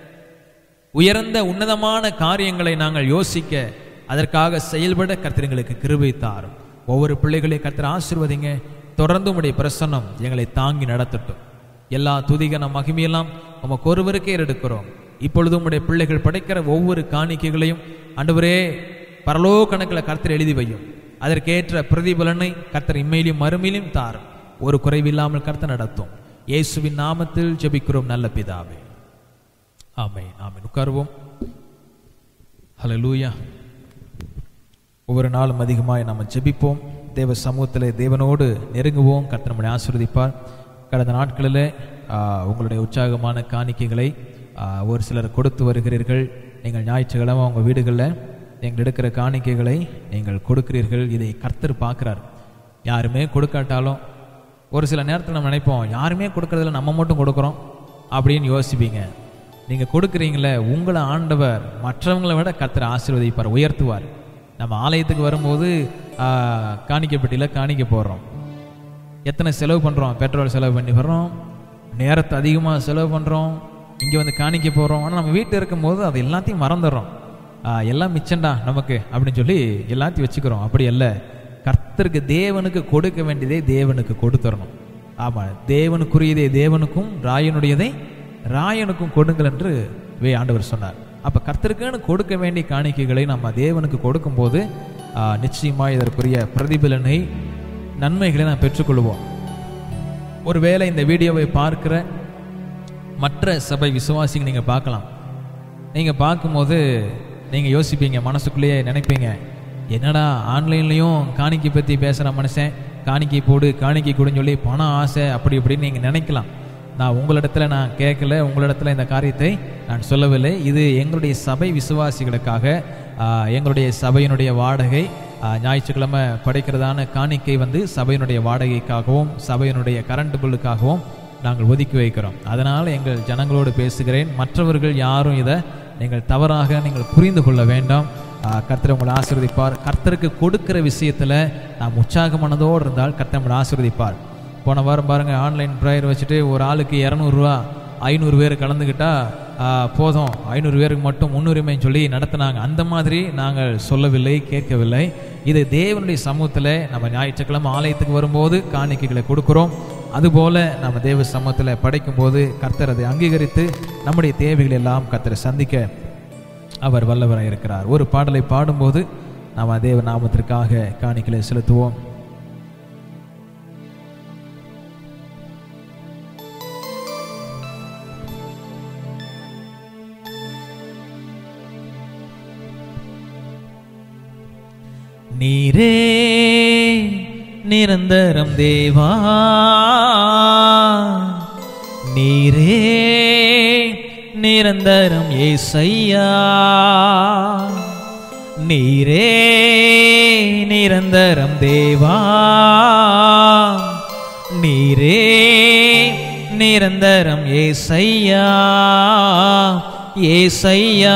Speaker 2: உயர்ந்த உன்னதமான காரியங்களை நாங்கள் யோசிக்க அதற்காக செயல்பட கர்த்தர் எங்களுக்கு கிருபை தாரும் ஒவ்வொரு பிள்ளைகளையும் கர்த்தர் ஆசிர்வதிங்க தொடர்ந்து உடைய பிரசன்னம் எங்களை தாங்கி நடத்தட்டும் எல்லா துதிகன மகிமையெல்லாம் உமக்கு ஒருவருக்கே எடுக்கிறோம் இப்பொழுது உம்முடைய பிள்ளைகள் படைக்கிற ஒவ்வொரு காணிக்கைகளையும் ஆண்டவரே பரலோ கணக்கில் கர்த்தர் எழுதி வையும் அதற்கேற்ற பிரதிபலனை கர்த்தர் இம்மையிலும் மறுமையிலும் தாரும் ஒரு குறைவில்லாமல் கர்த்தர் நடத்தும் இயேசுவின் நாமத்தில் ஜெபிக்கிறோம் நல்ல பிதாவே ஆமென் ஆமென் உட்காருவோம் ஹalleluya ஒவ்வொரு நாளும் அதிகமாய் நாம் ஜெபிப்போம் தேவ சமூகத்தில் தேவனோடு நெருங்குவோம் கர்த்தர் நம்மை ஆசீர்வதிப்பார் கடந்த நாட்களில் ஆ, உங்களுடைய உற்சாகமான காணிக்கைகளை ஆ, ஒரு சிலர் கொடுத்து வருகிறீர்கள் நீங்கள் ஞாயிற்றுக்கிழமை உங்கள் வீடுகளில் நீங்கள் எடுக்கிற காணிக்கைகளை நீங்கள் கொடுக்கிறீர்கள் இதை கர்த்தர் பார்க்குறார் யாருமே கொடுக்காட்டாலும் ஒரு சில நேரத்தில் நம்ம நினைப்போம் யாருமே கொடுக்கறதில்ல நம்ம மட்டும் கொடுக்குறோம் அப்படின்னு யோசிப்பீங்க நீங்கள் கொடுக்குறீங்களே உங்களை ஆண்டவர் மற்றவங்களை விட கர்த்தர் ஆசீர்வதிப்பார் உயர்த்துவார் நம்ம ஆலயத்துக்கு வரும்போது ஆ, காணிக்கை பெட்டியில் காணிக்க போடுறோம் எத்தனை செலவு பண்ணுறோம் பெட்ரோல் செலவு பண்ணி வர்றோம் நேரத்தை அதிகமாக செலவு பண்ணுறோம் இங்கே வந்து காணிக்க போகிறோம் ஆனால் நம்ம வீட்டில் இருக்கும்போது அது எல்லாத்தையும் மறந்துடுறோம் ஆ, எல்லாம் மிச்சம்டா நமக்கு அப்படின்னு சொல்லி எல்லாத்தையும் வச்சுக்கிறோம் அப்படி அல்ல கர்த்தருக்கு தேவனுக்கு கொடுக்க வேண்டியதை தேவனுக்கு கொடுத்துடணும் ஆமாம் தேவனுக்குரியதை தேவனுக்கும் ராயனுடையதை ராயனுக்கும் கொடுங்கள் என்று வே ஆண்டவர் சொன்னார் அப்போ கர்த்தருக்குன்னு கொடுக்க வேண்டிய காணிக்கைகளை நம்ம தேவனுக்கு கொடுக்கும்போது ஆ, நிச்சயமாய் இதற்குரிய பிரதிபலனை நன்மைகளை நாம் பெற்றுக்கொள்வோம் ஒருவேளை இந்த வீடியோவை பார்க்கிற மற்ற சபை விசுவாசிங்க நீங்கள் பார்க்கலாம் நீங்கள் பார்க்கும்போது நீங்கள் யோசிப்பீங்க மனசுக்குள்ளேயே நினைப்பீங்க என்னடா ஆன்லைன்லேயும் காணிக்கை பற்றி பேசுகிற மனுஷன் காணிக்கை போடு காணிக்கை கொடுன்னு சொல்லி பணம் ஆசை அப்படி இப்படின்னு நீங்கள் நினைக்கலாம் நான் உங்களிடத்துல நான் கேட்கல உங்களிடத்துல இந்த காரியத்தை நான் சொல்லவில்லை இது எங்களுடைய சபை விசுவாசிகளுக்காக ஆஹ், எங்களுடைய சபையினுடைய வாடகை ஆஹ், ஞாயிற்றுக்கிழமை படைக்கிறதான காணிக்கை வந்து சபையினுடைய வாடகைக்காகவும் சபையினுடைய கரண்ட் பில்லுக்காகவும் நாங்கள் ஒதுக்கி வைக்கிறோம் அதனால் எங்கள் ஜனங்களோடு பேசுகிறேன் மற்றவர்கள் யாரும் இதை நீங்கள் தவறாக நீங்கள் புரிந்து கொள்ள வேண்டாம் ஆஹ், கர்த்தர் உங்களை ஆசீர்வதிப்பார் கர்த்தருக்கு கொடுக்கிற விஷயத்தில் நாம் உற்சாகமானதோடு இருந்தால் கர்த்தர் உங்களை ஆசீர்வதிப்பார் போன வாரம் பாருங்கள் ஆன்லைன் ப்ரேயர் வச்சுட்டு ஒரு ஆளுக்கு இரநூறுவா ஐநூறு பேர் கலந்துக்கிட்டா ஆஹ், போதும் ஐநூறு பேருக்கு மட்டும் முன்னுரிமைன்னு சொல்லி நடத்தினாங்க அந்த மாதிரி நாங்கள் சொல்லவில்லை கேட்கவில்லை இது தேவனுடைய சமூகத்தில் நம்ம ஞாயிற்றுக்கிழமை ஆலயத்துக்கு வரும்போது காணிக்கைகளை கொடுக்குறோம் அதுபோல நம்ம தேவ சமூகத்தில் படைக்கும்போது கர்த்தர் அதை அங்கீகரித்து நம்முடைய தேவைகள் எல்லாம் கர்த்தரை சந்திக்க அவர் வல்லவராக இருக்கிறார் ஒரு பாடலை பாடும்போது நாம் தேவ நாமத்திற்காக காணிக்கைகளை செலுத்துவோம் நீரே நிரந்தரம் தேவா நீரே நிரந்தரம் ஏசையா நீரே நிரந்தரம் தேவா நீரே நிரந்தரம் ஏசையா ஏசையா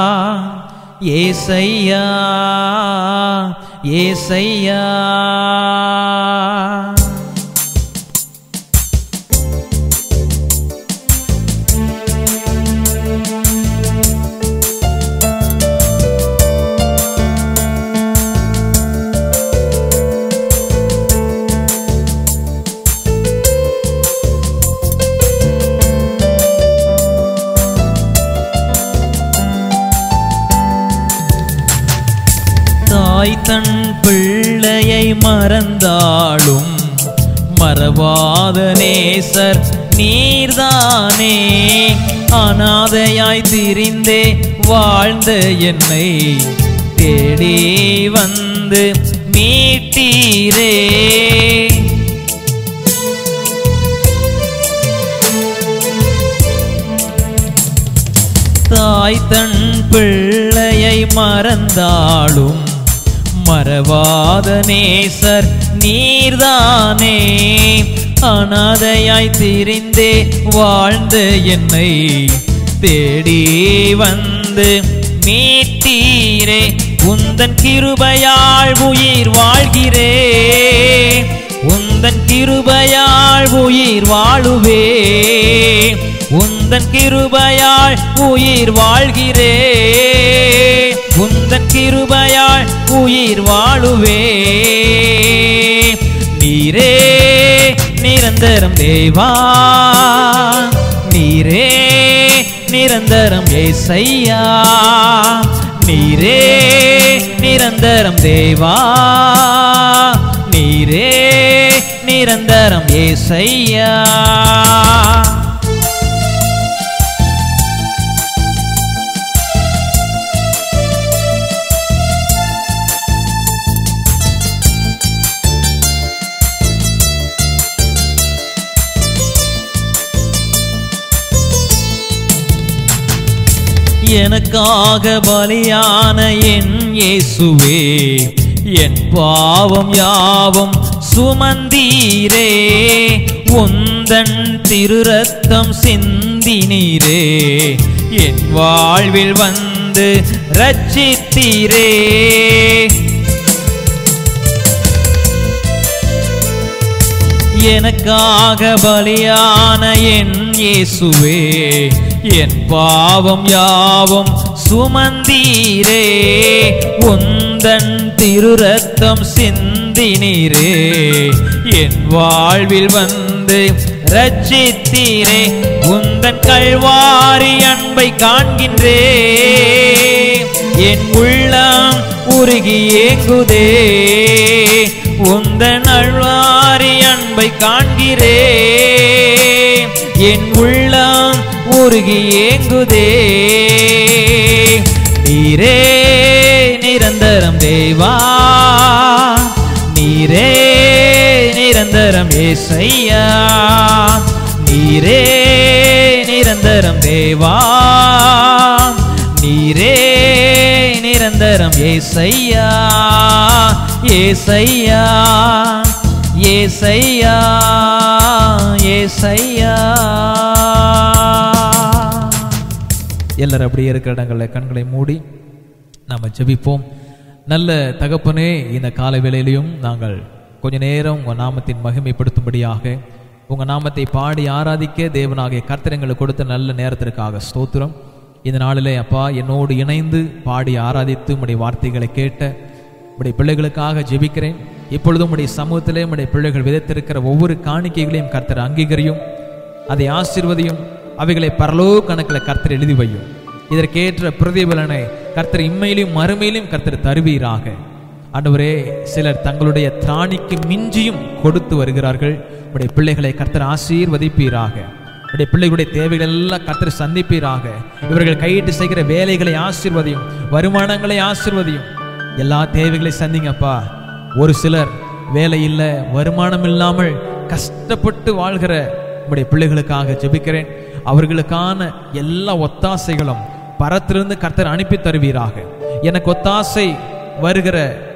Speaker 2: ஏசையா ஏசையா தாய் தன் பிள்ளையை மறந்தாலும் மறவாத நேசர் நீர்தானே அனாதையாய் திரிந்தே வாழ்ந்த என்னை தேடி வந்து மீட்டீரே தாய் தன் பிள்ளையை மறந்தாலும் மறவாத நேசர் நீர்தானே அனாதையாய் திரிந்தே வாழ்ந்த என்னை தேடி வந்து மீட்டீரே உந்தன் கிருபையால் உயிர் வாழ்கிறே உந்தன் கிருபையால் உயிர் வாழுவே உந்தன் கிருபையால் உயிர் வாழ்கிறே உந்தன் கிருபையால் உயிர் வாழுவே நீரே நிரந்தரம் தேவா நீரே நிரந்தரம் ஏசையா நீரே நிரந்தரம் தேவா நீரே நிரந்தரம் ஏசையா எனக்காக பலியான என் இயேசுவே என் பாவம் யாவும் சுமந்தீரே உந்தன் திருரத்தம் சிந்தினீரே என் வாழ்வில் வந்து ரட்சித்தீரே எனக்காக பலியான என் இயேசுவே என் பாவம் யாவும் சுமந்தீரே உந்தன் திருரத்தம் சிந்தினீரே என் வாழ்வில் வந்து ரட்சித்தீரே உந்தன் கல்வாரி அன்பை காண்கின்றே என் உள்ளம் உருகி ஏங்குதே உந்தன் அழ்வாரி அன்பை காண்கிறே என் உள்ளம் உருகி ஏங்குதே நீரே நிரந்தரம் தேவா நீரே நிரந்தரம் ஏசையா நீரே நிரந்தரம் தேவா நீரே நிரந்தரம் ஏசையா ஏசையா ஏசையா ஏசையா எல்லாரும் அப்படியே இருக்கிற இடங்களில் கண்களை மூடி நாம் ஜெபிப்போம் நல்ல தகப்பனே இந்த காலை வேளையிலையும் நாங்கள் கொஞ்ச நேரம் உங்கள் நாமத்தின் மகிமைப்படுத்தும்படியாக உங்கள் நாமத்தை பாடி ஆராதிக்க தேவனாகிய கர்த்தரங்களுக்கு கொடுத்த நல்ல நேரத்திற்காக ஸ்தோத்திரம் இந்த நாளிலே அப்பா என்னோடு இணைந்து பாடி ஆராதித்து உம்முடைய வார்த்தைகளை கேட்ட உடைய பிள்ளைகளுக்காக ஜெபிக்கிறேன் இப்பொழுதும் உடைய சமூகத்திலே உடைய பிள்ளைகள் விதைத்திருக்கிற ஒவ்வொரு காணிக்கைகளையும் கர்த்தர் அங்கீகரியும் அதை ஆசீர்வதியும் அவைகளை பரலோ கணக்கில் கர்த்தர் எழுதி வையும் இதற்கேற்ற பிரதிபலனை கர்த்தர் இம்மையிலும் மறுமையிலும் கர்த்தர் தருவீராக ஆண்டவரே சிலர் தங்களுடைய திராணிக்கு மிஞ்சியும் கொடுத்து வருகிறார்கள் உடைய பிள்ளைகளை கர்த்தர் ஆசீர்வதிப்பீராக உடைய பிள்ளைகளுடைய தேவைகள் எல்லாம் கர்த்தர் சந்திப்பீராக இவர்கள் கையிட்டு செய்கிற வேலைகளை ஆசீர்வதியும் வருமானங்களை ஆசீர்வதியும் எல்லா தேவைகளை சந்திங்கப்பா ஒரு சிலர் வேலை இல்லை வருமானம் இல்லாமல் கஷ்டப்பட்டு வாழ்கிற உடைய பிள்ளைகளுக்காக ஜெபிக்கிறேன் அவர்களுக்கான எல்லா ஒத்தாசைகளும் பரத்திலிருந்து கர்த்தர் அனுப்பி தருவீராக எனக்கு ஒத்தாசை வருகிற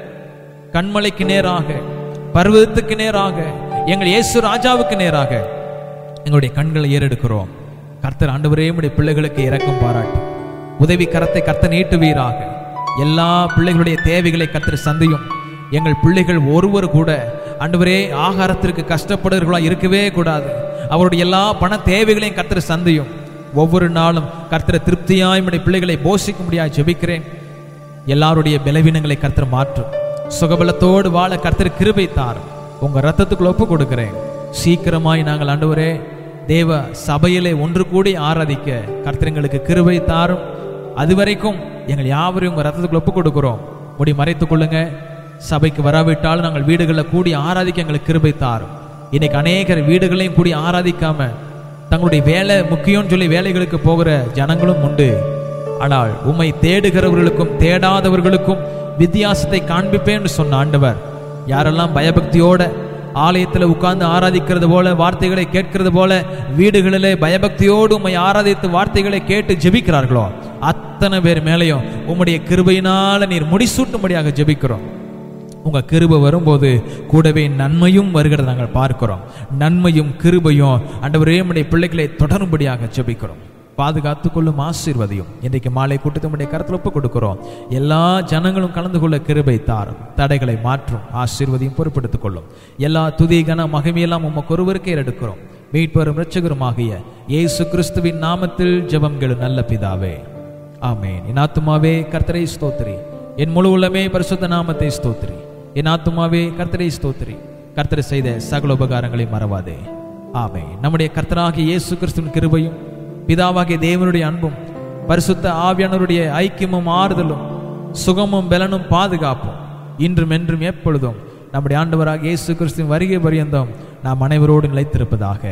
Speaker 2: கண்மலைக்கு நேராக பர்வதத்துக்கு நேராக எங்கள் இயேசு ராஜாவுக்கு நேராக எங்களுடைய கண்களை ஏறெடுக்கிறோம் கர்த்தர் ஆண்டவரே உடைய பிள்ளைகளுக்கு இரக்கம் பாராட்டு உதவி கரத்தை கர்த்தர் நீட்டுவீராக எல்லா பிள்ளைகளுடைய தேவைகளை கர்த்தர் சந்தையும் எங்கள் பிள்ளைகள் ஒருவர் கூட ஆண்டவரே ஆகாரத்திற்கு கஷ்டப்படுகிறவர்களா இருக்கவே கூடாது அவருடைய எல்லா பண தேவைகளையும் கர்த்தர் சந்தையும் ஒவ்வொரு நாளும் கர்த்தர் திருப்தியாய் உடைய பிள்ளைகளை போஷிக்க முடியாது ஜெபிக்கிறேன் எல்லாருடைய பலவீனங்களை கர்த்தர் மாற்றும் சுகபலத்தோடு வாழ கர்த்தர் கிருபை தாரும் உங்க ரத்தத்துக்குள்ள ஒப்பு கொடுக்கிறேன் சீக்கிரமாய் நாங்கள் ஆண்டவரே தேவ சபையிலே ஒன்று கூடி ஆராதிக்க கர்த்தர் எங்களுக்கு கிருபை தாரும் அதுவரைக்கும் எங்கள் யாவரையும் உங்க ரத்தத்துக்குள்ள ஒப்பு கொடுக்கிறோம் முடி மறைத்துக் கொள்ளுங்க சபைக்கு வராவிட்டாலும் நாங்கள் வீடுகளில் கூடி ஆராதிக்க எங்களுக்கு கிருபை தாரும் இன்னைக்கு அநேகர் வீடுகளையும் கூடி ஆராதிக்காம தங்களுடைய வேலை முக்கியம்னு சொல்லி வேலைகளுக்கு போகிற ஜனங்களும் உண்டு ஆனால் உம்மை தேடுகிறவர்களுக்கும் தேடாதவர்களுக்கும் வித்தியாசத்தை காண்பிப்பேன்னு சொன்ன ஆண்டவர் யாரெல்லாம் பயபக்தியோட ஆலயத்தில் உட்கார்ந்து ஆராதிக்கிறது போல வார்த்தைகளை கேட்கிறது போல வீடுகளிலே பயபக்தியோடு உம்மை ஆராதித்து வார்த்தைகளை கேட்டு ஜெபிக்கிறார்களோ அத்தனை பேர் மேலேயும் உம்முடைய கிருபையினால நீர் முடிசூட்டும்படியாக ஜெபிக்கிறோம் உங்க கிருபை வரும்போது கூடவே நன்மையும் வருகிறத நாங்கள் பார்க்கிறோம் நன்மையும் கிருபையும் ஆண்டவரே உம்முடைய பிள்ளைகளை தொடரும்படியாக ஜெபிக்கிறோம் பாதுகாத்து கொள்ளும் ஆசீர்வதியும் இன்றைக்கு மாலை கூட்டத்தினுடைய கருத்தில் ஒப்பு கொடுக்கிறோம் எல்லா ஜனங்களும் கலந்து கொள்ள கிருபை தாரும் தடைகளை மாற்றும் ஆசீர்வதியும் பொறுப்படுத்திக் கொள்ளும் எல்லா துதி கன மகிமையெல்லாம் உமக்கு ஒருவருக்கே எடுக்கிறோம் மீட்பெரும் இரட்சகருமாகிய இயேசு கிறிஸ்துவின் நாமத்தில் ஜெபங்கள் நல்ல பிதாவே ஆமென் என் ஆத்துமாவே கர்த்தரை ஸ்தோத்திரி என் முழு உள்ளமே பரிசுத்த நாமத்தை ஸ்தோத்திரி என் ஆத்துமாவே கர்த்தரை ஸ்தோத்திரி கர்த்தர் செய்த சகல உபகாரங்களை மறவாதே ஆமென் நம்முடைய கர்த்தராகிய இயேசு கிறிஸ்துவின் கிருபையும் பிதாவாகிய தேவனுடைய அன்பும் பரிசுத்த ஆவியானவருடைய ஐக்கியமும் ஆறுதலும் சுகமும் பலனும் பாதுகாப்பும் இன்றும் என்றும் எப்பொழுதும் நம்முடைய ஆண்டவராக இயேசு கிறிஸ்துவின் வருகை பரியந்தம் நாம் அனைவரோடு நிலைத்திருப்பதாக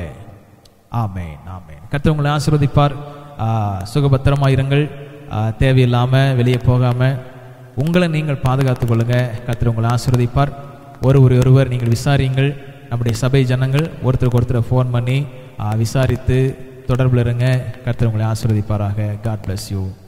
Speaker 2: ஆமென் ஆமென் கர்த்தர் உங்களை ஆசீர்வதிப்பார் ஆ, சுகபத்திரமா இருங்கள் ஆ, தேவையில்லாம வெளியே போகாம உங்களை நீங்கள் பாதுகாத்துக் கொள்ளுங்க கர்த்தர் உங்களை ஆசீர்வதிப்பார் ஒருவர் ஒருவர் நீங்கள் விசாரியுங்கள் நம்முடைய சபை ஜனங்கள் ஒருத்தருக்கு ஒருத்தர் ஃபோன் பண்ணி ஆ, விசாரித்து தொடர்பில் இருங்க கர்த்தர் உங்களை ஆசீர்வதிப்பாராக காட் bless யூ